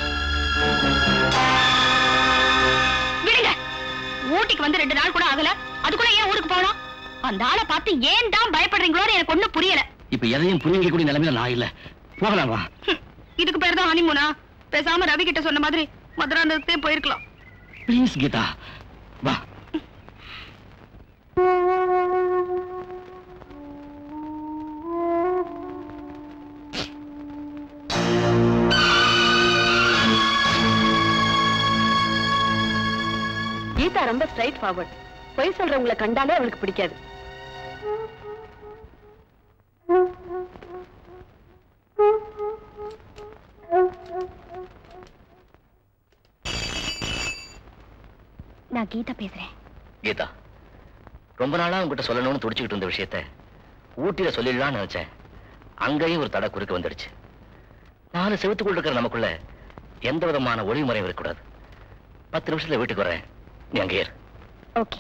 விடுங்க ஊட்டிக்கு வந்து ரெண்டு நாள் கூட ஆகல அதுக்குள்ள ஏன் ஊருக்கு போனோம் அந்த ஆளை பார்த்து ஏன் தான் பயப்படுறீங்களோன்னு எனக்கு ஒண்ணும் புரியல இப்ப எதையும் புரிஞ்சிக்க கூடிய நிலைமையில நான் இல்ல போகலாமா ஹம், இதுக்கு பேர் தான் ஹனிமூனா பேசாம ரவி கிட்ட சொன்ன மாதிரி மதுராந்தகத்தே போயிருக்கலாம் ப்ளீஸ் கீதா வா கீதா ரொம்ப ஸ்ட்ரைட் ஃபார்வர்ட் பொய் சொல்றவங்களை கண்டாலே அவளுக்கு பிடிக்காது நான் கீதா பேசுறேன் கீதா ரொம்ப நாளா உங்ககிட்ட சொல்லணும்னு துடிச்சுக்கிட்டு இருந்த விஷயத்த ஊட்டியில சொல்லிடலாம்னு நினைச்சேன் அங்கேயும் ஒரு தடை குறுக்க வந்துடுச்சு நாலு செவத்துக்குள்ள இருக்கிற நமக்குள்ள எந்த விதமான ஒளிமுறையும் இருக்கக்கூடாது பத்து நிமிஷத்துல வீட்டுக்கு வரேன் நீ அங்கே இரு ஓகே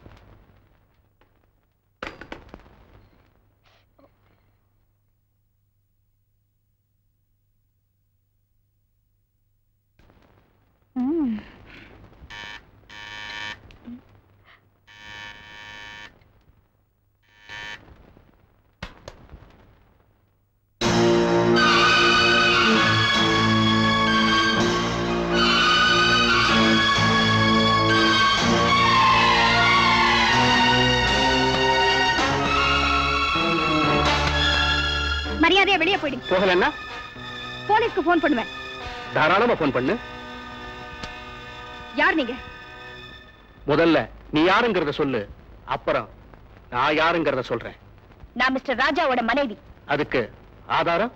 ம் மரியாதையா வெளியே போயிடுங்க போகலன்னா போலீஸ்க்கு போன் பண்ணுவேன் தாராளமா போன் பண்ணு யார் நீங்க முதல்ல நீ யாருங்கிறத சொல்லு அப்புறம் நான் யாருங்கிறத சொல்றேன் நான் மிஸ்டர் ராஜாவோட மனைவி அதுக்கு ஆதாரம்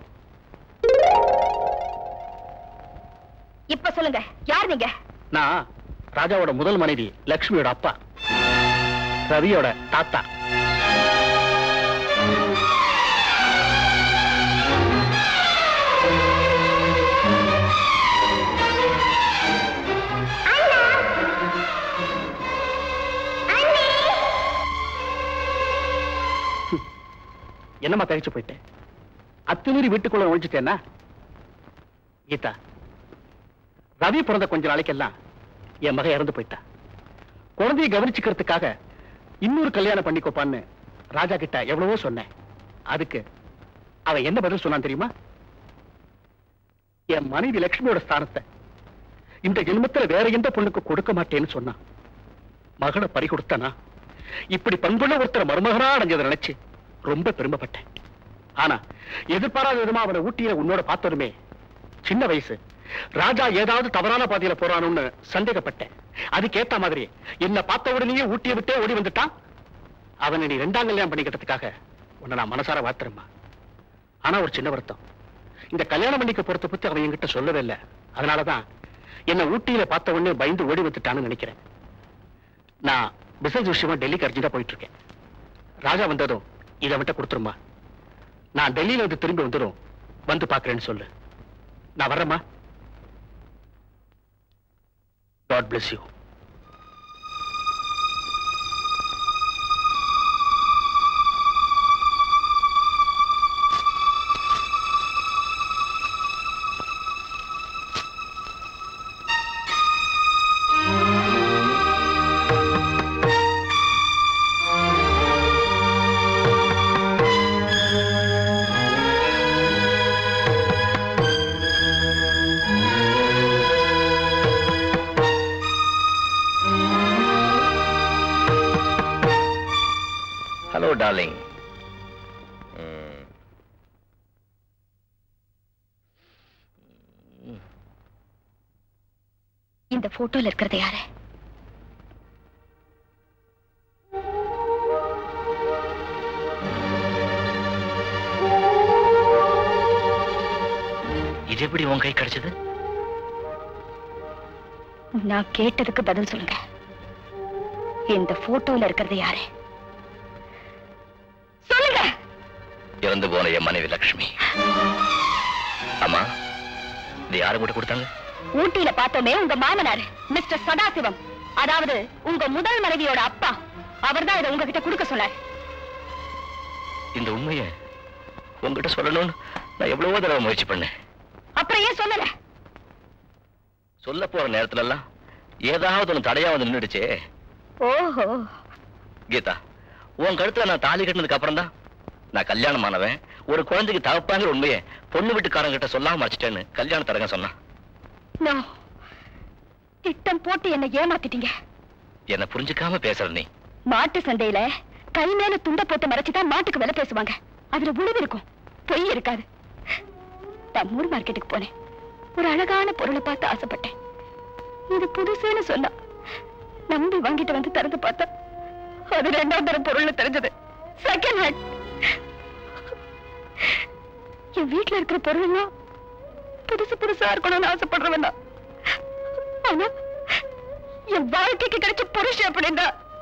இப்ப சொல்லுங்க யார் நீங்க நான் ராஜாவோட முதல் மனைவி லக்ஷ்மியோட அப்பா ரவியோட தாத்தா என்னம்மா தகைச்சு போயிட்டேன் அத்துமீறி வீட்டுக்குள்ள ஒழிச்சிட்டேன்னா கீதா ரவி பிறந்த கொஞ்ச நாளைக்கெல்லாம் என் மகன் இறந்து போயிட்டா குழந்தையை கவனிச்சுக்கிறதுக்காக இன்னொரு கல்யாணம் பண்ணிக்கோப்பான்னு ராஜா கிட்ட எவ்வளவோ சொன்னேன் அதுக்கு அவன் என்ன பதில் சொன்னான் தெரியுமா என் மனைவி லட்சுமியோட ஸ்தானத்தை இந்த ஜென்மத்துல வேற எந்த பொண்ணுக்கு கொடுக்க மாட்டேன்னு சொன்னான் மகனை பறி கொடுத்தனா இப்படி பண்புள்ள ஒருத்தர் மருமகனா அடைஞ்சதை நினைச்சு ரொம்ப பெருமைப்பட்டேன் ஆனா எதிர்பாராத விதமா அவனை ஊட்டிய உன்னோட பார்த்ததுமே சின்ன வயசு ராஜா ஏதாவது தவறான பாதையில போறானுன்னு சந்தேகப்பட்டேன் அதுக்கேத்த மாதிரி என்ன பார்த்த உடனேயே ஊட்டிய விட்டே ஓடி வந்துட்டான் அவனை நீ ரெண்டாம் கல்யாணம் பண்ணிக்கிட்டதுக்காக உன்னை நான் மனசார வாத்துறேம்மா ஆனா ஒரு சின்ன வருத்தம் இந்த கல்யாணம் பண்ணிக்க போறத பத்தி அவன் என்கிட்ட சொல்லவே இல்லை அதனாலதான் என்ன ஊட்டியில பார்த்த உடனே பயந்து ஓடி வந்துட்டான்னு நினைக்கிறேன் நான் பிசினஸ் விஷயமா டெல்லிக்கு அர்ஜென்டா போயிட்டு இருக்கேன் ராஜா வந்ததும் இதை விட்ட கொடுத்துருமா நான் டெல்லியில வந்து திரும்பி வந்துடும் வந்து பாக்குறேன்னு சொல்லு நான் வர்றேம்மா God bless you hello darling இந்த போட்டோல இருக்கிறது யாரு இது எப்படி உன் கை கிடைச்சது நான் கேட்டதுக்கு பதில் சொல்லுங்க இந்த போட்டோல இருக்கிறது யாரு சொல்லுங்க இறந்து போன என் மனைவி லக்ஷ்மி அம்மா இது யாரு கூட கொடுத்தாங்க ஊட்டியில பார்த்தோமே உங்க மாமனார் மிஸ்டர் சதாசிவம் அதாவது உங்க முதல் மனைவியோட அப்பா அவர்தான் இதை உங்ககிட்ட கொடுக்க சொன்னார் இந்த உண்மையை உங்ககிட்ட சொல்லணும்னு நான் எவ்வளவோ தடவை முயற்சி பண்ணேன் அப்புறம் ஏன் சொல்லல சொல்ல போற நேரத்துல எல்லாம் ஏதாவது ஒண்ணு தடையா வந்து நின்னுடுச்சே ஓஹோ கீதா உன் கழுத்துல நான் தாலி கட்டினதுக்கு அப்புறம் தான் நான் கல்யாணம் ஆனவன் ஒரு குழந்தைக்கு தகப்பாங்கிற உண்மையை பொண்ணு வீட்டுக்காரங்க கிட்ட சொல்லாம மறைச்சிட்டேன்னு கல்யாண தரங்க சொன்னான் நோ திட்டம் போட்டு என்ன ஏமாத்திட்டீங்க என்ன புரிஞ்சுக்காம பேசுற நீ மாட்டு சந்தையில கை மேல துண்ட போட்டு மறைச்சுதான் மாட்டுக்கு விலை பேசுவாங்க அதுல உணவு இருக்கும் பொய் இருக்காது நான் மூர் மார்க்கெட்டுக்கு போனேன் ஒரு அழகான பொருளை பார்த்து ஆசைப்பட்டேன் இது புதுசுன்னு சொன்னா நம்பி வாங்கிட்டு வந்து திறந்து பார்த்தா அது ரெண்டாம் தரம் பொருள்னு தெரிஞ்சது செகண்ட் ஹேண்ட் என் வீட்டுல இருக்கிற பொருள்லாம் புதுசு புதுசா இருக்கணும்னு ஆசைப்படுறவன் தான் ஆனா என் வாழ்க்கைக்கு கிடைச்ச புருஷன் அப்படின்னா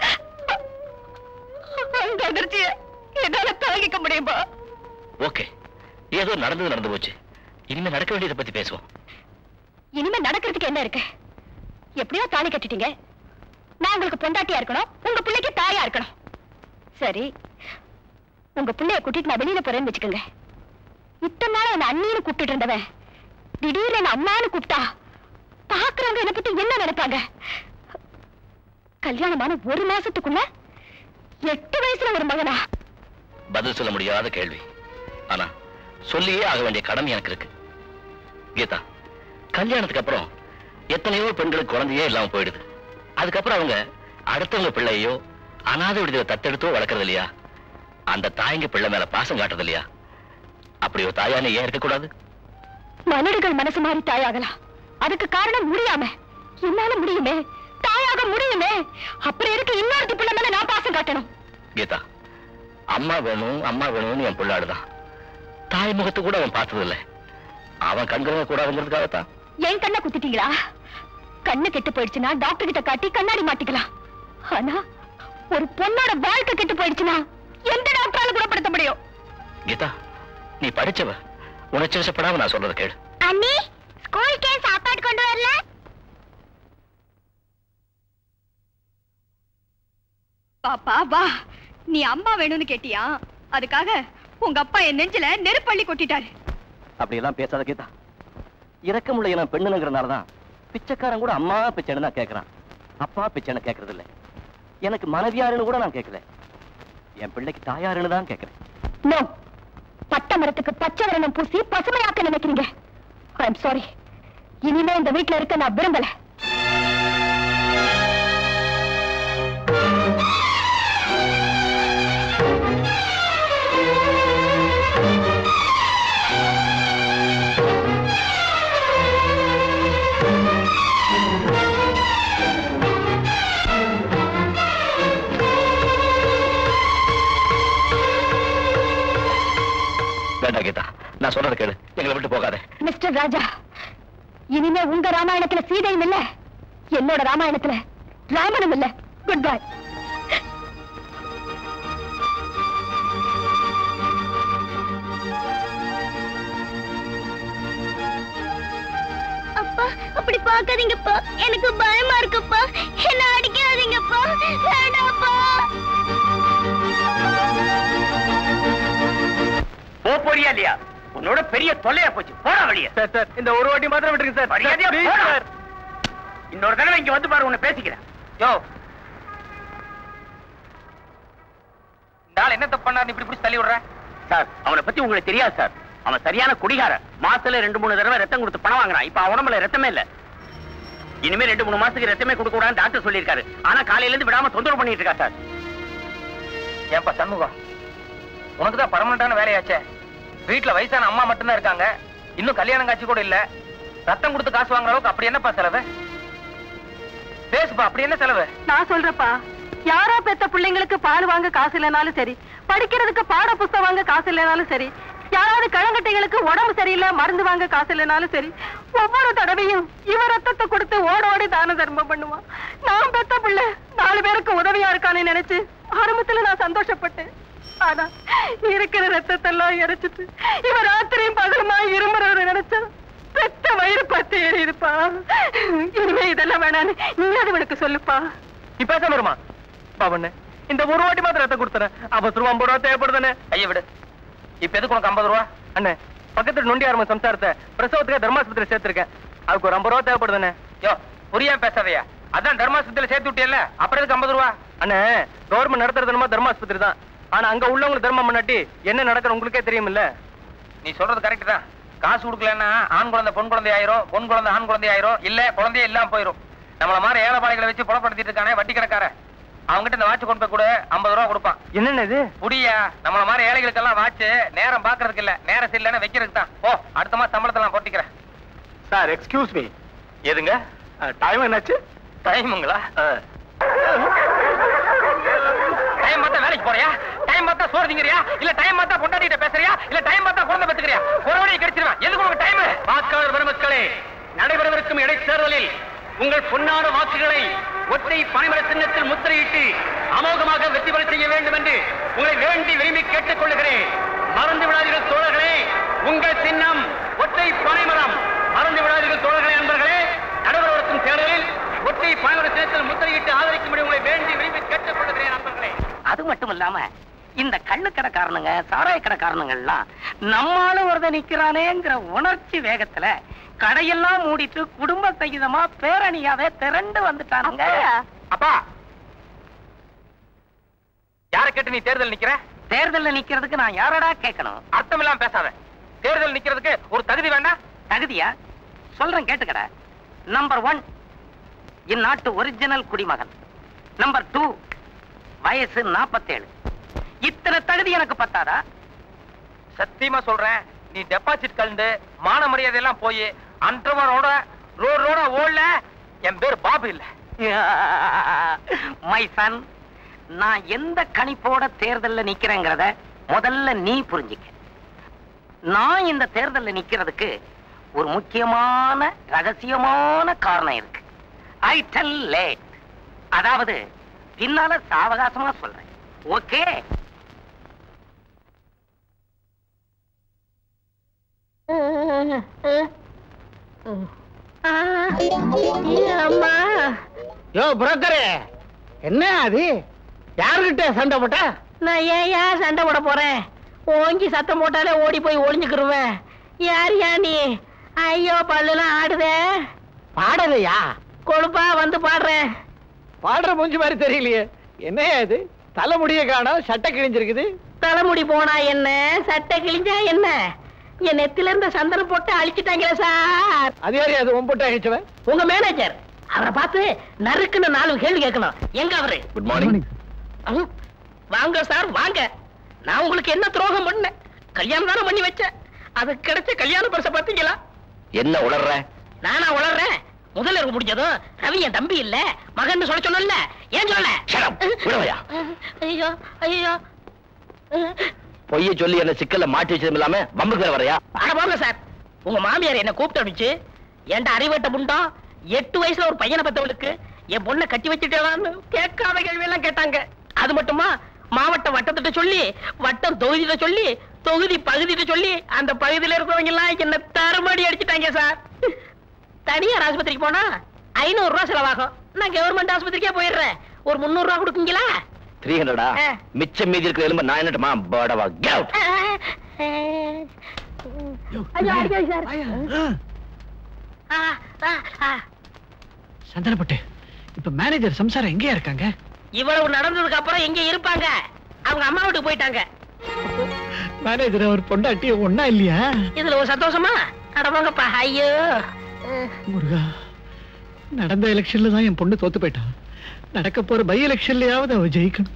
அந்த அதிர்ச்சிய என்னால தாங்கிக்க முடியுமா ஓகே ஏதோ நடந்தது நடந்து போச்சு இனிமே நடக்க வேண்டியதை பத்தி பேசுவோம் இனிமே நடக்கிறதுக்கு என்ன இருக்கு எப்படியோ தாலி கட்டிட்டீங்க நான் உங்களுக்கு பொண்டாட்டியா இருக்கணும் உங்க பிள்ளைக்கு தாயா இருக்கணும் சரி உங்க பிள்ளைய கூட்டிட்டு நான் வெளியில போறேன்னு வச்சுக்கோங்க இத்தனை நாள் என்ன அண்ணின்னு கூப்பிட்டு இருந்தவன் திடீர்னு என்ன அம்மான்னு கூப்பிட்டா பாக்குறவங்க என்ன பத்தி என்ன நினைப்பாங்க கல்யாணமான ஒரு மாசத்துக்குள்ள எட்டு வயசுல ஒரு மகனா பதில் சொல்ல முடியாத கேள்வி ஆனா சொல்லியே ஆக வேண்டிய கடமை எனக்கு இருக்கு கீதா கல்யாணத்துக்கு அப்புறம் எத்தனையோ பெண்களுக்கு குழந்தையே இல்லாம போயிடுது அதுக்கப்புறம் அவங்க அடுத்தவங்க பிள்ளையோ அனாதை விடுதலை தத்தெடுத்தோ வளர்க்கறது இல்லையா அந்த தாய்ங்க பிள்ளை மேல பாசம் காட்டுறது இல்லையா அப்படி ஒரு தாயானே ஏன் இருக்கக்கூடாது மலடுகள் மனசு மாறி தாயாகலாம் அதுக்கு காரணம் முடியாம என்னால முடியுமே தாயாக முடியுமே அப்புறம் இருக்கு இன்னொருத்தி பிள்ளை மேல நான் பாசம் காட்டணும் கீதா அம்மா வேணும் அம்மா வேணும்னு என் பிள்ளாடுதான் தாய் முகத்தை கூட அவன் பார்த்தது இல்ல அவன் கண்கிறவங்க கூடாதுங்கிறதுக்காகத்தான் என் கண்ணை குத்திட்டீங்களா கண்ணு கெட்டு போயிடுச்சுன்னா டாக்டர் கிட்ட காட்டி கண்ணாடி மாட்டிக்கலாம் ஆனா ஒரு பொண்ணோட வாழ்க்கை கெட்டு போயிடுச்சுன்னா எந்த டாக்டரால குணப்படுத்த முடியும் கீதா நீ படிச்சவ உணர்ச்சி வசப்படாம நான் சொல்றத கேளு அண்ணி ஸ்கூலுக்கே சாப்பாடு கொண்டு வரல பாப்பா வா நீ அம்மா வேணும்னு கேட்டியா அதுக்காக உங்க அப்பா என் நெஞ்சில நெருப்பள்ளி கொட்டிட்டாரு அப்படியெல்லாம் பேசாத கீதா இறக்கமுள்ள இனம் பெண்ணுங்கிறனால தான் பிச்சைக்காரன் கூட அம்மா பிச்சைன்னு தான் கேட்கறான் அப்பா பிச்சைன்னு கேட்கறது இல்ல எனக்கு மனைவியாருன்னு கூட நான் கேட்கல என் பிள்ளைக்கு தாயாருன்னு தான் கேட்கறேன் நோ பட்ட மரத்துக்கு பச்சை வரணம் பூசி பசுமையாக்க நினைக்கிறீங்க ஐம் சாரி இனிமே இந்த வீட்ல இருக்க நான் விரும்பல வேண்டாம் கீதா நான் சொல்றதை கேளு எங்களை விட்டு போகாத மிஸ்டர் ராஜா இனிமே உங்க ராமாயணத்துல சீதையும் இல்ல என்னோட ராமாயணத்துல ராமனும் இல்ல குட் பை அப்பா அப்படி பார்க்காதீங்கப்பா எனக்கு பயமா இருக்குப்பா என்ன அடிக்காதீங்கப்பா வேண்டாப்பா போ போறியா இல்லையா உன்னோட பெரிய தொல்லையா போச்சு போடா வெளியே சார் சார் இந்த ஒரு வாட்டி மாத்திரம் விட்டுருங்க சார் மரியாதையா Please, போடா. சார். இன்னொரு தடவை இங்க வந்து பாரு உன்னை பேசிக்கிறேன் யோ இந்த ஆள் என்ன தப்பு பண்ணாரு இப்படி பிடிச்சி தள்ளி விடுற சார் அவனை பத்தி உங்களுக்கு தெரியாது சார் அவன் சரியான குடிகாரன் மாசத்துல ரெண்டு மூணு தடவை ரத்தம் கொடுத்து பணம் வாங்குறான் இப்ப அவன் உடம்புல ரத்தமே இல்ல இனிமே ரெண்டு மூணு மாசத்துக்கு ரத்தமே கொடுக்க கூடாதுன்னு டாக்டர் சொல்லியிருக்காரு ஆனா காலையில இருந்து விடாம தொந்தரவு பண்ணிட்டு இருக்கா சார் ஏன்பா சண்முகம் உனக்கு தான் பர்மனண்டான வேலையாச்சே வீட்டுல வயசான அம்மா மட்டும்தான் இருக்காங்க இன்னும் கல்யாணம் காட்சி கூட இல்ல ரத்தம் கொடுத்து காசு வாங்குற அளவுக்கு அப்படி என்னப்பா செலவு பேசுப்பா அப்படி என்ன செலவு நான் சொல்றப்பா யாரோ பெத்த பிள்ளைங்களுக்கு பால் வாங்க காசு இல்லைனாலும் சரி படிக்கிறதுக்கு பாட புஸ்தகம் வாங்க காசு இல்லைனாலும் சரி யாராவது கழங்கட்டைகளுக்கு உடம்பு சரியில்லை மருந்து வாங்க காசு இல்லைனாலும் சரி ஒவ்வொரு தடவையும் இவ ரத்தத்தை கொடுத்து ஓட ஓடி தான தர்மம் பண்ணுவான் நான் பெத்த பிள்ளை நாலு பேருக்கு உதவியா இருக்கானே நினைச்சு ஆரம்பத்துல நான் சந்தோஷப்பட்டேன் ஆனா இருக்கிற ரத்தத்தெல்லாம் இறைச்சிட்டு இவ ராத்திரியும் பகலுமா இருமுறவரை நினைச்சா பெத்த வயிறு பத்து எரியுதுப்பா இனிமே இதெல்லாம் வேணான்னு நீ அது உனக்கு சொல்லுப்பா நீ பேசாம இருமா பாவண்ணே இந்த ஒரு வாட்டி மாத்திரம் ரத்தம் கொடுத்துறேன் அவசரம் ஐம்பது ரூபா தேவைப்படுதானே ஐயா விடு இப்ப எதுக்கு உனக்கு ஐம்பது ரூபா அண்ணே பக்கத்துல நொண்டி ஆரம்ப சம்சாரத்தை பிரசவத்துக்கு தர்மாஸ்பத்திரி சேர்த்திருக்கேன் அதுக்கு ஒரு ஐம்பது ரூபா தேவைப்படுதானே யோ புரியாம பேசாதயா அதான் தர்மாசத்துல சேர்த்து விட்டியல்ல அப்புறம் எதுக்கு ஐம்பது ரூபா அண்ணே கவர்மெண்ட் நடத்துறது என்னமோ தர்மாஸ்பத்திரி தான் ஆனா அங்க உள்ளவங்களுக்கு தர்மம் பண்ணாட்டி என்ன நடக்கிற உங்களுக்கே தெரியுமில்ல நீ சொல்றது கரெக்ட் தான் காசு கொடுக்கலன்னா ஆண் குழந்தை பொன் குழந்தை ஆயிரும் பொன் குழந்தை ஆண் குழந்தை ஆயிரும் இல்ல குழந்தையே இல்லாம போயிரும் நம்மள மாதிரி ஏழைப்பாளைகளை வச்சு புறப்படுத்திட்டு இருக்கானே வட்டி கடைக்காரன் அவங்ககிட்ட இந்த வாட்ச் கொண்டு போய் கொடு ஐம்பது ரூபா கொடுப்பான் என்னென்ன இது புடியா நம்மள மாதிரி ஏழைகளுக்கெல்லாம் வாட்ச் நேரம் பாக்குறதுக்கு இல்ல நேரம் சரியில்லைன்னா வைக்கிறதுக்கு தான் ஓ அடுத்த மாசம் சம்பளத்தெல்லாம் போட்டிக்கிறேன் சார் எக்ஸ்கியூஸ் மீ எதுங்க டைம் என்னாச்சு டைமுங்களா டைம் பார்த்தா வேலைக்கு போறியா டைம் பார்த்தா சோறு திங்கறியா இல்ல டைம் பார்த்தா பொண்டாட்டிட்ட பேசுறியா இல்ல டைம் பார்த்தா குழந்தை பெத்துக்கிறியா ஒரு வழியை கிடைச்சிருவேன் எதுக்கு உனக்கு டைம் வாக்காளர் பெருமக்களே நடைபெறவிருக்கும் இடைத்தேர்தலில் உங்கள் பொன்னான வாக்குகளை ஒற்றை பனைமர சின்னத்தில் முத்திரையிட்டு அமோகமாக வெற்றி பெற செய்ய வேண்டும் என்று உங்களை வேண்டி விரும்பி கேட்டுக் கொள்கிறேன் மறந்து விடாதீர்கள் தோழர்களே உங்கள் சின்னம் ஒற்றை பனைமரம் மறந்து விடாதீர்கள் தோழர்களே நண்பர்களே நடைபெறவிருக்கும் தேர்தலில் ஒற்றை பனைமர சின்னத்தில் முத்திரையிட்டு ஆதரிக்கும்படி உங்களை வேண்டி விரும்பி கேட்டுக் கொள்கிறேன் நண்பர்களே அது மட்டும் இல்லாம இந்த கண்ணு கடைக்காரனுங்க சாராய கடைக்காரனுங்கள்லாம் நம்மால ஒருத நிக்கிறானேங்கிற உணர்ச்சி வேகத்துல கடையெல்லாம் மூடிட்டு குடும்ப சகிதமா பேரணியாவே திரண்டு வந்துட்டானுங்க அப்பா யார கேட்டு நீ தேர்தல் நிக்கிற தேர்தல்ல நிக்கிறதுக்கு நான் யாரடா கேட்கணும் அர்த்தம் இல்லாம பேசாத தேர்தல் நிக்கிறதுக்கு ஒரு தகுதி வேண்டாம் தகுதியா சொல்றேன் கேட்டுக்கட நம்பர் ஒன் இந்நாட்டு ஒரிஜினல் குடிமகன் நம்பர் டூ வயசு நாற்பத்தேழு இத்தனை தகுதி எனக்கு பத்தாதா சத்தியமா சொல்றேன் நீ டெபாசிட் கலந்து மான மரியாதை எல்லாம் போய் அன்றவரோட ரோட் ரோட ஓடல என் பேர் பாபு இல்ல மை சன் நான் எந்த கணிப்போட தேர்தல்ல நிக்கிறேங்கிறத முதல்ல நீ புரிஞ்சுக்க நான் இந்த தேர்தல்ல நிக்கிறதுக்கு ஒரு முக்கியமான ரகசியமான காரணம் இருக்கு ஐ டெல் லேட் அதாவது பின்னால சாவகாசமா சொல்றேன் ஓகே அம்மா யோ புரோக்கரே என்ன அது யாருகிட்ட சண்டை போட்ட நான் ஏன் ஏன் சண்டை போட போறேன் ஓங்கி சத்தம் போட்டாலே ஓடி போய் ஒளிஞ்சுக்கிருவேன் யார் யா நீ ஐயோ பல்லுலாம் ஆடுதே பாடலையா கொழுப்பா வந்து பாடுறேன் பாடுற மூஞ்சி மாதிரி தெரியலையே என்னையா இது தலைமுடிய காணோம் சட்டை கிழிஞ்சிருக்குது தலைமுடி போனா என்ன சட்டை கிழிஞ்சா என்ன என் நெத்தில இருந்த சந்தனம் போட்டு அழிச்சிட்டாங்களே சார் அது யாரு அது ஒம்புட்டு அழிச்சவன் உங்க மேனேஜர் அவரை பார்த்து நறுக்குன்னு நாலு கேள்வி கேட்கணும் எங்க அவரு குட் மார்னிங் அஹ், வாங்க சார் வாங்க நான் உங்களுக்கு என்ன துரோகம் பண்ணேன் கல்யாணம் தானே பண்ணி வச்சேன் அது கிடைச்ச கல்யாண பரிசை பாத்தீங்களா என்ன உளர்ற நானா உளறேன் முதல்ல இருக்க முடிஞ்சதும் ரவி என் தம்பி இல்ல மகன் சொல்ல சொன்னல ஏன் சொல்ல விடவையா ஐயோ ஐயோ பொய்ய சொல்லி என்ன சிக்கல்ல மாட்டி வச்சதும் இல்லாம பம்புக்கு வரையா அட போங்க சார் உங்க மாமியார் என்ன கூப்பிட்டு அனுப்பிச்சு ஏன்டா அறிவட்ட முண்டம் எட்டு வயசுல ஒரு பையனை பத்தவளுக்கு என் பொண்ணை கட்டி வச்சுட்டேன்னு கேட்காத கேள்வி எல்லாம் கேட்டாங்க அது மட்டுமா மாவட்ட வட்டத்திட்ட சொல்லி வட்டம் தொகுதியிட்ட சொல்லி தொகுதி பகுதியிட்ட சொல்லி அந்த பகுதியில இருக்கிறவங்க எல்லாம் என்ன தருமடி அடிச்சிட்டாங்க சார் தனியார் ஆஸ்பத்திரிக்கு போனா ஐநூறு ரூபாய் செலவாகும் நான் கவர்மெண்ட் ஆஸ்பத்திரிக்கே போயிடுறேன் ஒரு முந்நூறு ரூபாய் கொடுக்குங்களா த்ரீ ஹண்ட்ரடா ஆ. மிச்சம் மீதி இருக்கிற எலும்பு நான் என்னட்டுமா படவா கெட் ஐயோ அடிக்காது சார் ஆ, ஆ, ஆ. சந்தனப்பட்டு இப்ப மேனேஜர் சம்சாரம் எங்கேயா இருக்காங்க இவ்வளவு நடந்ததுக்கு அப்புறம் எங்க இருப்பாங்க அவங்க அம்மா வீட்டுக்கு போயிட்டாங்க மேனேஜர் அவர் பொண்டாட்டி ஒன்னா இல்லையா இதுல ஒரு சந்தோஷமா அடவாங்கப்பா ஐயோ முருகா நடந்த எலெக்ஷன்ல தான் என் பொண்ணு தோத்து போயிட்டா நடக்க போற பை எலெக்ஷன்லயாவது அவ ஜெயிக்கணும்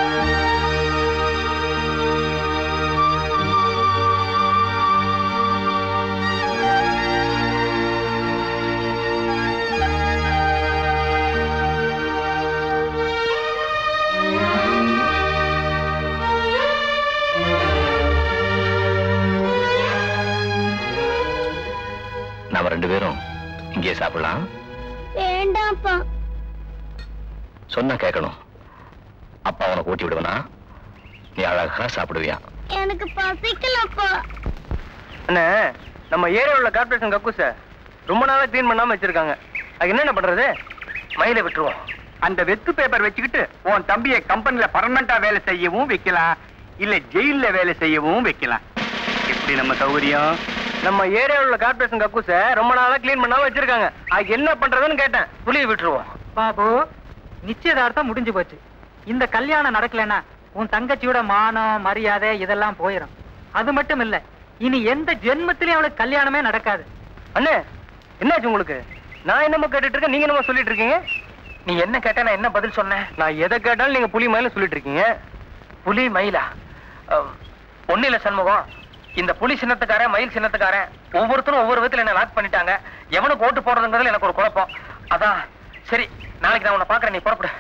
நாம ரெண்டு பேரும் இங்கே சாப்பிடலாம் வேண்டாம்ப்பா சொன்னா கேட்கணும் அப்பா உனக்கு ஊட்டி விடுவனா நீ அழகா சாப்பிடுவியா எனக்கு பசிக்கலப்பா அண்ணே நம்ம ஏரியா உள்ள கார்பரேஷன் கக்கூச ரொம்ப நாளா க்ளீன் பண்ணாம வச்சிருக்காங்க அதுக்கு என்னென்ன பண்றது மயில விட்டுருவோம் அந்த வெத்து பேப்பர் வச்சுக்கிட்டு உன் தம்பியை கம்பெனில பர்மனண்டா வேலை செய்யவும் வைக்கலாம் இல்ல ஜெயில்ல வேலை செய்யவும் வைக்கலாம் எப்படி நம்ம சௌகரியம் நம்ம ஏரியா உள்ள கார்பரேஷன் கக்கூச ரொம்ப நாளா க்ளீன் பண்ணாம வச்சிருக்காங்க அதுக்கு என்ன பண்றதுன்னு கேட்டேன் புளிய விட்டுருவோம் பாபு நிச்சயதார்த்தம் முடிஞ்சு போச்சு இந்த கல்யாணம் நடக்கலைன்னா உன் தங்கச்சியோட மானம் மரியாதை இதெல்லாம் போயிடும் அது மட்டும் இல்ல இனி எந்த ஜென்மத்திலயும் அவளுக்கு கல்யாணமே நடக்காது அண்ணே என்னாச்சு உங்களுக்கு நான் என்னமோ கேட்டுட்டு இருக்கேன் நீங்க என்னமோ சொல்லிட்டு இருக்கீங்க நீ என்ன கேட்ட நான் என்ன பதில் சொன்னேன் நான் எதை கேட்டாலும் நீங்க புலி மயில சொல்லிட்டு இருக்கீங்க புலி மயிலா ஒண்ணு இல்ல சண்முகம் இந்த புலி சின்னத்துக்காரன் மயில் சின்னத்துக்காரன் ஒவ்வொருத்தரும் ஒவ்வொரு விதத்துல என்ன லாக் பண்ணிட்டாங்க எவனுக்கு ஓட்டு போடுறதுங்கிறதுல எனக்கு ஒரு குழப்பம் அதான் சரி நாளைக்கு நான் உன்னை பாக்குறேன் நீ புறப்படு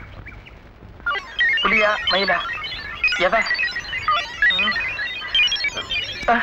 புலியா மயிலா எவன் ம். அஹ்.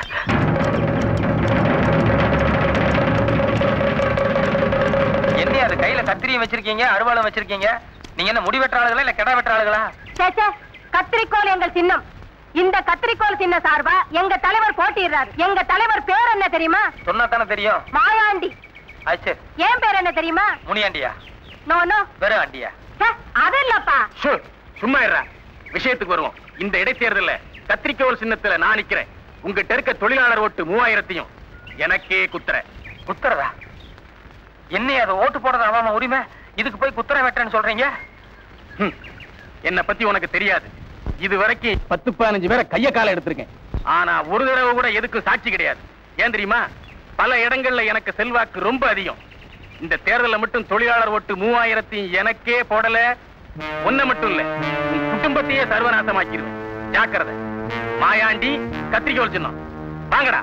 என்ன அது கையில கத்திரியும் வச்சிருக்கீங்க அருவாளும் வச்சிருக்கீங்க நீங்க என்ன முடி வெட்டுற ஆளுகளா இல்ல கெடா வெட்டுற ஆளுகளா சேச்சே கத்திரிக்கோல் எங்கள் சின்னம் இந்த கத்திரிக்கோல் சின்ன சார்பா எங்க தலைவர் போட்டியிடுறாரு எங்க தலைவர் பேர் என்ன தெரியுமா சொன்னா தானே தெரியும் மாயாண்டி அது சரி ஏன் பேர் என்ன தெரியுமா முனியாண்டியா நோ நோ வெறும் ஆண்டியா ச்சே, அது இல்லப்பா சு, சும்மா இருடா விஷயத்துக்கு வருவோம் இந்த இடைத்தேர்தல்ல கத்திரிக்கோள் சின்னத்துல நான் நிக்கிறேன் உங்க இருக்க தொழிலாளர் ஓட்டு மூவாயிரத்தையும் எனக்கே குத்துற குத்துறதா என்ன அது ஓட்டு போடுறது அவன் உரிமை இதுக்கு போய் குத்துற வெட்டுறேன்னு சொல்றீங்க ஹம், என்னை பத்தி உனக்கு தெரியாது இது வரைக்கும் பத்து பதினஞ்சு பேரை கைய கால எடுத்திருக்கேன் ஆனா ஒரு தடவை கூட எதுக்கும் சாட்சி கிடையாது ஏன் தெரியுமா பல இடங்கள்ல எனக்கு செல்வாக்கு ரொம்ப அதிகம் இந்த தேர்தல்ல மட்டும் தொழிலாளர் ஓட்டு மூவாயிரத்தையும் எனக்கே போடல ஒன்ன மட்டும் இல்ல உன் குடும்பத்தையே சர்வநாசமாக்கிடுவேன் ஜாக்கிரதை மாயாண்டி கத்திரிக்கோள் சின்னம் வாங்கடா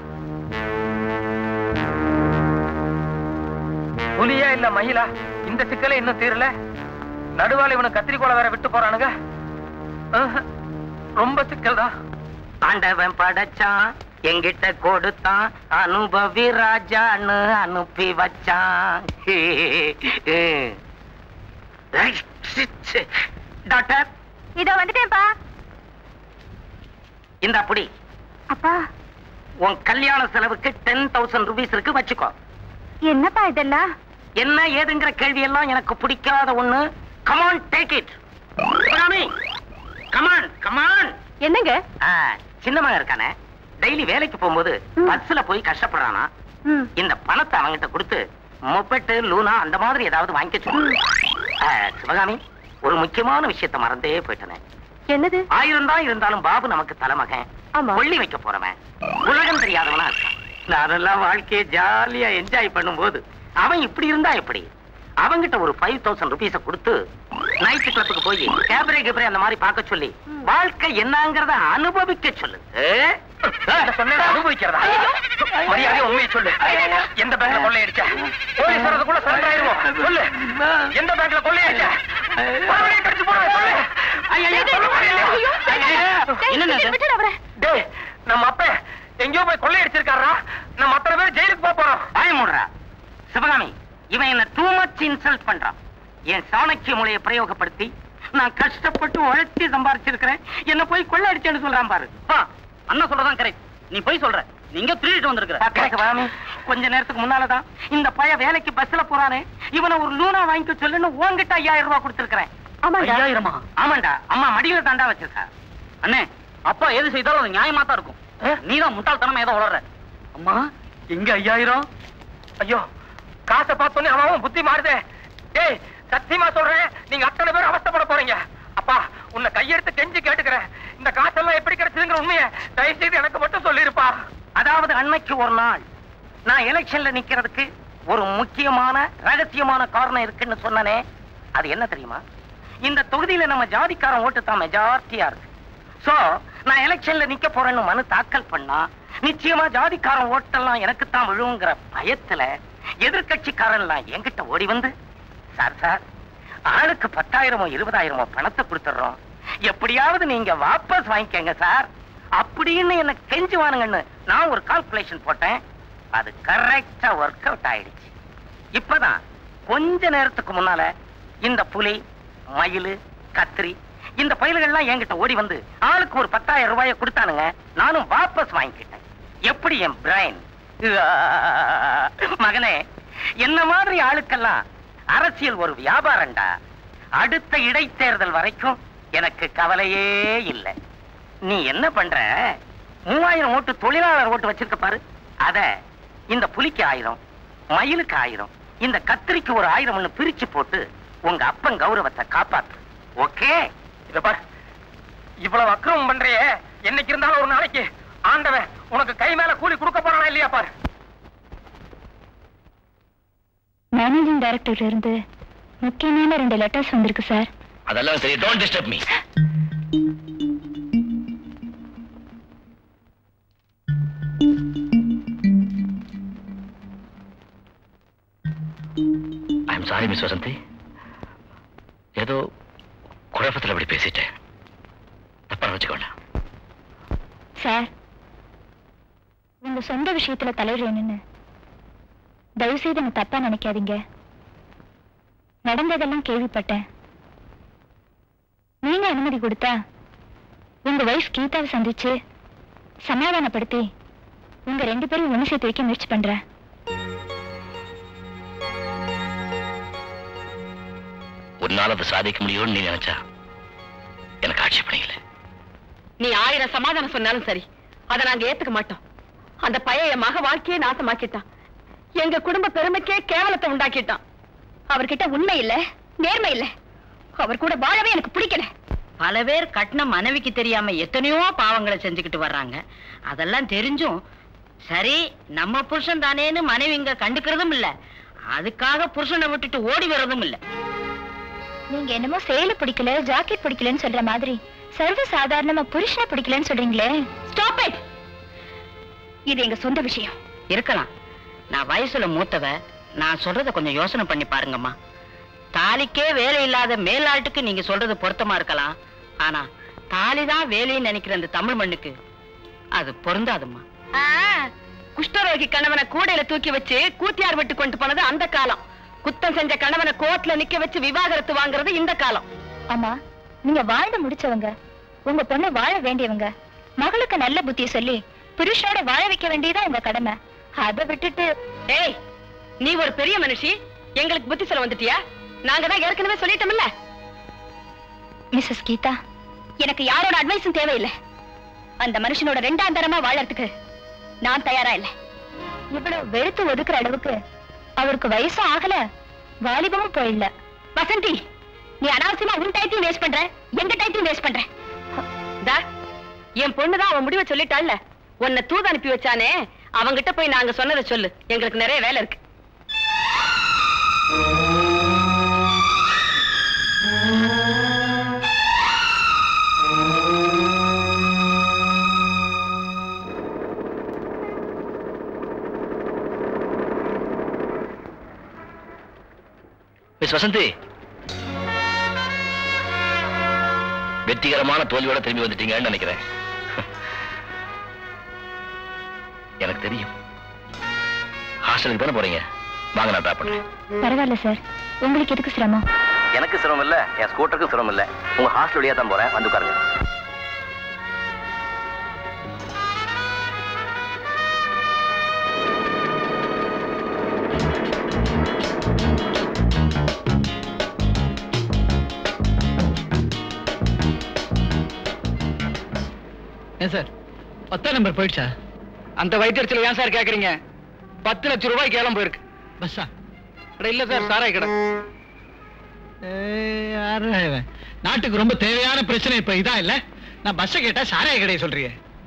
புலியா இல்ல மயிலா இந்த சிக்கலே இன்னும் தீரல நடுவால இவனு கத்திரிக்கோலை வேற விட்டு போறானுங்க ஆஹா, ரொம்ப சிக்கல் தான் ஆண்டவன் படைச்சான் எங்கிட்ட கொடுத்தான் அனுபவி ராஜான்னு அனுப்பி வச்சான் டாக்டர் இதோ வந்துட்டேன்ப்பா இந்த புடி அப்பா உன் கல்யாண செலவுக்கு டென் தௌசண்ட் ருபீஸ் இருக்கு வச்சுக்கோ என்னப்பா இதெல்லாம் என்ன ஏதுங்கிற கேள்வி எல்லாம் எனக்கு பிடிக்காத ஒண்ணு come on take it come on come on என்னங்க சின்ன மகன் இருக்கானே டெய்லி வேலைக்கு போகும்போது பஸ்ல போய் கஷ்டப்படுறானா இந்த பணத்தை அவங்கிட்ட கொடுத்து மொப்பெட்டு லூனா அந்த மாதிரி ஏதாவது வாங்கிக்க சொல்லு ஆ, சிவகாமி ஒரு முக்கியமான விஷயத்தை மறந்தே போயிட்டனே என்னது ஆயிரம் தான் இருந்தாலும் பாபு நமக்கு தலைமகன் கொள்ளி வைக்க போறவன் உலகம் தெரியாதவனா இருக்கான் நானெல்லாம் வாழ்க்கையை ஜாலியா என்ஜாய் பண்ணும்போது அவன் இப்படி இருந்தா எப்படி அவங்கிட்ட ஒரு ஃபைவ் தௌசண்ட் ருபீஸ கொடுத்து நைட் கிளப்புக்கு போய் கேபரே கேபரே அந்த மாதிரி பார்க்க சொல்லி வாழ்க்கை என்னங்கறத அனுபவிக்க சொல்லு சொன்னதை அனுபவிக்கிறதா மரியாதையா உண்மையை சொல்லு எந்த பேங்க்ல கொள்ளையடிச்ச போலீஸ் வரது கூட சரண்டர் ஆயிருவோம் சொல்லு எந்த பேங்க்ல கொள்ளையடிச்ச உடனே கடிச்சு போடுவேன், சொல்லு. என்னண்ணா இது? டேய், நம்ம அப்ப எங்கேயோ போய் கொள்ளையடிச்சிருக்காரா நம்ம அத்தனை பேர் ஜெயிலுக்கு போக போறோம் வாய மூடுறா சிவகாமி இவன் என்ன டூ மச் இன்சல்ட் பண்றான் என் சாணக்கிய மூலையை பிரயோகப்படுத்தி நான் கஷ்டப்பட்டு உழைச்சி சம்பாரிச்சிருக்கிறேன் என்ன போய் கொள்ளை அடிச்சேன்னு சொல்றான் பாரு அண்ணன் சொல்றதான் கரெக்ட் நீ போய் சொல்ற நீங்க திருடிட்டு வந்திருக்கிற சிவகாமி கொஞ்ச நேரத்துக்கு முன்னாலதான் இந்த பைய வேலைக்கு பஸ்ல போறானே இவனை ஒரு லூனா வாங்கிக்க சொல்லுன்னு உன்கிட்ட ஐயாயிரம் ரூபாய் கொடுத்திருக்கிறேன் ஐயாயிரமா ஆமாண்டா அம்மா மடியில தாண்டா வச்சிருக்கா அண்ணே அப்பா எது செய்தாலும் அது நியாயமா தான் இருக்கும் நீதான் முட்டாள்தனமா ஏதோ வளர்ற அம்மா எங்க ஐயாயிரம் ஐயோ காசை பார்த்தோன்னே அவன் அவன் புத்தி மாறுதே டேய் சத்தியமா சொல்றேன் நீங்க அத்தனை பேர் அவஸ்தைப்பட போறீங்க அப்பா உன்னை கையெடுத்து கெஞ்சி கேட்டுக்கிறேன் இந்த காசெல்லாம் எப்படி கிடைச்சதுங்கிற உண்மையை தயவு செய்து எனக்கு மட்டும் சொல்லிருப்பா அதாவது அண்மைக்கு ஒரு நாள் நான் எலெக்ஷன்ல நிக்கிறதுக்கு ஒரு முக்கியமான ரகசியமான காரணம் இருக்குன்னு சொன்னனே அது என்ன தெரியுமா இந்த தொகுதியில நம்ம ஜாதிக்காரன் ஓட்டு தான் மெஜாரிட்டியா இருக்கு சோ நான் எலெக்ஷன்ல நிக்க போறேன்னு மனு தாக்கல் பண்ணா நிச்சயமா ஜாதிக்காரன் ஓட்டெல்லாம் எனக்கு தான் விழுங்கிற பயத்துல எதிர்கட்சிக்காரன்லாம் என்கிட்ட ஓடி வந்து சார் சார் ஆளுக்கு பத்தாயிரமோ இருபதாயிரமோ பணத்தை கொடுத்துடுறோம் எப்படியாவது நீங்க வாபஸ் வாங்கிக்கங்க சார் அப்படின்னு என்ன கெஞ்சுவானுங்கன்னு நான் ஒரு கால்குலேஷன் போட்டேன் அது கரெக்டா ஒர்க் அவுட் ஆயிடுச்சு இப்பதான் கொஞ்ச நேரத்துக்கு முன்னால இந்த புலி மயிலு கத்திரி இந்த பயில்கள்லாம் என்கிட்ட ஓடி வந்து ஆளுக்கு ஒரு பத்தாயிரம் ரூபாயை கொடுத்தானுங்க நானும் வாபஸ் வாங்கிக்கிட்டேன் எப்படி என் பிரைன் மகனே என்ன மாதிரி ஆளுக்கெல்லாம் அரசியல் ஒரு வியாபாரம்டா அடுத்த இடைத்தேர்தல் வரைக்கும் எனக்கு கவலையே இல்லை நீ என்ன பண்ற மூவாயிரம் ஓட்டு தொழிலாளர் ஓட்டு வச்சிருக்க பாரு அத இந்த புலிக்கு ஆயிரம் மயிலுக்கு ஆயிரம் இந்த கத்திரிக்கு ஒரு ஆயிரம்னு பிரிச்சு போட்டு உங்க அப்பன் கௌரவத்தை காப்பாத்து ஓகே இத பார் இவ்வளவு அக்கிரமம் பண்றியே என்னைக்கு இருந்தாலும் ஒரு நாளைக்கு ஆண்டவன் உனக்கு கை மேல கூலி கொடுக்க போறானா இல்லையா பாரு மேனேஜிங் டைரக்டர்ல இருந்து முக்கியமான ரெண்டு லெட்டர்ஸ் வந்திருக்கு சார் அதெல்லாம் சரி don't disturb me I am sorry miss Vasanthi ஏதோ குழப்பத்தில் அப்படி பேசிட்டேன் தப்பா வச்சுக்க வேண்டாம் சார் உங்க சொந்த விஷயத்துல தலையிடுறேன்னு தயவு செய்து என்ன தப்பா நினைக்காதீங்க நடந்ததெல்லாம் கேள்விப்பட்டேன் நீங்க அனுமதி கொடுத்தா உங்க வைஃப் கீதாவை சந்திச்சு சமாதானப்படுத்தி உங்க ரெண்டு பேரும் ஒண்ணு சேர்த்து வைக்க முயற்சி பண்றேன் உன்னால அதை சாதிக்க முடியும்னு நீ நினைச்சா எனக்கு ஆட்சேபனை இல்லை நீ ஆயிரம் சமாதானம் சொன்னாலும் சரி அதை நாங்க ஏத்துக்க மாட்டோம் அந்த பையன் என் மக வாழ்க்கையே நாசமாக்கிட்டான் எங்க குடும்ப பெருமைக்கே கேவலத்தை உண்டாக்கிட்டான் அவர்கிட்ட உண்மை இல்ல நேர்மை இல்ல அவர் கூட வாழவே எனக்கு பிடிக்கல பல பேர் கட்டின மனைவிக்கு தெரியாம எத்தனையோ பாவங்களை செஞ்சுக்கிட்டு வர்றாங்க அதெல்லாம் தெரிஞ்சும் சரி நம்ம புருஷன் தானேன்னு மனைவி இங்க கண்டுக்கிறதும் இல்ல அதுக்காக புருஷனை விட்டுட்டு ஓடி வர்றதும் இல்ல நீங்க என்னமோ சேலை பிடிக்கல ஜாக்கெட் பிடிக்கலன்னு சொல்ற மாதிரி சர்வ சாதாரணமா புருஷனை பிடிக்கலன்னு சொல்றீங்களே ஸ்டாப் இட் இது எங்க சொந்த விஷயம் இருக்கலாம் நான் வயசுல மூத்தவ நான் சொல்றத கொஞ்சம் யோசனை பண்ணி பாருங்கம்மா தாலிக்கே வேலை இல்லாத மேலாட்டுக்கு நீங்க சொல்றது பொருத்தமா இருக்கலாம் ஆனா தாலிதான் வேலைன்னு நினைக்கிற அந்த தமிழ் மண்ணுக்கு அது பொருந்தாதும்மா குஷ்டரோகி கணவனை கூடையில தூக்கி வச்சு கூத்தியார் விட்டு கொண்டு போனது அந்த காலம் குத்தம் செஞ்ச கணவனை கோர்ட்ல நிக்க வச்சு விவாகரத்து வாங்குறது இந்த காலம் ஆமா நீங்க வாழ்ந்து முடிச்சவங்க உங்க பொண்ணு வாழ வேண்டியவங்க மகளுக்கு நல்ல புத்திய சொல்லி புருஷனோட வாழ வைக்க வேண்டியதான் உங்க கடமை அதை விட்டுட்டு ஏய் நீ ஒரு பெரிய மனுஷி எங்களுக்கு புத்தி சொல்ல வந்துட்டியா நாங்க தான் ஏற்கனவே சொல்லிட்டோம்ல மிஸ்ஸஸ் கீதா எனக்கு யாரோட அட்வைஸும் தேவையில்லை அந்த மனுஷனோட ரெண்டாம் தரமா வாழறதுக்கு நான் தயாரா இல்ல இவ்வளவு வெறுத்து ஒதுக்குற அளவுக்கு அவருக்கு வயசும் ஆகல வாலிபமும் போயிடல வசந்தி நீ அனாவசியமா உன் டைத்தையும் வேஸ்ட் பண்ற எங்க டைத்தையும் வேஸ்ட் பண்ற தா, என் பொண்ணுதான் அவன் முடிவை சொல்லிட்டாள்ல உன்னை தூது அனுப்பி வச்சானே அவங்கிட்ட போய் நாங்க சொன்னதை சொல்லு எங்களுக்கு நிறைய வேலை இருக்கு மிஸ் வசந்தி வெற்றிகரமான தோல்வியோட திரும்பி வந்துட்டீங்கன்னு நினைக்கிறேன் எனக்கு தெரியும் ஹாஸ்டலுக்கு தானே போறீங்க வாங்க நான் ட்ராப் பண்றேன் பரவாயில்ல சார் உங்களுக்கு எதுக்கு சிரமம் எனக்கு சிரமம் இல்ல என் ஸ்கூட்டருக்கும் சிரமம் இல்ல உங்க ஹாஸ்டல் வழியா தான் போறேன் வந்து உட்காருங்க ஏன் சார் பத்தாம் நம்பர் போயிடுச்சா அந்த வயிற்றுல ஏன் சார் கேக்குறீங்க பத்து லட்சம் ரூபாய்க்கு ஏலம் போயிருக்கு பஸ்ஸா அட இல்ல சார் சாராய் கடை ஏய், யாருடா இவன்? நாட்டுக்கு ரொம்ப தேவையான பிரச்சனை இப்ப இதான் இல்ல நான் பஸ்ஸை கேட்டா சாராய கடையை சொல்றீங்க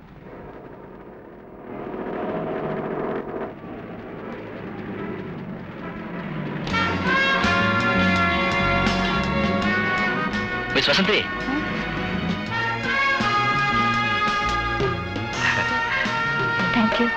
மிஸ் வசந்தி தேங்க்யூ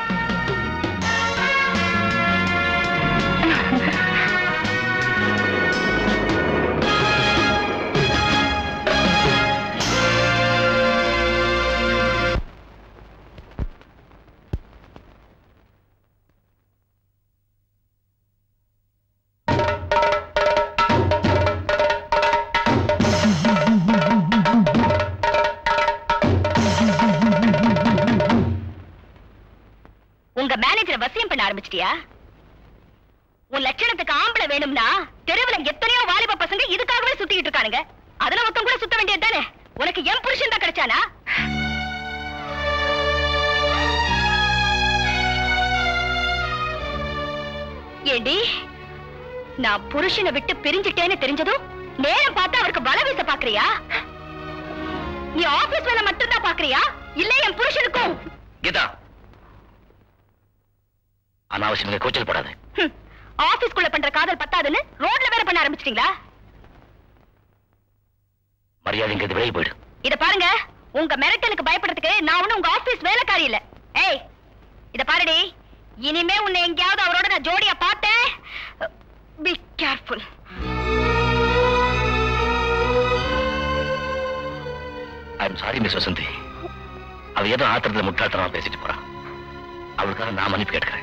உங்க மேனேஜரை வசியம் பண்ண ஆரம்பிச்சிட்டியா உன் லட்சணத்துக்கு ஆம்பளை வேணும்னா தெருவுல எத்தனையோ வாலிப பசங்க இதுக்காகவே சுத்திக்கிட்டு இருக்கானுங்க அதுல ஒருத்தன் கூட சுத்த வேண்டியது தானே உனக்கு என் புருஷன் தான் கிடைச்சானா ஏண்டி நான் புருஷனை விட்டு பிரிஞ்சுட்டேன்னு தெரிஞ்சதும் நேரம் பார்த்து அவருக்கு வலை வீச பாக்குறியா நீ ஆபீஸ் வேலை மட்டும்தான் பாக்குறியா இல்ல என் புருஷனுக்கும் கீதா அனாவசியமாக கூச்சல் படாது ஹம், ஆபீஸ்க்குள்ள பண்ற காதல் பத்தாதுன்னு ரோட்ல வேற பண்ண ஆரம்பிச்சிட்டீங்களா மரியாதைங்கிறது விலகி போயிடு இத பாருங்க உங்க மிரட்டலுக்கு பயப்படுறதுக்கு நான் ஒண்ணும் உங்க ஆபீஸ் வேலைக்காரி இல்ல ஏய் இத பாருடி இனிமே உன்னை எங்கேயாவது அவரோட நான் ஜோடியா பார்த்தேன் be careful I am sorry miss Vasanthi அவ ஏதோ ஆத்திரத்துல முட்டாள்தனமா பேசிட்டு போறா அவளுக்காக நான் மன்னிப்பு கேட்கிறேன்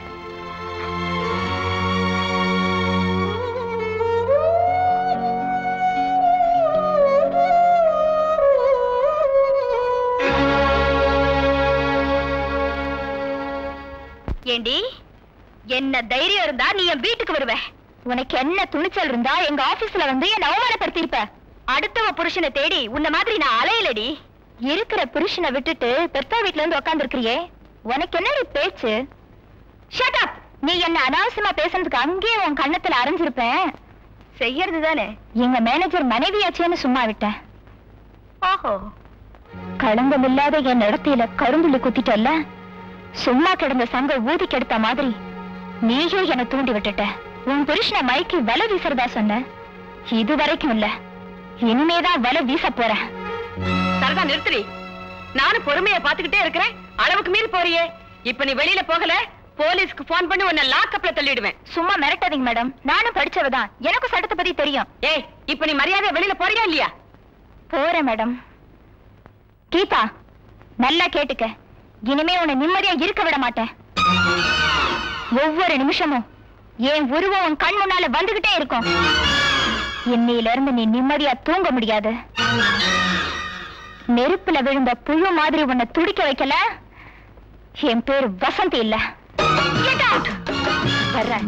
ஏண்டி என்ன தைரியம் இருந்தா நீ என் வீட்டுக்கு வருவ உனக்கு என்ன துணிச்சல் இருந்தா எங்க ஆபீஸ்ல வந்து என்ன அவமானப்படுத்திருப்ப அடுத்தவ புருஷனை தேடி உன்ன மாதிரி நான் அலையலடி இருக்கிற புருஷனை விட்டுட்டு பெத்தா வீட்ல இருந்து உட்கார்ந்து உனக்கு என்னடி பேச்சு ஷட் அப் நீ என்ன அனாவசியமா பேசுறதுக்கு அங்கேயே உன் கண்ணத்துல அரைஞ்சிருப்பேன் செய்யறது தானே எங்க மேனேஜர் மனைவியாச்சேன்னு சும்மா விட்டேன் ஓஹோ களங்கம் இல்லாத என் இடத்தில கரும்புள்ளி குத்திட்டல்ல சும்மா கிடந்த சங்க ஊதி கெடுத்த மாதிரி நீயும் என்னை தூண்டி விட்டுட்ட உன் புருஷனை மயக்கி வலை வீசுறதா சொன்ன இது வரைக்கும் இல்ல இனிமேதான் வலை வீச போறேன் சரிதான் நிறுத்துடி நானும் பொறுமையா பாத்துக்கிட்டே இருக்கிறேன் அளவுக்கு மீறி போறியே இப்ப நீ வெளியில போகல போலீஸ்க்கு போன் பண்ணி உன்னை லாக்கப்ல தள்ளிடுவேன் சும்மா மிரட்டாதீங்க மேடம் நானும் படிச்சவதான் எனக்கும் சட்டத்தை பத்தி தெரியும் ஏய் இப்ப நீ மரியாதை வெளியில போறியா இல்லையா போறேன் மேடம் கீதா நல்லா கேட்டுக்க இனிமே உன்னை நிம்மதியா இருக்க விட மாட்டேன் ஒவ்வொரு நிமிஷமும் என் உருவம் உன் கண் முன்னால வந்துகிட்டே இருக்கும் இன்னையில இருந்து நீ நிம்மதியா தூங்க முடியாது நெருப்புல விழுந்த புழு மாதிரி உன்னை துடிக்க வைக்கல என் பேர் வசந்தி இல்ல Get out! வர்றேன்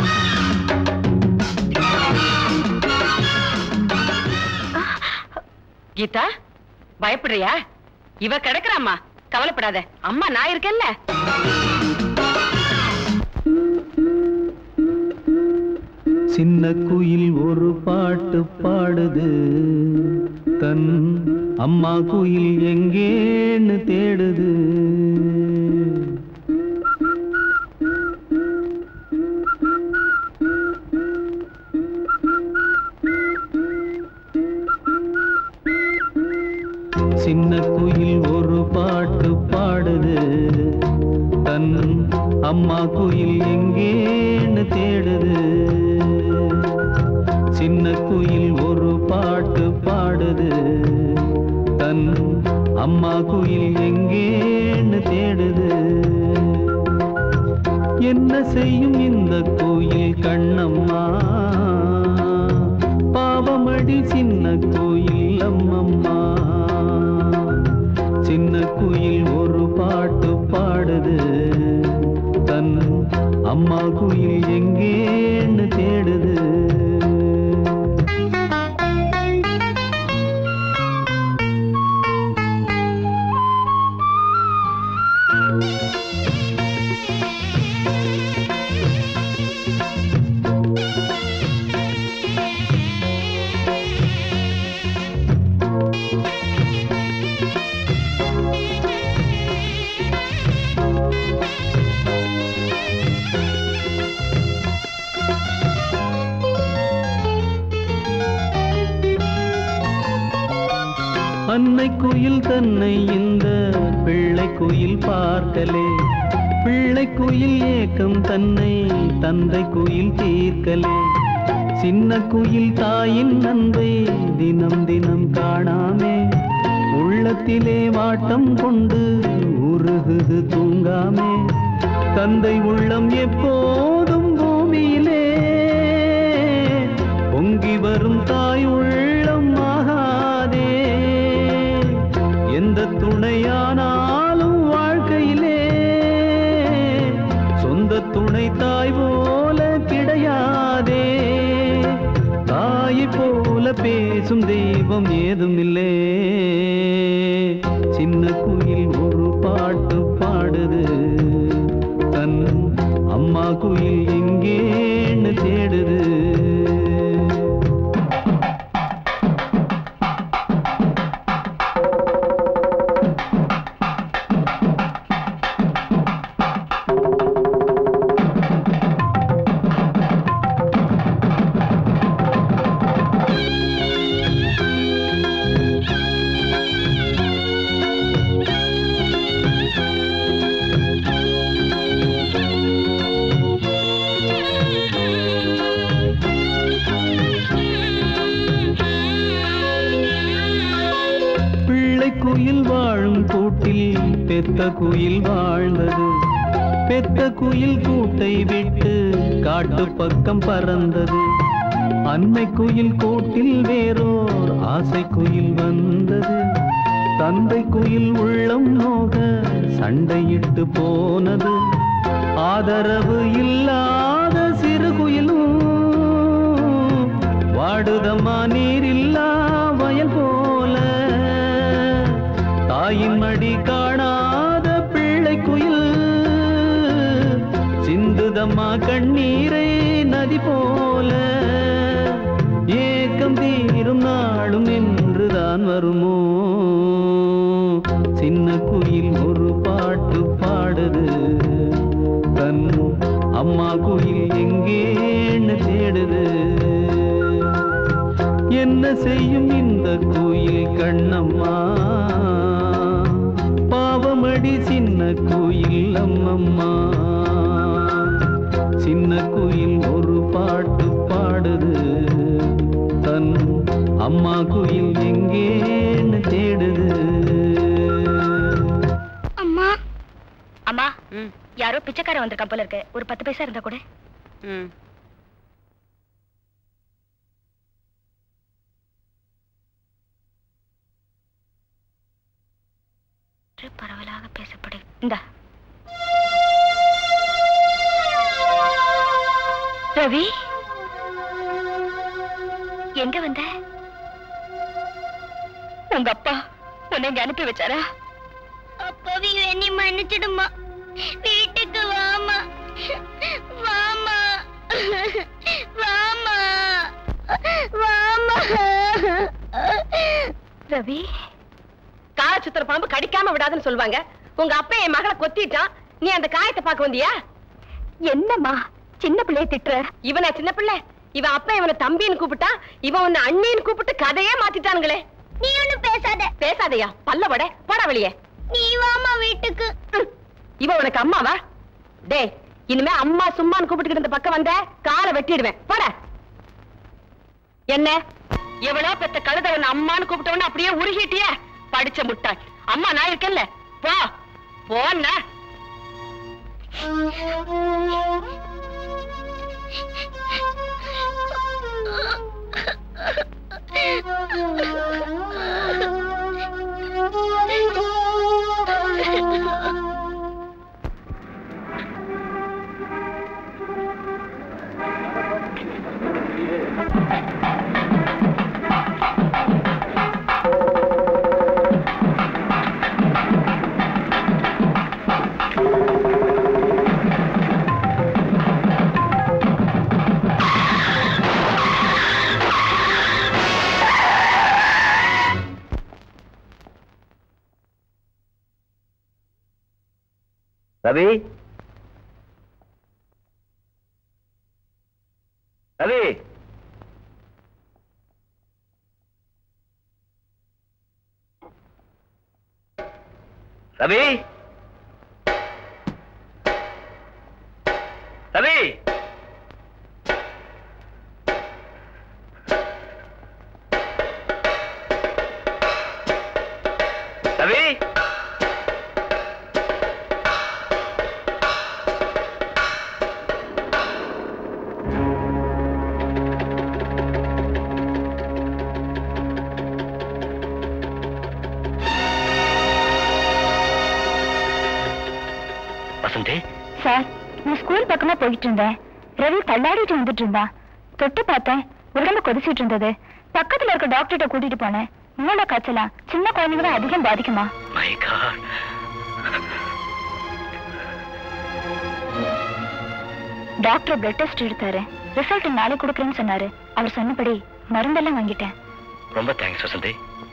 கீதா பயப்படுறியா இவ கிடக்குறாம்மா கவலைப்படாத அம்மா நான் இருக்கேன்ல சின்ன குயில் ஒரு பாட்டு பாடுது தன் அம்மா குயில் எங்கேன்னு தேடுது சின்ன குயில் ஒரு பாட்டு பாடுது தன் அம்மா குயில் எங்கேன்னு தேடுது சின்ன குயில் ஒரு பாட்டு பாடுது தன் அம்மா குயில் எங்கேன்னு தேடுது என்ன செய்யும் இந்த கோயில் கண்ணம்மா பாவமடி சின்ன கோயில் அம்மம்மா சின்ன குயில் ஒரு பாட்டு பாடுது தன் அம்மா குயில் எங்கேன்னு தேடுது அன்னை குயில் தன்னை இந்த பிள்ளை குயில் பார்க்கலே பிள்ளை குயில் ஏக்கம் தன்னை தந்தை குயில் தீர்க்கலே சின்ன குயில் தாயின் அன்பை தினம் தினம் காணாமே உள்ளத்திலே வாட்டம் கொண்டு உருகுது தூங்காமே தந்தை உள்ளம் எப்போதும் பூமியிலே பொங்கி வரும் தாய் உள்ளம் ஆகாதே எந்த துணையானாலும் வாழ்க்கையிலே சொந்த துணை தாய் போல கிடையாதே தாயை போல பேசும் தெய்வம் ஏதும் இல்லே சின்ன குயில் ஒரு பாட்டு பாடுது தன் அம்மா குயில் எங்கேன்னு தேடுது பிள்ளை குயில் வாழும் கூட்டில் பெத்த குயில் வாழ்ந்தது பெத்த குயில் கூட்டை விட்டு காட்டு பக்கம் பறந்தது அன்னை குயில் கூட்டில் வேறோர் ஆசை குயில் வந்தது தந்தை குயில் உள்ளம் நோக சண்டையிட்டு போனது ஆதரவு இல்லாத சிறு குயிலும் வாடுதம்மா நீரில்லா வயல் போல தாயின் மடி காணாத பிள்ளை குயில் சிந்துதம்மா கண்ணீரை நதி போல ஏக்கம் தீரும் நாளும் என்றுதான் வருமோ சின்ன குயில் ஒரு பாட்டு பாடுது தன் அம்மா குயில் எங்கேன்னு தேடுது என்ன செய்யும் இந்த குயில் கண்ணம்மா பாவமடி சின்ன குயில் அம்மம்மா சின்ன குயில் ஒரு பாட்டு பாடுது தன் அம்மா குயில் எங்கேன்னு தேடுது அம்மா அம்மா யாரோ பிச்சைக்காரன் வந்திருக்கான் போல இருக்கு ஒரு பத்து பைசா இருந்தா கூட பரவலாக பேசப்படு இந்தா ரவி எங்க வந்த உங்க அப்பா உன்னை இங்க அனுப்பி வச்சாரா அப்பாவி என்னை மன்னிச்சிடுமா வீட்டுக்கு வாமா வாமா வாமா ரவி கால சுத்துற பாம்பு கடிக்காம விடாதுன்னு சொல்லுவாங்க உங்க அப்பா என் மகளை கொத்திட்டான் நீ அந்த காயத்தை பார்க்க வந்தியா என்னம்மா சின்ன பிள்ளைய திட்டுற இவனா சின்ன பிள்ளை இவன் அப்பா இவனை தம்பின்னு கூப்பிட்டா இவன் உன்னை அண்ணின்னு கூப்பிட்டு கதையே மாத்திட்டானுங்களே நீ ஒண்ணும் பேசாத பேசாதையா பல்ல வட போடா வெளியே நீ வாமா வீட்டுக்கு இவ உனக்கு அம்மாவா டேய் இனிமே அம்மா சும்மான்னு கூப்பிட்டுக்கிட்டு இந்த பக்கம் வந்த காலை வெட்டிடுவேன் போட என்ன எவ்வளோ பெத்த கழுதவன் அம்மான்னு கூப்பிட்டவன அப்படியே உருகிட்டிய படிச்ச முட்டாய் அம்மா நான் இருக்கேன்ல போ போன்ன ரவி ரவி ரவி ரவி ரவி வசந்தி சார் நான் ஸ்கூல் பக்கமா போயிட்டு இருந்தேன் ரவி தள்ளாடிட்டு வந்துட்டு இருந்தான் தொட்டு பார்த்தேன் உடம்பு கொதிச்சிட்டு இருந்தது பக்கத்துல இருக்க டாக்டர்கிட்ட கூட்டிட்டு போனேன் மூளை காய்ச்சலா சின்ன குழந்தைங்க தான் அதிகம் பாதிக்குமா my God doctor blood test எடுத்தாரு ரிசல்ட் நாளைக்கு கொடுக்குறேன்னு சொன்னாரு அவர் சொன்னபடி மருந்தெல்லாம் வாங்கிட்டேன் ரொம்ப தேங்க்ஸ் வசந்தி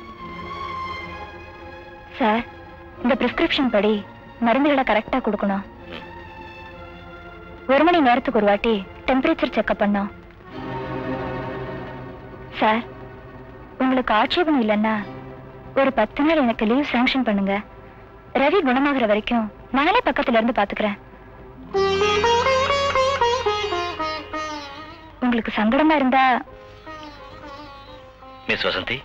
சார் இந்த பிரிஸ்கிரிப்ஷன் படி மருந்துகளை கரெக்டா கொடுக்கணும் ஒரு மணி நேரத்துக்கு ஒரு வாட்டி டெம்பரேச்சர் செக்அப் பண்ணோம் சார் உங்களுக்கு ஆட்சேபம் இல்லைன்னா ஒரு பத்து நாள் எனக்கு லீவ் சாங்ஷன் பண்ணுங்க ரவி குணமாகிற வரைக்கும் நானே பக்கத்துல இருந்து பாத்துக்கிறேன் உங்களுக்கு சங்கடமா இருந்தா மிஸ் வசந்தி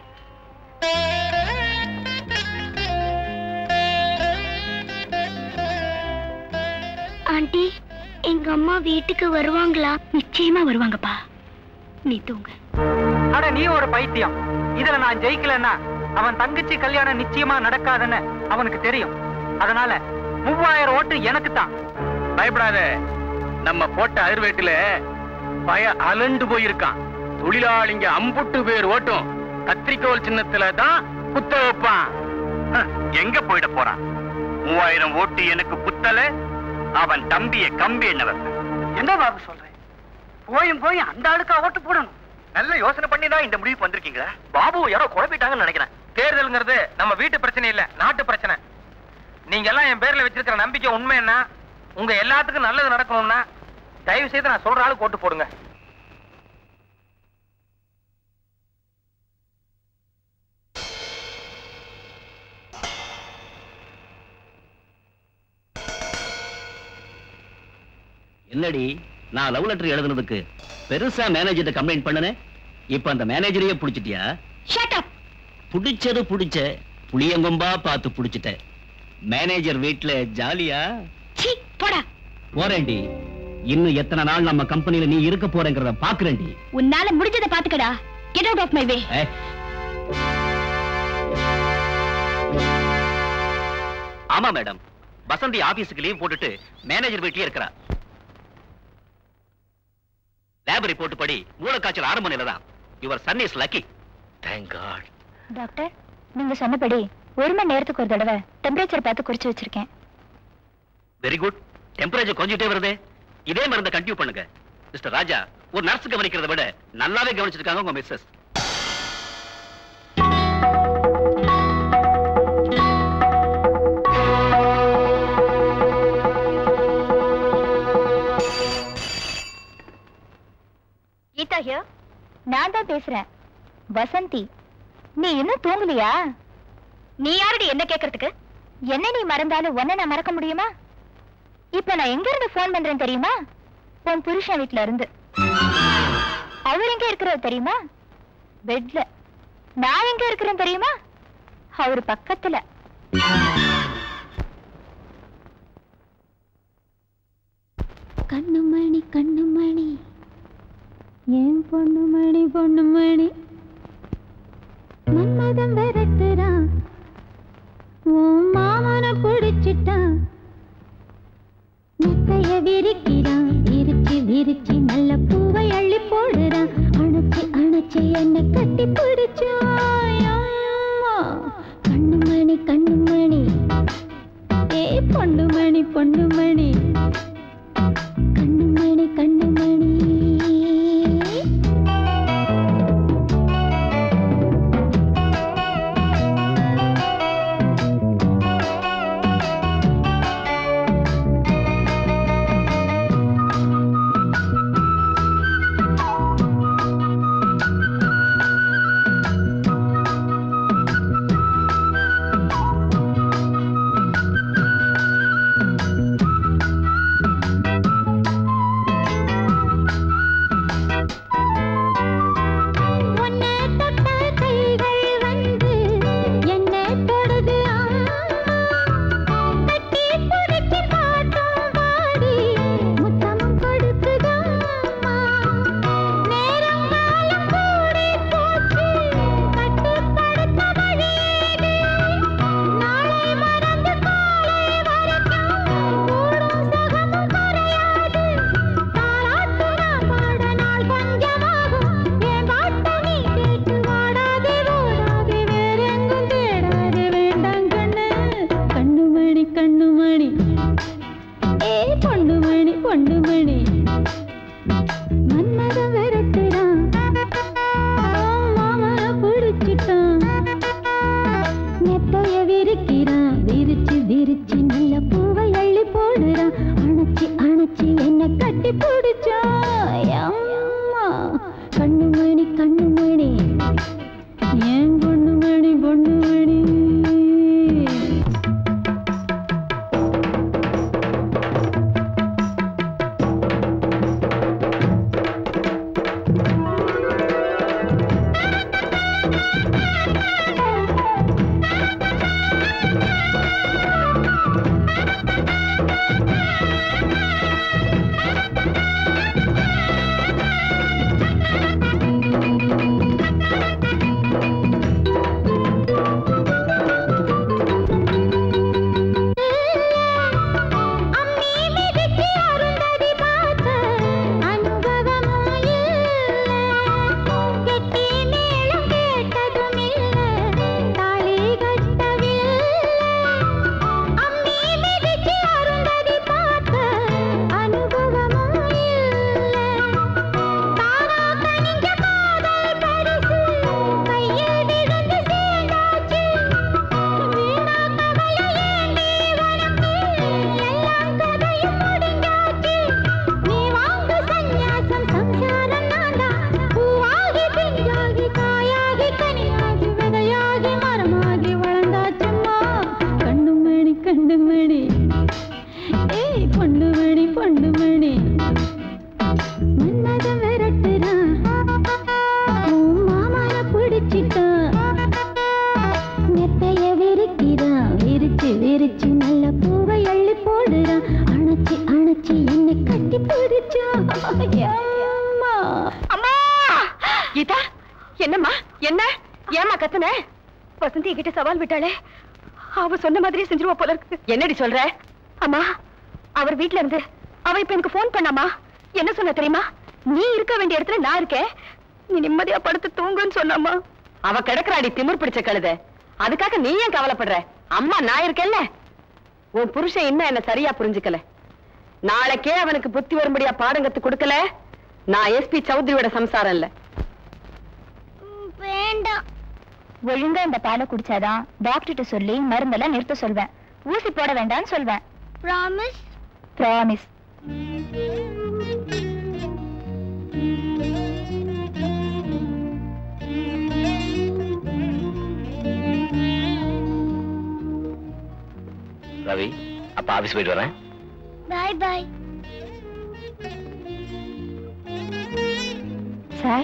ஆண்டி எங்க அம்மா வீட்டுக்கு வருவாங்களா நிச்சயமா வருவாங்கப்பா நீ தூங்கு அட நீ ஒரு பைத்தியம் இதுல நான் ஜெயிக்கலன்னா அவன் தங்கச்சி கல்யாணம் நிச்சயமா நடக்காதுன்னு அவனுக்கு தெரியும் அதனால மூவாயிரம் ஓட்டு எனக்கு தான் பயப்படாத நம்ம போட்ட அதிர்வேட்டில பய அலண்டு போயிருக்கான் தொழிலாளிங்க அம்புட்டு பேர் ஓட்டும் கத்திரிக்கோல் சின்னத்துல தான் குத்த வைப்பான் எங்க போயிட போறான் மூவாயிரம் ஓட்டு எனக்கு புத்தல அவன் தம்பிய கம்பி என்ன வைப்பேன் என்ன பாபு சொல்றேன் போயும் போய் அந்த ஆளுக்கா ஓட்டு போடணும் நல்ல யோசனை பண்ணி தான் இந்த முடிவுக்கு வந்திருக்கீங்களா பாபு யாரோ குழப்பிட்டாங்கன்னு நினைக்கிறேன் தேர்தல்ங்கிறது நம்ம வீட்டு பிரச்சனை இல்ல நாட்டு பிரச்சனை நீங்க எல்லாம் என் பேர்ல வச்சிருக்கிற நம்பிக்கை உண்மை என்ன உங்க எல்லாத்துக்கும் நல்லது நடக்கணும்னா தயவு செய்து நான் சொல்ற ஆளுக்கு ஓட்டு போடுங்க என்னடி நான் லவ் லெட்டர் எழுதுனதுக்கு பெருசா மேனேஜர்ட்ட கம்ப்ளைண்ட் பண்ணனே இப்ப அந்த மேனேஜரையே புடிச்சிட்டியா புடிச்சது புடிச்ச புளியங்கொம்பா பார்த்து புடிச்சிட்ட மேனேஜர் வீட்ல ஜாலியா போடா போறேன்டி இன்னும் எத்தனை நாள் நம்ம கம்பெனில நீ இருக்க போறேங்கிறத பாக்குறேன்டி உன்னால முடிஞ்சதை பாத்துக்கடா get out of my way ஏய், ஆமா மேடம் வசந்தி ஆபீஸுக்கு லீவ் போட்டுட்டு மேனேஜர் வீட்லயே இருக்கிறா லேப் ரிப்போர்ட் படி மூலக்காய்ச்சல் ஆரம்ப நிலை தான் your son is lucky thank God doctor நீங்க சொன்னபடி ஒரு மணி நேரத்துக்கு ஒரு தடவை டெம்பரேச்சர் பார்த்து குறிச்சு வச்சிருக்கேன் வெரி குட் டெம்பரேச்சர் கொஞ்சிட்டே வருதே இதே மருந்தை கண்டினியூ பண்ணுங்க மிஸ்டர் ராஜா ஒரு நர்ஸ் கவனிக்கிறத விட நல்லாவே கவனிச்சிருக்காங்க உங்க மிஸ்ஸஸ் ஹியர் நான் தான் பேசுறேன் வசந்தி நீ இன்னும் தூங்கலையா நீ யாரடி என்ன கேக்குறதுக்கு என்ன நீ மறந்தாலும் உன்னை நான் மறக்க முடியுமா இப்ப நான் எங்க இருந்து போன் பண்றேன் தெரியுமா உன் புருஷன் வீட்ல இருந்து அவர் எங்க இருக்கிறார் தெரியுமா பெட்ல நான் எங்க இருக்கிறேன் தெரியுமா அவர் பக்கத்துல கண்ணுமணி கண்ணுமணி ஏன் பொண்ணுமணி பொண்ணுமணி மன்மதம் விரட்டுறான் உன் மாமன பிடிச்சிட்டான் மெத்தைய விரிக்கிறான் விரிச்சு விரிச்சு நல்ல பூவை அள்ளி போடுறான் அணைச்சு அணைச்சு என்னை கட்டி பிடிச்சான் அம்மா. கண்ணுமணி கண்ணுமணி ஏ பொண்ணுமணி பொண்ணுமணி கண்ணுமணி கண்ணுமணி உன்னை தொட்ட கைகள் வந்து என்னை தொடுது கட்டி பிடிச்சு காட்டும் வாடி முத்தமும் கொடுக்குதம்மா நேரம் காலம் கூடி போச்சு கட்டுப்படுத்த வழியேது நாளை மறந்து காலை வரைக்கும் கூடும் சகமும் குறையாது தாராட்டுனா பாட நாள் பஞ்சமாகும் என் பாட்ட நீ கேட்டு வாடாதே ஓடாதே வேறெங்கும் தேடாதே வேண்டாம் கண்ணு கண்ணுமணி கண்ணுமணி ஏ பொண்ணுமணி பொண்ணுமணி மன்மதம் விரட்டுறான் மாமன பிடிச்சிட்டான் நெத்தைய விரிக்கிறான் விரிச்சு விரிச்சு நல்ல பூவை அள்ளி போடுறான் அணைச்சி அணைச்சி என்ன கட்டி பிடிச்சான் அம்மா கண்ணுமணி கண்ணுமணி ஏன் பொண்ணுமணி பொண்ணுமணி கீதா என்னம்மா என்ன ஏமா கத்துன வசந்தி கிட்ட சவால் விட்டாளே அவ சொன்ன மாதிரியே செஞ்சிருவா போல இருக்கு என்னடி சொல்ற அம்மா அவர் வீட்ல இருந்து அவ இப்ப எனக்கு போன் பண்ணாமா என்ன சொன்ன தெரியுமா நீ இருக்க வேண்டிய இடத்துல நான் இருக்கேன் நீ நிம்மதியா படுத்து தூங்குன்னு சொன்னாமா அவ கிடக்குறாடி திமிர் பிடிச்ச கழுத அதுக்காக நீ ஏன் கவலைப்படுற அம்மா நான் இருக்கேன்ல உன் புருஷன் இன்னும் என்ன சரியா புரிஞ்சுக்கல நாளைக்கே அவனுக்கு புத்தி வரும்படியா பாடம் கத்து கொடுக்கல நான் எஸ்பி சௌத்ரியோட சம்சாரம் இல்ல வேண்டாம் ஒழுங்கா இந்த பாலை குடிச்சாதான் டாக்டர்கிட்ட சொல்லி மருந்தெல்லாம் நிறுத்த சொல்வேன் ஊசி போட வேண்டாம்னு சொல்வேன் ப்ராமிஸ் ப்ராமிஸ் ரவி அப்பா ஆபீஸ் போயிட்டு வரேன் பாய் பாய் சார்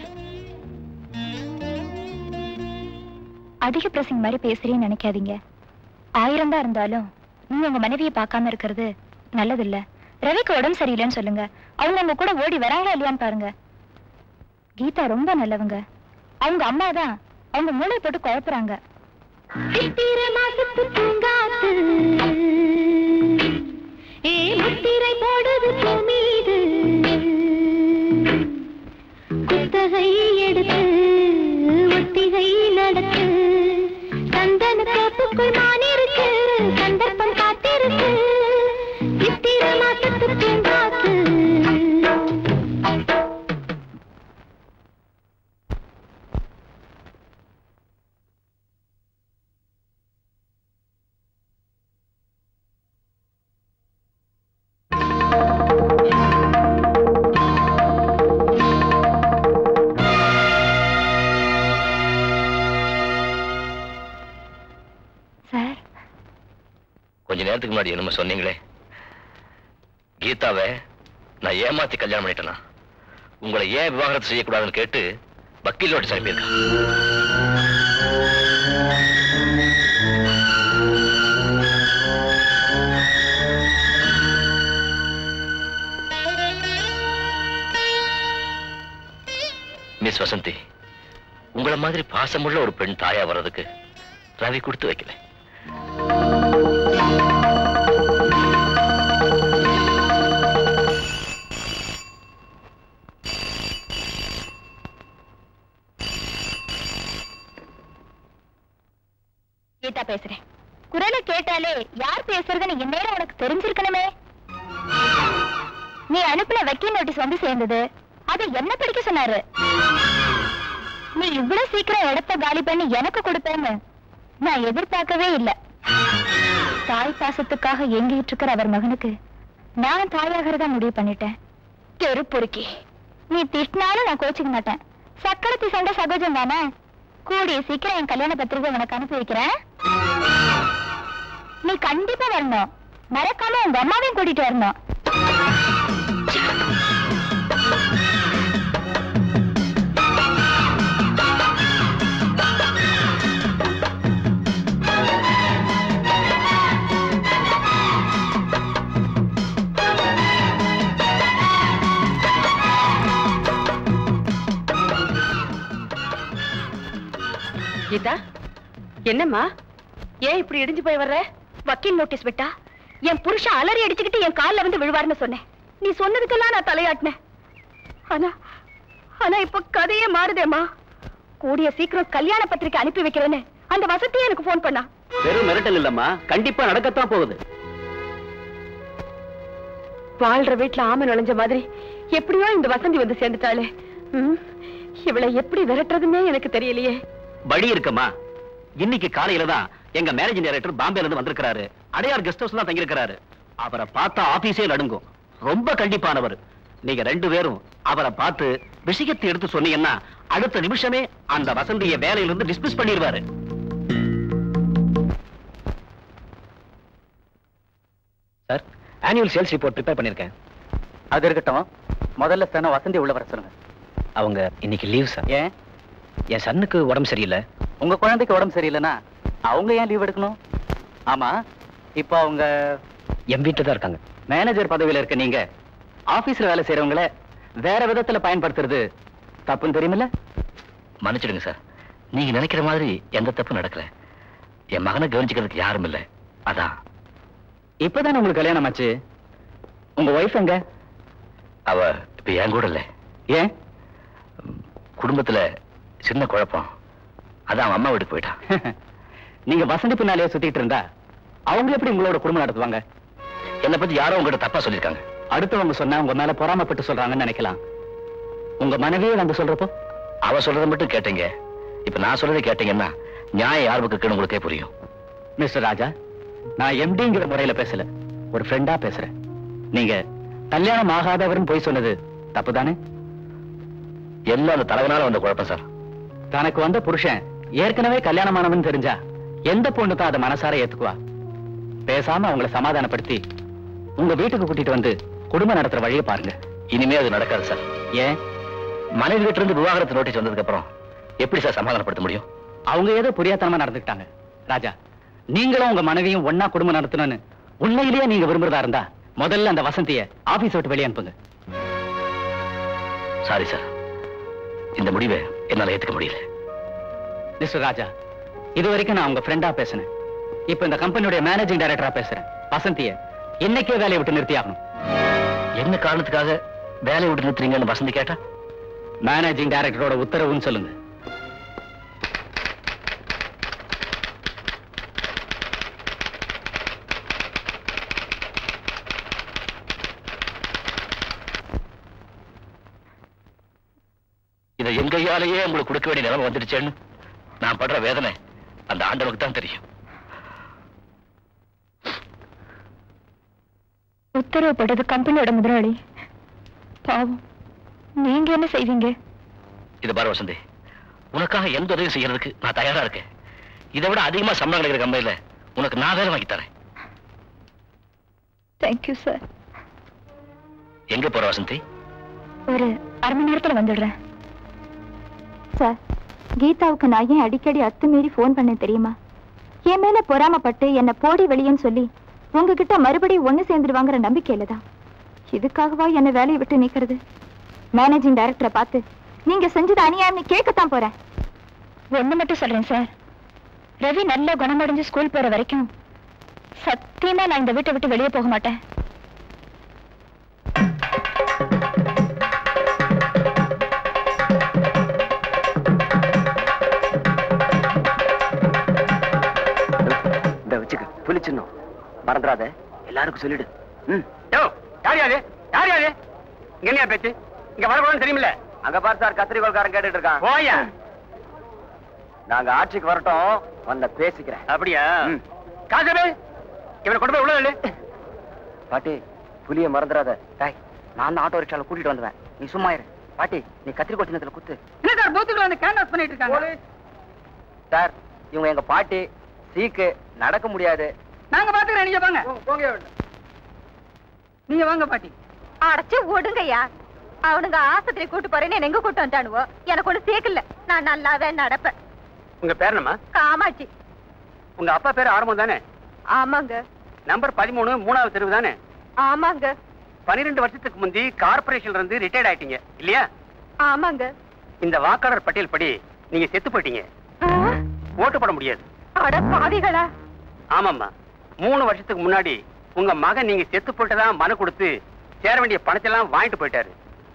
அதிக பிரசங்க மாதிரி பேசுறீன்னு நினைக்காதீங்க ஆயிரம் தான் இருந்தாலும் நீங்க உங்க மனைவியை பார்க்காம இருக்கிறது நல்லதில்ல ரவிக்கு உடம்பு சரியில்லைன்னு சொல்லுங்க அவங்க உங்க கூட ஓடி வராங்களா இல்லையான்னு பாருங்க கீதா ரொம்ப நல்லவங்க அவங்க அம்மா தான் அவங்க மூளை போட்டு குழப்புறாங்க சித்திர மாசத்து பூங்காத்து ஏ முத்திரை போடுது பூமீது குத்தகை எடுத்து ஒத்திகை நடத்து சந்தன காப்புக்குள் மானிருக்கு சந்தர்ப்பம் காத்திருக்கு சித்திர மாசத்து பூங்காத்து சார் கொஞ்ச நேரத்துக்கு முன்னாடி என்னமோ சொன்னீங்களே கீதாவை நான் ஏமாத்தி கல்யாணம் பண்ணிட்டேனா உங்களை ஏன் விவாகரத்து செய்யக்கூடாதுன்னு கேட்டு வக்கீல் நோட்டீஸ் அனுப்பியிருக்கான் மிஸ் வசந்தி உங்களை மாதிரி பாசமுள்ள ஒரு பெண் தாயா வர்றதுக்கு ரவி கொடுத்து வைக்கல கீதா பேசுறேன் குரலை கேட்டாலே யார் பேசுறதுன்னு இந்நேரம் உனக்கு தெரிஞ்சிருக்கணுமே நீ அனுப்புன வக்கீல் நோட்டீஸ் வந்து சேர்ந்தது அதை என்ன படிக்க சொன்னாரு நீ இவ்வளவு சீக்கிரம் இடத்த காலி பண்ணி எனக்கு கொடுப்பேன்னு நான் எதிர்பார்க்கவே இல்ல தாய் பாசத்துக்காக ஏங்கிட்டு இருக்கிற அவர் மகனுக்கு நான் தாயாகிறதா முடிவு பண்ணிட்டேன் தெருப்பொறுக்கி நீ திட்டினாலும் நான் கோச்சிக்க மாட்டேன் சக்கரத்தி சண்டை சகஜம் தானே கூடிய சீக்கிரம் என் கல்யாண பத்திரிகை உனக்கு அனுப்பி வைக்கிறேன் நீ கண்டிப்பா வரணும் மறக்காம உங்க அம்மாவையும் கூட்டிட்டு வரணும் கீதா என்னம்மா ஏன் இப்படி இடிஞ்சு போய் வர்ற வக்கீல் நோட்டீஸ் விட்டா என் புருஷன் அலறி அடிச்சுக்கிட்டு என் கால்ல வந்து விழுவாருன்னு சொன்னேன் நீ சொன்னதுக்கெல்லாம் நான் தலையாட்டினேன் ஆனா ஆனா இப்ப கதையே மாறுதேம்மா கூடிய சீக்கிரம் கல்யாண பத்திரிக்கை அனுப்பி வைக்கிறேன்னு அந்த வசதியை எனக்கு போன் பண்ணா வெறும் மிரட்டல் இல்லம்மா கண்டிப்பா நடக்கத்தான் போகுது வாழ்ற வீட்டுல ஆமை நுழைஞ்ச மாதிரி எப்படியோ இந்த வசந்தி வந்து சேர்ந்துட்டாளே ம், இவளை எப்படி விரட்டுறதுன்னே எனக்கு தெரியலையே வழி இருக்கம்மா இன்னைக்கு காலையில தான் எங்க மேனேஜிங் டைரக்டர் பாம்பேல இருந்து வந்திருக்கிறாரு அடையார் கெஸ்ட் ஹவுஸ் தான் தங்கியிருக்கிறாரு அவரை பார்த்தா ஆபீஸே நடுங்கும் ரொம்ப கண்டிப்பானவர் நீங்க ரெண்டு பேரும் அவரை பார்த்து விஷயத்தை எடுத்து சொன்னீங்கன்னா அடுத்த நிமிஷமே அந்த வசந்திய வேலையில இருந்து டிஸ்மிஸ் பண்ணிடுவாரு sir annual sales report prepare பண்ணிருக்கேன் அது இருக்கட்டும் முதல்ல சன வசந்தி உள்ள வர சொல்லுங்க அவங்க இன்னைக்கு லீவ் சார் ஏன் என் சன்னுக்கு உடம்பு சரியில்லை உங்க குழந்தைக்கு உடம்பு சரியில்லைன்னா அவங்க ஏன் லீவ் எடுக்கணும் ஆமா இப்போ அவங்க என் வீட்டில் தான் இருக்காங்க மேனேஜர் பதவியில இருக்க நீங்க ஆபீஸ்ல வேலை செய்யறவங்கள வேற விதத்துல பயன்படுத்துறது தப்புன்னு தெரியுமில்ல மன்னிச்சிடுங்க சார் நீங்க நினைக்கிற மாதிரி எந்த தப்பும் நடக்கல என் மகனை கவனிச்சுக்கிறதுக்கு யாரும் இல்ல அதான் இப்பதானே உங்களுக்கு கல்யாணம் ஆச்சு உங்க ஒய்ஃப் எங்க அவ இப்ப என் கூட இல்ல ஏன் குடும்பத்துல சின்ன குழப்பம் அதான் அவன் அம்மா வீட்டுக்கு போயிட்டான் நீங்க வசந்தி பின்னாலேயே சுத்திட்டு இருந்தா அவங்க எப்படி உங்களோட குடும்பம் நடத்துவாங்க என்னை பத்தி யாரோ உங்ககிட்ட தப்பா சொல்லியிருக்காங்க அடுத்தவங்க சொன்னா உங்க மேல பொறாமப்பட்டு சொல்றாங்கன்னு நினைக்கலாம் உங்க மனைவியே வந்து சொல்றப்போ அவ சொல்றதை மட்டும் கேட்டீங்க இப்ப நான் சொல்றதை கேட்டீங்கன்னா நியாயம் யார் பக்கம் இருக்குன்னு உங்களுக்கே புரியும் மிஸ்டர் ராஜா நான் எம்டிங்கிற முறையில பேசல ஒரு ஃப்ரெண்டா பேசுறேன் நீங்க கல்யாணம் ஆகாதவர்னு போய் சொன்னது தப்புதானே எல்லாம் அந்த தலைவனால வந்த குழப்பம் சார் தனக்கு வந்த புருஷன் ஏற்கனவே கல்யாணமானவன் தெரிஞ்சா எந்த பொண்ணு தான் அதை மனசார ஏத்துக்குவா பேசாம அவங்கள சமாதானப்படுத்தி உங்க வீட்டுக்கு கூட்டிட்டு வந்து குடும்பம் நடத்துற வழியை பாருங்க இனிமே அது நடக்காது சார் ஏன் மனைவி கிட்ட இருந்து விவாகரத்து நோட்டீஸ் வந்ததுக்கு அப்புறம் எப்படி சார் சமாதானப்படுத்த முடியும் அவங்க ஏதோ புரியாத்தனமா நடந்துக்கிட்டாங்க ராஜா நீங்களும் உங்க மனைவியும் ஒன்னா குடும்பம் நடத்தணும்னு உண்மையிலேயே நீங்க விரும்புறதா இருந்தா முதல்ல அந்த வசந்திய ஆபீஸ் விட்டு வெளியே அனுப்புங்க சாரி சார் இந்த முடிவை என்னால ஏத்துக்க முடியல மிஸ்டர் ராஜா இது வரைக்கும் நான் உங்க ஃப்ரெண்டா பேசினேன் இப்ப இந்த கம்பெனியுடைய மேனேஜிங் டைரக்டரா பேசுறேன் வசந்திய இன்னைக்கே வேலையை விட்டு நிறுத்தி ஆகணும் என்ன காரணத்துக்காக வேலையை விட்டு நிறுத்துறீங்கன்னு வசந்தி கேட்டா மேனேஜிங் டைரக்டரோட உத்தரவுன்னு சொல்லுங்க இதை என் கையாலேயே உங்களுக்கு கொடுக்க வேண்டிய நிலைமை வந்துடுச்சேன்னு நான் படுற வேதனை அந்த ஆண்டவனுக்கு தான் தெரியும் உத்தரவு போட்டது கம்பெனியோட முதலாளி பாவம் நீங்க என்ன செய்வீங்க இது பாரு வசந்தி உனக்காக எந்த உதவியும் செய்யறதுக்கு நான் தயாரா இருக்கேன் இதை விட அதிகமா சம்பளம் கிடைக்கிற கம்பெனில உனக்கு நான் வேலை வாங்கி தரேன் தேங்க்யூ சார் எங்க போற வசந்தி ஒரு அரை மணி நேரத்துல வந்துடுறேன் சார் கீதாவுக்கு நான் ஏன் அடிக்கடி அத்துமீறி ஃபோன் பண்ணேன் தெரியுமா என் மேல பொறாமப்பட்டு என்ன போடி வெளியேன்னு சொல்லி உங்ககிட்ட மறுபடியும் ஒண்ணு சேர்ந்துடுவாங்கிற நம்பிக்கையில தான் இதுக்காகவா என்ன வேலையை விட்டு நீக்கிறது மேனேஜிங் டைரக்டரை பார்த்து நீங்க செஞ்சது அநியாயம்னு கேட்கத்தான் போறேன் ஒண்ணு மட்டும் சொல்றேன் சார் ரவி நல்ல குணமடைஞ்சு ஸ்கூல் போற வரைக்கும் சத்தியமா நான் இந்த வீட்டை விட்டு வெளியே போக மாட்டேன் இந்த வச்சுக்க புளிச்சிடணும் மறந்துடாத எல்லாருக்கும் சொல்லிடு ம் யோ யார் யாரு யார் யாரு இங்க என்னையா பேச்சு இங்க வரக்கூடாதுன்னு தெரியுமில்ல அங்க பாரு சார் கத்திரிக்கோள்காரன் கேட்டுட்டு இருக்கான் போயா நாங்க ஆட்சிக்கு வரட்டும் வந்த பேசிக்கிறேன் அப்படியா காசபே இவனை கொண்டு போய் உள்ள தள்ளு. பாட்டி புலிய மறந்துடாத டேய் நான் தான் ஆட்டோ ரிக்ஷால கூட்டிட்டு வந்துவேன் நீ சும்மா இரு பாட்டி நீ கத்திரிக்கோள் சின்னத்துல குத்து என்ன சார் பூத்துக்குள்ள வந்து கேன்வாஸ் பண்ணிட்டு இருக்காங்க சார் இவங்க எங்க பாட்டி சீக்கு நடக்க முடியாது நாங்க பாத்துக்கிறேன் நீங்க வாங்க போங்க நீங்க வாங்க பாட்டி அடைச்சு விடுங்கய்யா அவனுங்க ஆஸ்பத்திரி கூட்டு போறேன்னு எங்க கூட்டு வந்துட்டானுவோ எனக்கு ஒண்ணு சேர்க்கல நான் நல்லாவே நடப்பேன் உங்க பேர் என்னம்மா காமாட்சி உங்க அப்பா பேர் ஆரம்பம் தானே ஆமாங்க நம்பர் பதிமூணு மூணாவது தெருவு தானே ஆமாங்க பன்னிரெண்டு வருஷத்துக்கு முந்தி கார்பரேஷன்ல இருந்து ரிட்டையர்ட் ஆயிட்டீங்க இல்லையா ஆமாங்க இந்த வாக்காளர் பட்டியல் படி நீங்க செத்து போயிட்டீங்க ஓட்டு போட முடியாது அட பாவிகளா ஆமாம்மா மூணு வருஷத்துக்கு முன்னாடி உங்க மகன் நீங்க செத்து போயிட்டதா மனு கொடுத்து சேர வேண்டிய பணத்தை எல்லாம் வாங்கிட்டு போயிட்டாரு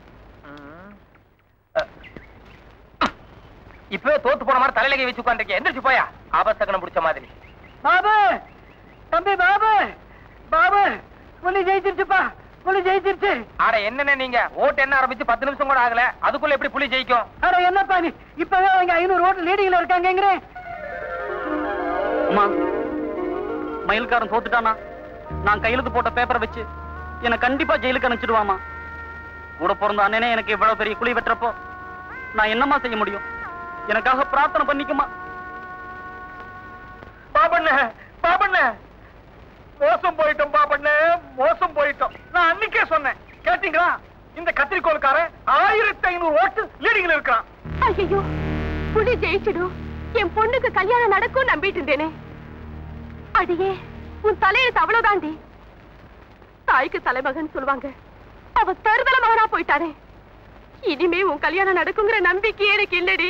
இப்பவே தோத்து போன மாதிரி தலையில கை வச்சு உட்காந்துருக்கேன் எந்திரிச்சு போயா ஆபத்தகனம் பிடிச்ச மாதிரி பாபு தம்பி பாபு பாபு புலி ஜெயிச்சிருச்சுப்பா புலி ஜெயிச்சிருச்சு ஆட என்னென்ன நீங்க ஓட்டு என்ன ஆரம்பிச்சு பத்து நிமிஷம் கூட ஆகல அதுக்குள்ள எப்படி புலி ஜெயிக்கும் அட என்னப்பா நீ இப்பவே அவங்க ஐநூறு ஓட்டு லீடிங்ல இருக்காங்கிறேன் அம்மா மயில்காரன் தோத்துட்டானா நான் கையெழுத்து போட்ட பேப்பரை வச்சு என்னை கண்டிப்பா ஜெயிலுக்கு அனுப்பிச்சிடுவாமா கூட பிறந்த அண்ணனே எனக்கு இவ்வளவு பெரிய குழி வெட்டுறப்போ நான் என்னம்மா செய்ய முடியும் எனக்காக பிரார்த்தனை பண்ணிக்குமா பாபண்ண பாபண்ண மோசம் போயிட்டோம் பாபண்ண மோசம் போயிட்டோம் நான் அன்னைக்கே சொன்னேன் கேட்டீங்களா இந்த கத்திரிக்கோள்காரன் ஆயிரத்தி ஐநூறு ஓட்டு லீடிங்ல இருக்கான் ஐயோ புலி ஜெயிச்சிடும் என் பொண்ணுக்கு கல்யாணம் நடக்கும் நம்பிட்டு இருந்தேனே அடியே உன் தலையெழுத்து அவ்வளவுதாண்டி தாய்க்கு தலைமகன் சொல்லுவாங்க அவ தருதல மகனா போயிட்டாரே இனிமே உன் கல்யாணம் நடக்குங்கிற நம்பிக்கை எனக்கு இல்லடி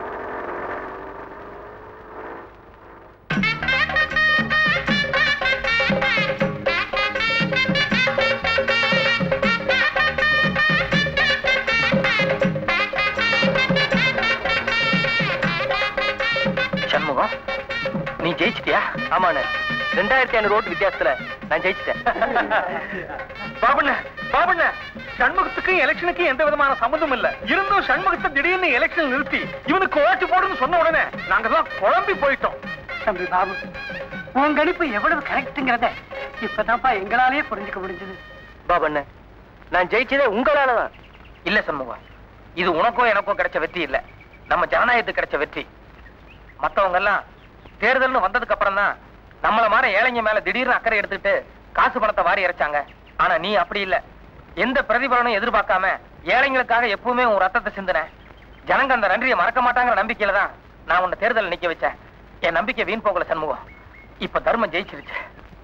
சண்முகம் நீ ஜெயிச்சிட்டியா ஆமாண்ணே ரெண்டாயிரத்தி ஐநூறு ஓட்டு வித்தியாசத்துல நான் ஜெயிச்சிட்டேன் பாபண்ண பாபண்ண சண்முகத்துக்கும் எலெக்ஷனுக்கும் எந்த விதமான சம்மந்தம் இல்ல இருந்தும் சண்முகத்தை திடீர்னு எலெக்ஷன் நிறுத்தி இவனுக்கு ஓட்டு போடுன்னு சொன்ன உடனே நாங்க தான் குழம்பி போயிட்டோம் தம்பி பாபு உன் கணிப்பு எவ்வளவு கரெக்ட்ங்கிறத இப்பதான்ப்பா எங்களாலேயே புரிஞ்சுக்க முடிஞ்சது பாபண்ண நான் ஜெயிச்சதே உங்களாலதான் இல்ல சண்முகம் இது உனக்கும் எனக்கும் கிடைச்ச வெற்றி இல்ல நம்ம ஜனநாயகத்துக்கு கிடைச்ச வெற்றி மத்தவங்க எல்லாம் தேர்தல்னு வந்ததுக்கு அப்புறம் தான் நம்மள மாதிரி ஏழைங்க மேல திடீர்னு அக்கறை எடுத்துக்கிட்டு காசு பணத்தை வாரி இறைச்சாங்க ஆனா நீ அப்படி இல்ல எந்த பிரதிபலனும் எதிர்பார்க்காம ஏழைங்களுக்காக எப்பவுமே உன் ரத்தத்தை சிந்தின ஜனங்க அந்த நன்றியை மறக்க மாட்டாங்கிற நம்பிக்கையில தான் நான் உன்னை தேர்தல் நிக்க வச்சேன் என் நம்பிக்கை வீண் போகல சண்முகம் இப்ப தர்மம் ஜெயிச்சிருச்சு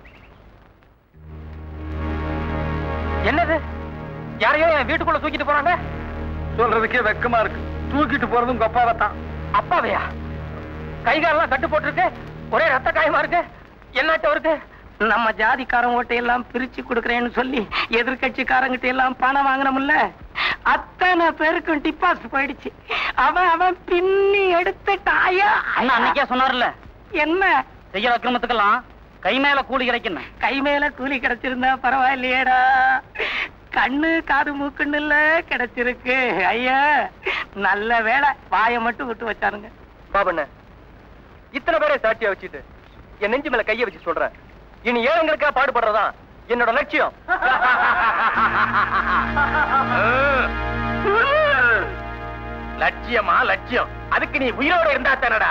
என்னது யாரையோ என் வீட்டுக்குள்ள தூக்கிட்டு போறாங்க சொல்றதுக்கே வெக்கமா இருக்கு தூக்கிட்டு போறதும் உங்க அப்பாவை தான் அப்பாவையா கை காலெல்லாம் கட்டு போட்டிருக்கு ஒரே ரத்த காயமா இருக்கு என்னாட்டம் இருக்கு நம்ம ஜாதிக்காரன் ஓட்டை எல்லாம் பிரிச்சு கொடுக்கறேன்னு சொல்லி எதிர்கட்சிக்காரங்கிட்ட எல்லாம் பணம் வாங்கினோம்ல அத்தனை பேருக்கும் டிபாசிட் போயிடுச்சு அவன் அவன் பின்னி எடுத்துட்டாயா அண்ணா அன்னைக்கே சொன்னார்ல என்ன செய்யற அக்கிரமத்துக்கெல்லாம் கை மேல கூலி கிடைக்கணும் கை மேல கூலி கிடைச்சிருந்தா பரவாயில்லையேடா கண்ணு காது மூக்குன்னு இல்ல கிடைச்சிருக்கு ஐயா நல்ல வேலை வாயை மட்டும் விட்டு வச்சாருங்க பாபண்ண இத்தனை பேரை சாட்சியா வச்சுட்டு என் நெஞ்சு மேல கைய வச்சு சொல்றேன் இனி ஏழைங்களுக்கா பாடுபடுறதுதான் என்னோட லட்சியம் லட்சியமா லட்சியம் அதுக்கு நீ உயிரோட இருந்தா தானடா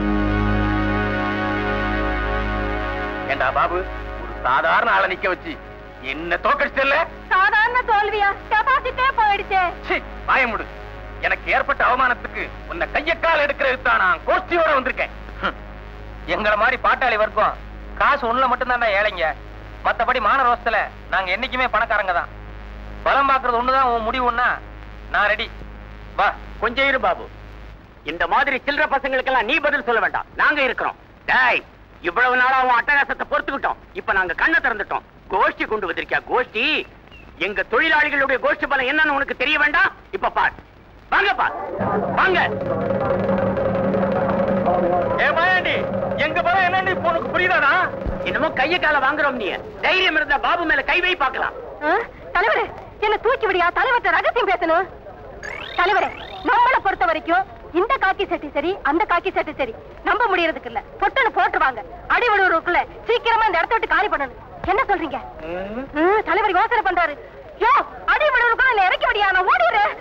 ஏண்டா பாபு ஒரு சாதாரண ஆளை நிக்க வச்சு என்ன தோக்கடிச்சல சாதாரண தோல்வியா டெபாசிட்டே போயிடுச்சே வாய முடு எனக்கு ஏற்பட்ட அவமானத்துக்கு உன்னை கையக்கால் எடுக்கிறதுக்கு தான் நான் கோஷ்டியோட வந்திருக்கேன் ஹம். எங்கள மாதிரி பாட்டாளி வர்க்கம் காசு ஒண்ணுல மட்டும்தான்டா ஏழைங்க மத்தபடி மான ரோசத்துல நாங்க என்னைக்குமே பணக்காரங்க தான் பலம் பாக்குறது ஒண்ணுதான் உன் முடிவுன்னா நான் ரெடி வா கொஞ்சம் இரு பாபு இந்த மாதிரி சில்லற பசங்களுக்கெல்லாம் நீ பதில் சொல்ல வேண்டாம் நாங்க இருக்கிறோம் டேய் இவ்வளவு நாளா உன் அட்டகாசத்தை பொறுத்துக்கிட்டோம் இப்ப நாங்க கண்ணை திறந்துட்டோம் கோஷ்டி கொண்டு வந்திருக்கியா கோஷ்டி எங்க தொழிலாளிகளுடைய கோஷ்டி பலம் என்னன்னு உனக்கு தெரிய வேண்டாம் இப்ப பார் வாங்க பார் வாங்க ஏ மாயாண்டி எங்க பலம் என்னன்னு இப்போ உனக்கு புரியுதாடா என்னமோ கைய கால வாங்குறோம் நீ தைரியம் இருந்தா பாபு மேல கை வை பார்க்கலாம் தலைவரே என்ன தூக்கி விடியா தலைவர்கிட்ட ரகசியம் பேசணும் தலைவரே நம்மள பொறுத்த வரைக்கும் இந்த காக்கி சட்டி சரி அந்த காக்கி சட்டி சரி நம்ப முடியறதுக்கு இல்ல பொட்டுன்னு போட்டுருவாங்க அடி விடுவருக்குள்ள சீக்கிரமா இந்த இடத்த விட்டு காலி பண்ணணும் என்ன சொல்றீங்க ம், தலைவர் யோசனை பண்றாரு யோ அடி விடுவருக்குள்ள என்ன இறக்கி விடியா நான் ஓடிடுறேன்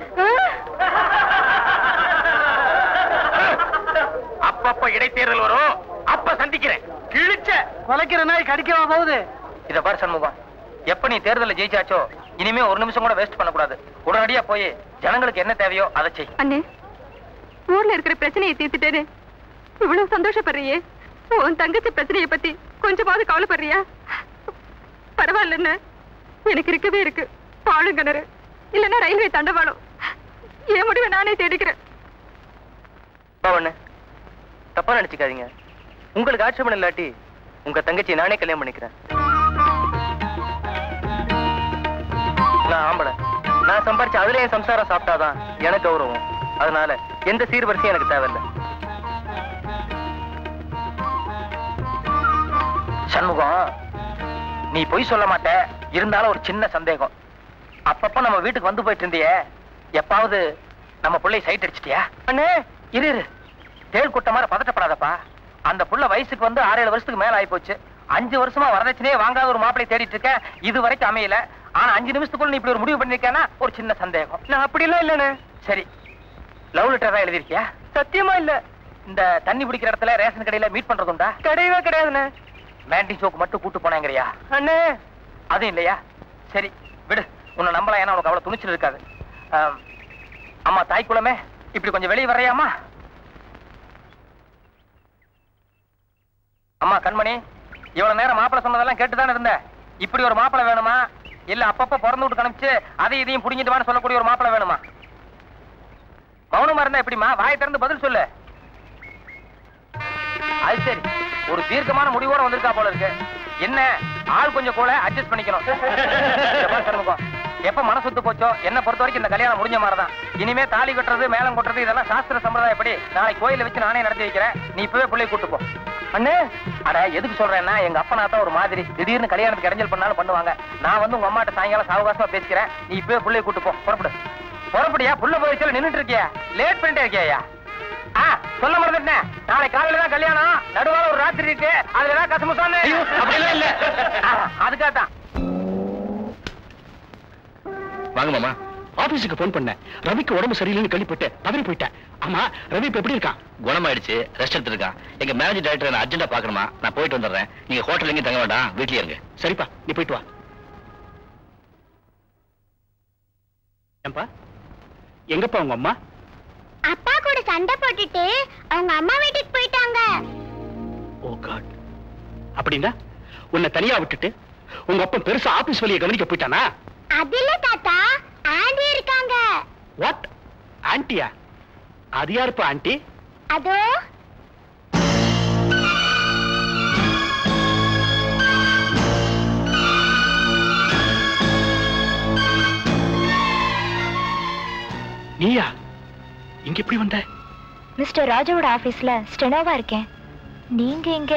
அப்பப்ப இடைத்தேர்தல் வரும் அப்ப சந்திக்கிறேன் கிழிச்ச குலைக்கிற நாய் கடிக்கவா போகுது இத பாரு சண்முகம் எப்ப நீ தேர்தலில் ஜெயிச்சாச்சோ இனிமே ஒரு நிமிஷம் கூட வேஸ்ட் பண்ணக்கூடாது உடனடியா போய் ஜனங்களுக்கு என்ன தேவையோ அதை செய் அண்ணே ஊர்ல இருக்கிற பிரச்சனையை தீர்த்துட்டேன்னு இவ்வளவு சந்தோஷப்படுறியே உன் தங்கச்சி பிரச்சனையை பத்தி கொஞ்சமாவது கவலைப்படுறியா பரவாயில்லன்னு எனக்கு இருக்கவே இருக்கு பாலும் கிணறு இல்லைன்னா ரயில்வே தண்டவாளம் என் முடிவை நானே தேடிக்கிறேன் பவண்ணு தப்பா நினைச்சுக்காதீங்க உங்களுக்கு ஆட்சேபம் இல்லாட்டி உங்க தங்கச்சி நானே கல்யாணம் பண்ணிக்கிறேன் நான் ஆம்பளை நான் சம்பாரிச்ச அதுல என் சம்சாரம் சாப்பிட்டாதான் எனக்கு கௌரவம் அதனால எந்த சீர்வரிசையும் எனக்கு தேவையில்லை சண்முகம் நீ பொய் சொல்ல மாட்ட இருந்தாலும் ஒரு சின்ன சந்தேகம் அப்பப்ப நம்ம வீட்டுக்கு வந்து போயிட்டு இருந்தியே எப்பாவது நம்ம பிள்ளை சைட் அடிச்சிட்டியா அண்ணே இரு இரு தேள் குட்ட மாதிரி பதட்டப்படாதப்பா அந்த புள்ள வயசுக்கு வந்து ஆறு ஏழு வருஷத்துக்கு மேல ஆயிப்போச்சு அஞ்சு வருஷமா வரதட்சணையே வாங்காத ஒரு மாப்பிளை தேடிட்டு இருக்க இது வரைக்கும் அமையல ஆனா அஞ்சு நிமிஷத்துக்குள்ள நீ இப்படி ஒரு முடிவு பண்ணிருக்கேன்னா ஒரு சின்ன சந்தேகம் நான் அப்படி எல்லாம் இல்லண்ணே சரி லவ் லெட்டர் தான் எழுதிருக்கியா சத்தியமா இல்ல இந்த தண்ணி பிடிக்கிற இடத்துல ரேஷன் கடையில மீட் பண்றதுண்டா கிடையவே கிடையாதுண்ணே மேண்டி சோக்கு மட்டும் கூட்டு போனாங்கறியா அண்ணே அதுவும் இல்லையா சரி விடு உன்னை நம்பலாம் ஏன்னா உனக்கு அவ்வளவு துணிச்சல் இருக்காது ஆம், அம்மா தாய் குலமே இப்படி கொஞ்சம் வெளியே வரையாமா அம்மா கண்மணி இவ்வளவு நேரம் மாப்பிளை சொன்னதெல்லாம் கேட்டுதானே இருந்த இப்படி ஒரு மாப்பிளை வேணுமா இல்ல அப்பப்ப பிறந்து விட்டு கணிச்சு அதையும் இதையும் புடிங்கிட்டு சொல்லக்கூடிய ஒரு மாப்பிளை வேணுமா மௌனமா இருந்தா எப்படிமா வாயை திறந்து பதில் சொல்லு அது சரி ஒரு தீர்க்கமான முடிவோட வந்திருக்கா போல இருக்கு என்ன ஆள் கொஞ்சம் கூட அட்ஜஸ்ட் பண்ணிக்கணும் இத பாரு சண்முகம். எப்ப மனசுத்து போச்சோ என்ன பொறுத்த வரைக்கும் இந்த கல்யாணம் முடிஞ்ச மாதிரிதான் இனிமே தாலி கட்டுறது மேளம் கொட்டுறது இதெல்லாம் சாஸ்திர சம்பிரதாயம் எப்படி நாளைக்கு கோயில வச்சு நானே நடத்தி வைக்கிறேன் நீ இப்பவே பிள்ளை கூட்டு போ அண்ணே அட எதுக்கு சொல்றேன்னா எங்க அப்பனா தான் ஒரு மாதிரி திடீர்னு கல்யாணத்துக்கு இடைஞ்சல் பண்ணாலும் பண்ணுவாங்க நான் வந்து உங்க அம்மாட்ட சாயங்காலம் சாவகாசமா பேசிக்கிறேன் நீ இப்பவே பிள்ளைய கூட்டு போ புறப்படு புறப்படியா புள்ள போயிடுச்சு நின்னுட்டு இருக்கியா லேட் பண்ணிட்டே இருக்கியா ஆ சொல்ல மறந்துட்டேன் நாளை காலையில தான் கல்யாணம் நடுவால ஒரு ராத்திரி இருக்கு அதுல ஏதாவது கசமு சொன்ன அப்படிலாம் இல்ல அதுக்காக தான் வாங்க மாமா ஆபீஸுக்கு போன் பண்ணேன் ரவிக்கு உடம்பு சரியில்லைன்னு கேள்விப்பட்டு பதறி போயிட்டேன் ஆமா ரவி இப்ப எப்படி இருக்கான் குணமாயிடுச்சு ரெஸ்ட் எடுத்துருக்கான் எங்க மேனேஜர் டைரக்டர் நான் அர்ஜென்டா பாக்கணுமா நான் போயிட்டு வந்துடுறேன் நீங்க ஹோட்டல் எங்கேயும் தங்க வேண்டாம் வீட்லயே இருங்க சரிப்பா நீ போயிட்டு வா ஏன்பா எங்கப்பா உங்க அம்மா அப்பா கூட சண்டை போட்டுட்டு அவங்க அம்மா வீட்டுக்கு போயிட்டாங்க ஓ காட் அப்படின்னா உன்னை தனியா விட்டுட்டு உங்க அப்பா பெருசா ஆபீஸ் வழியை கவனிக்க போயிட்டானா அது இல்ல தாத்தா ஆண்டி இருக்காங்க வாட் ஆன்ட்டியா அது யாருப்பா ஆன்ட்டி அதோ நீயா இங்க எப்படி வந்த மிஸ்டர் ராஜாவோட ஆபீஸ்ல ஸ்டெனோவா இருக்கேன் நீங்க எங்க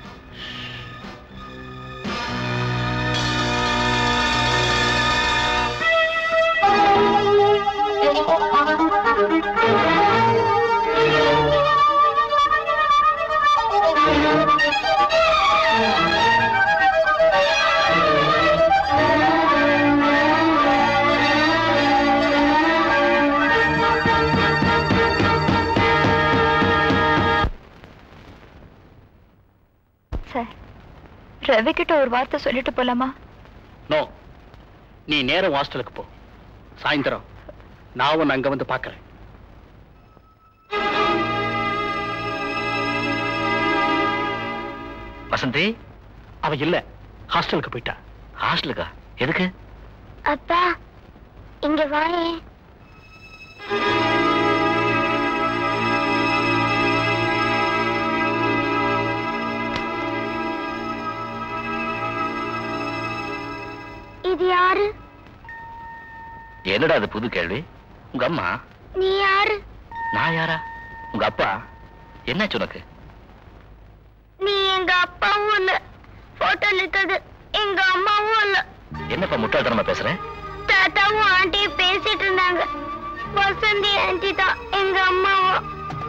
சார் ரவி கிட்ட ஒரு வார்த்தை சொல்லிட்டு போலாமா நோ நீ நேரம் ஹாஸ்டலுக்கு போ சாயந்தரம் நான் உன்னை அங்க வந்து பாக்குறேன் வசந்தி அவ இல்ல ஹாஸ்டலுக்கு போயிட்டா ஹாஸ்டலுக்கா எதுக்கு அப்பா இங்க வாயே இது யாரு என்னடா அது புது கேள்வி உங்க அம்மா நீ யாரு நான் யாரா உங்க அப்பா என்னாச்சு உனக்கு நீ எங்க அப்பாவும் இல்ல போட்டோல இருக்கிறது எங்க அம்மாவும் இல்ல என்னப்பா முட்டாள்தனமா பேசுறேன் தாத்தாவும் ஆண்டியும் பேசிட்டு இருந்தாங்க வசந்தி ஆண்டி தான் எங்க அம்மாவும்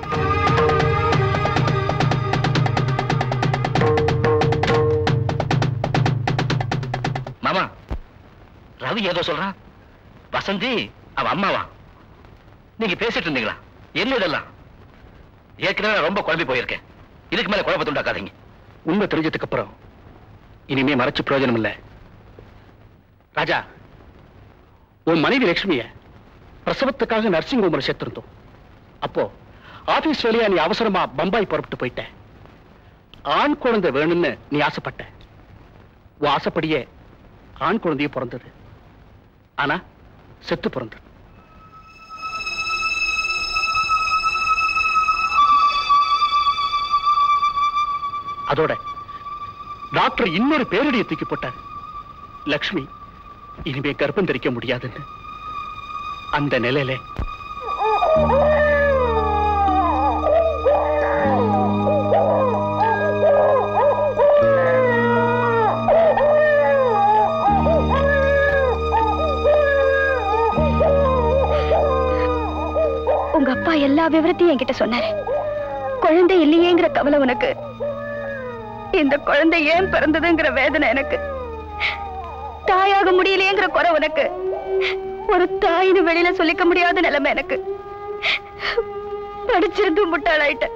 மாமா ரவி ஏதோ சொல்றான் வசந்தி அவன் அம்மாவா நீங்க பேசிட்டு இருந்தீங்களா என்ன இதெல்லாம் ஏற்கனவே நான் ரொம்ப குழம்பி போயிருக்கேன் இதுக்கு மேல குழப்பத்தை உண்டாக்காதீங்க உண்மை தெரிஞ்சதுக்கு அப்புறம் இனிமே மறைச்சு பிரயோஜனம் இல்ல ராஜா உன் மனைவி லட்சுமிய பிரசவத்துக்காக நர்சிங் ஹோம்ல சேர்த்திருந்தோம் அப்போ ஆபீஸ் வேலையா நீ அவசரமா பம்பாய் புறப்பட்டு போயிட்ட ஆண் குழந்தை வேணும்னு நீ ஆசைப்பட்ட உன் ஆசைப்படியே ஆண் குழந்தைய பிறந்தது ஆனா செத்து பிறந்தது அதோட டாக்டர் இன்னொரு பேரடியை தூக்கி போட்டார் லக்ஷ்மி இனிமே கர்ப்பம் தரிக்க முடியாதுன்னு அந்த நிலையில உங்க அப்பா எல்லா விவரத்தையும் என்கிட்ட சொன்னாரு குழந்தை இல்லையேங்கிற கவலை உனக்கு இந்த குழந்தை ஏன் பிறந்ததுங்கிற வேதனை எனக்கு தாயாக முடியலையேங்கிற குறை உனக்கு ஒரு தாயின்னு வெளியில சொல்லிக்க முடியாத நிலைமை எனக்கு படிச்சிருந்து முட்டாளாயிட்டேன்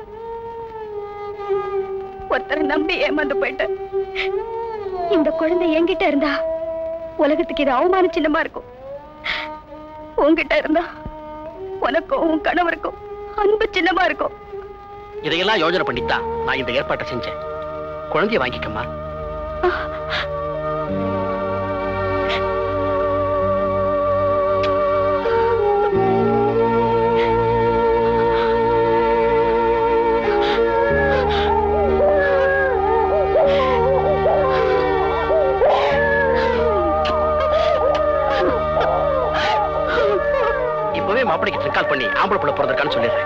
ஒருத்தரை நம்பி ஏமாந்து போயிட்டேன் இந்த குழந்தை என்கிட்ட இருந்தா உலகத்துக்கு இது அவமான சின்னமா இருக்கும் உன்கிட்ட இருந்தா உனக்கும் உன் கணவருக்கும் அன்பு சின்னமா இருக்கும் இதையெல்லாம் யோஜனை பண்ணித்தான் நான் இந்த ஏற்பாட்டை செஞ்சேன் குழந்தைய வாங்கிக்கம்மா இப்பவே மாப்பிளைக்கு ட்ரிங்க் கால் பண்ணி ஆம்பளை புள்ள பிறந்திருக்கான்னு சொல்லிடுறேன்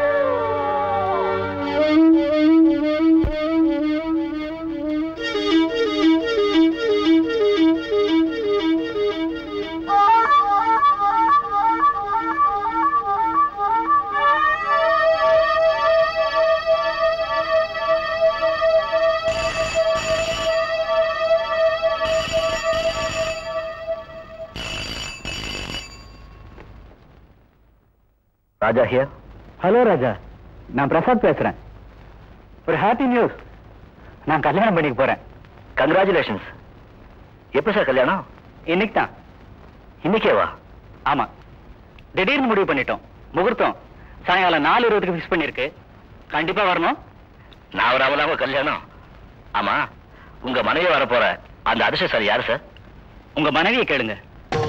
ராஜா ஹியர் ஹலோ ராஜா நான் பிரசாத் பேசுறேன் ஒரு ஹாப்பி நியூஸ் நான் கல்யாணம் பண்ணிக்க போறேன் கங்க்ராச்சுலேஷன்ஸ் எப்போ சார் கல்யாணம் இன்னைக்கு தான் இன்னைக்கேவா ஆமா திடீர்னு முடிவு பண்ணிட்டோம் முகூர்த்தம் சாயங்காலம் நாலு இருபதுக்கு ஃபிக்ஸ் பண்ணிருக்கு கண்டிப்பா வரணும் நான் வராமலாம கல்யாணம் ஆமா உங்க மனைவி வரப்போற அந்த அதிர்ஷ்டசாலி யாரு சார் உங்க மனைவியை கேளுங்க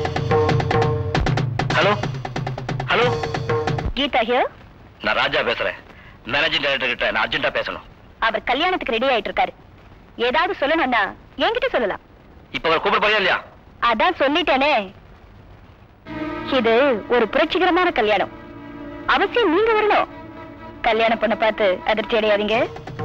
ஹலோ ஹலோ கீதா ஹியர் நான் ராஜா பேசுறேன் மேனேஜிங் டைரக்டர் கிட்ட நான் அர்ஜென்ட்டா பேசணும் அவர் கல்யாணத்துக்கு ரெடி ஆயிட்டு இருக்காரு ஏதாவது சொல்லணும்னா என்கிட்ட சொல்லலாம் இப்ப அவர் கூப்பிட போறியா இல்லையா அதான் சொல்லிட்டேனே இது ஒரு புரட்சிகரமான கல்யாணம் அவசியம் நீங்க வரணும் கல்யாணம் பண்ண பார்த்து அதிர்ச்சி அடையாதீங்க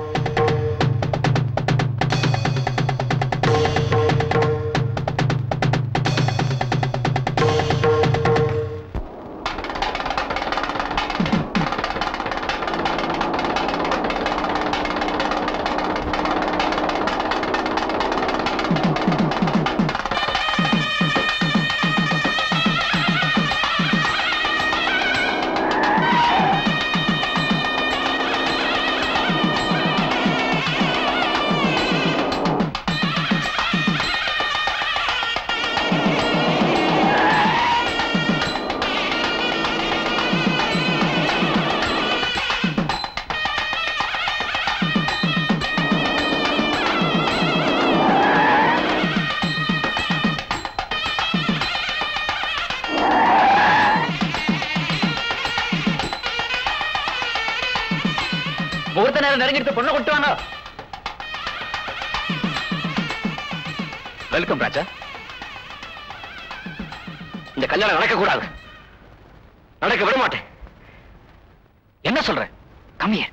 முகூர்த்த நேரம் நெருங்கிட்டு பொண்ணை கொண்டு வாங்க வெல்கம் ராஜா இந்த கல்யாணம் நடக்க கூடாது நடக்க விட மாட்டேன் என்ன சொல்ற கம்மிய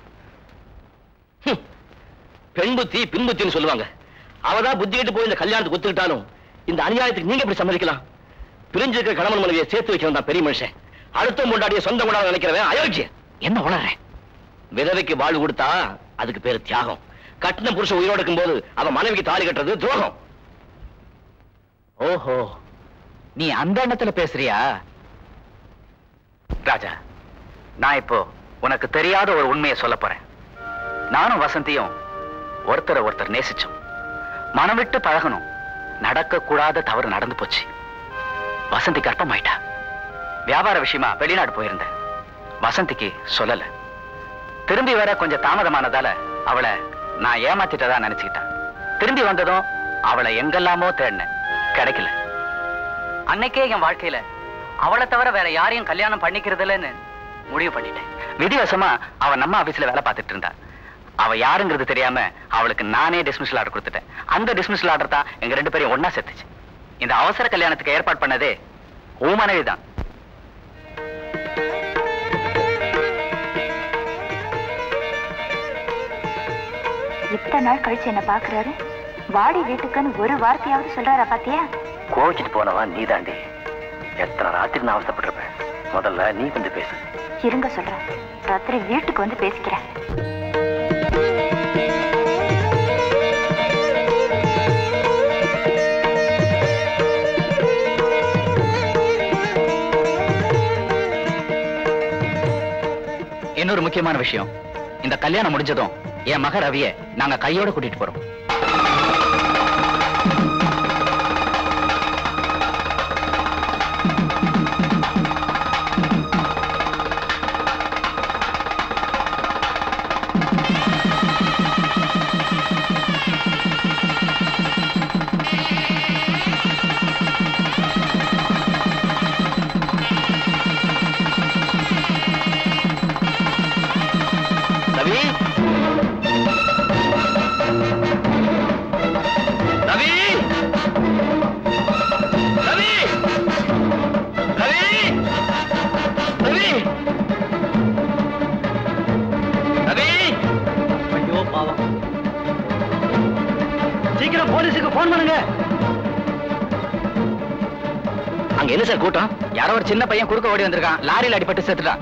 பெண் புத்தி பின் புத்தின்னு சொல்லுவாங்க அவதான் புத்தி கெட்டு போய் இந்த கல்யாணத்துக்கு ஒத்துக்கிட்டாலும் இந்த அநியாயத்துக்கு நீங்க எப்படி சம்மதிக்கலாம் பிரிஞ்சிருக்கிற கணவன் மனைவியை சேர்த்து வைக்கிறவன் தான் பெரிய மனுஷன் அடுத்த முண்டாடிய சொந்த கொண்டாட நினைக்கிறவன் அயோக்கிய என்ன உணர்றேன் விதவைக்கு வாழ்வு கொடுத்தா அதுக்கு பேரு தியாகம் கட்டின புருஷன் உயிரோடு இருக்கும்போது அவன் மனைவிக்கு தாலி கட்டுறது துரோகம் ஓஹோ நீ அந்த எண்ணத்துல பேசுறியா ராஜா நான் இப்போ உனக்கு தெரியாத ஒரு உண்மையை சொல்ல போறேன் நானும் வசந்தியும் ஒருத்தரை ஒருத்தர் நேசிச்சோம் மனம் விட்டு பழகணும் நடக்க கூடாத தவறு நடந்து போச்சு வசந்தி கர்ப்பமாயிட்டா வியாபார விஷயமா வெளிநாடு போயிருந்தேன் வசந்திக்கு சொல்லல திரும்பி வர கொஞ்சம் தாமதமானதால அவளை நான் ஏமாத்திட்டதா நினைச்சுக்கிட்டேன் திரும்பி வந்ததும் அவளை எங்கெல்லாமோ தேடினேன் கிடைக்கல அன்னைக்கே என் வாழ்க்கையில அவளை தவிர வேற யாரையும் கல்யாணம் பண்ணிக்கிறது இல்லைன்னு முடிவு பண்ணிட்டேன் விதிவசமா அவ நம்ம ஆபீஸ்ல வேலை பார்த்துட்டு இருந்தா அவ யாருங்கிறது தெரியாம அவளுக்கு நானே டிஸ்மிஷல் ஆர்டர் கொடுத்துட்டேன் அந்த டிஸ்மிஷல் ஆர்டர் தான் எங்க ரெண்டு பேரையும் ஒண்ணா சேர்த்துச்சு இந்த அவசர கல்யாணத்துக்கு ஏற்பாடு பண்ணதே உன் மனைவி தான் இத்தனை நாள் கழிச்சு என்ன பாக்குறாரு வாடி வீட்டுக்குன்னு ஒரு வார்த்தையாவது சொல்றாரா பாத்தியா கோவிச்சிட்டு போனவன் நீதாண்டி எத்தனை ராத்திரி நான் அவசரப்பட்டிருப்பேன் முதல்ல நீ வந்து பேசு இருங்க சொல்றேன் ராத்திரி வீட்டுக்கு வந்து பேசிக்கிறேன் இன்னொரு முக்கியமான விஷயம் இந்த கல்யாணம் முடிஞ்சதும் என் மக ரவிய நாங்க கையோட கூட்டிட்டு போறோம் ரவி ரவி ரவி ரவி ரவி ரவி ஐயோ பாவம் சீக்கிரம் போலீஸுக்கு போன் பண்ணுங்க அங்க என்ன சார் கூட்டம் யாரோ ஒரு சின்ன பையன் குறுக்க ஓடி வந்திருக்கான் லாரியில் அடிபட்டு செத்துட்டான்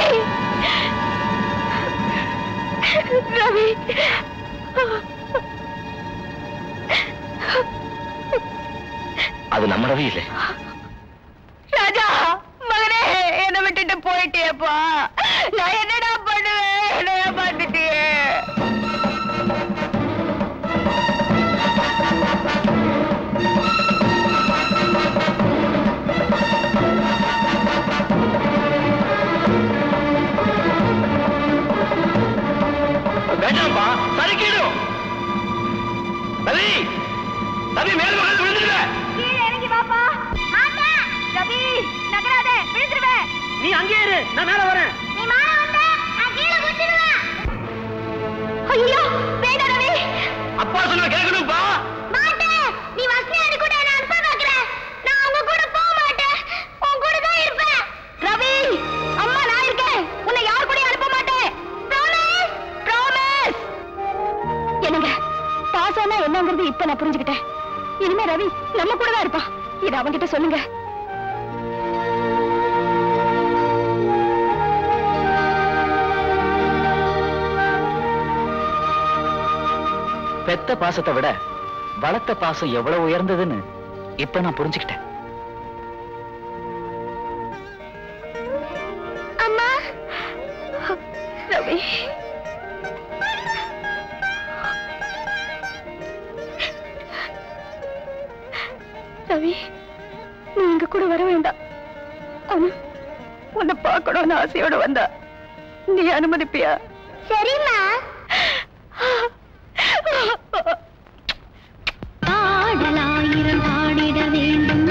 ரவி அது நம்ம ரவி இல்லை ராஜா மகனே என்ன விட்டுட்டு போயிட்டியப்பா நான் என்னடா பண்ணுவேன் என்னைய பார்த்துட்டியே வேண்டாம்ப்பா சரிக்கிடும் ரவி ரவி மேல் மகள் விழுந்துருவ கீழே இறங்கி வாப்பா மாட்டேன் ரவி நகராதே விழுந்துருவேன் நீ அங்கே இரு நான் மேல வரேன் நீ மேல வந்த நான் கீழே குதிச்சிடுவேன் ஐயோ வேண்டாம் ரவி அப்பா சொன்ன கேட்கணும்ப்பா மாட்டேன் நீ வசனியாரு கூட என்ன அனுப்ப பாக்குற நான் உங்க கூட போக மாட்டேன் உன் கூட தான் இருப்பேன் ரவி அம்மா நான் இருக்கேன் உன்னை யார் கூட அனுப்ப மாட்டேன் ப்ராமிஸ் ப்ராமிஸ் என்னங்க பாசம்னா என்னங்கிறது இப்ப நான் புரிஞ்சுக்கிட்டேன் இனிமே ரவி நம்ம கூட தான் இருப்பான் இதை அவன்கிட்ட சொல்லுங்க பெத்த பாசத்தை விட வளர்த்த பாசம் எவ்வளவு உயர்ந்ததுன்னு இப்ப நான் புரிஞ்சுக்கிட்டேன் அம்மா ரவி ரவி நீ எங்க கூட வர வேண்டாம் ஆனா உன்னை பார்க்கணும்னு ஆசையோட வந்தா நீ அனுமதிப்பியா சரிம்மா பாடலாயிரம் பாடிட வேண்டும்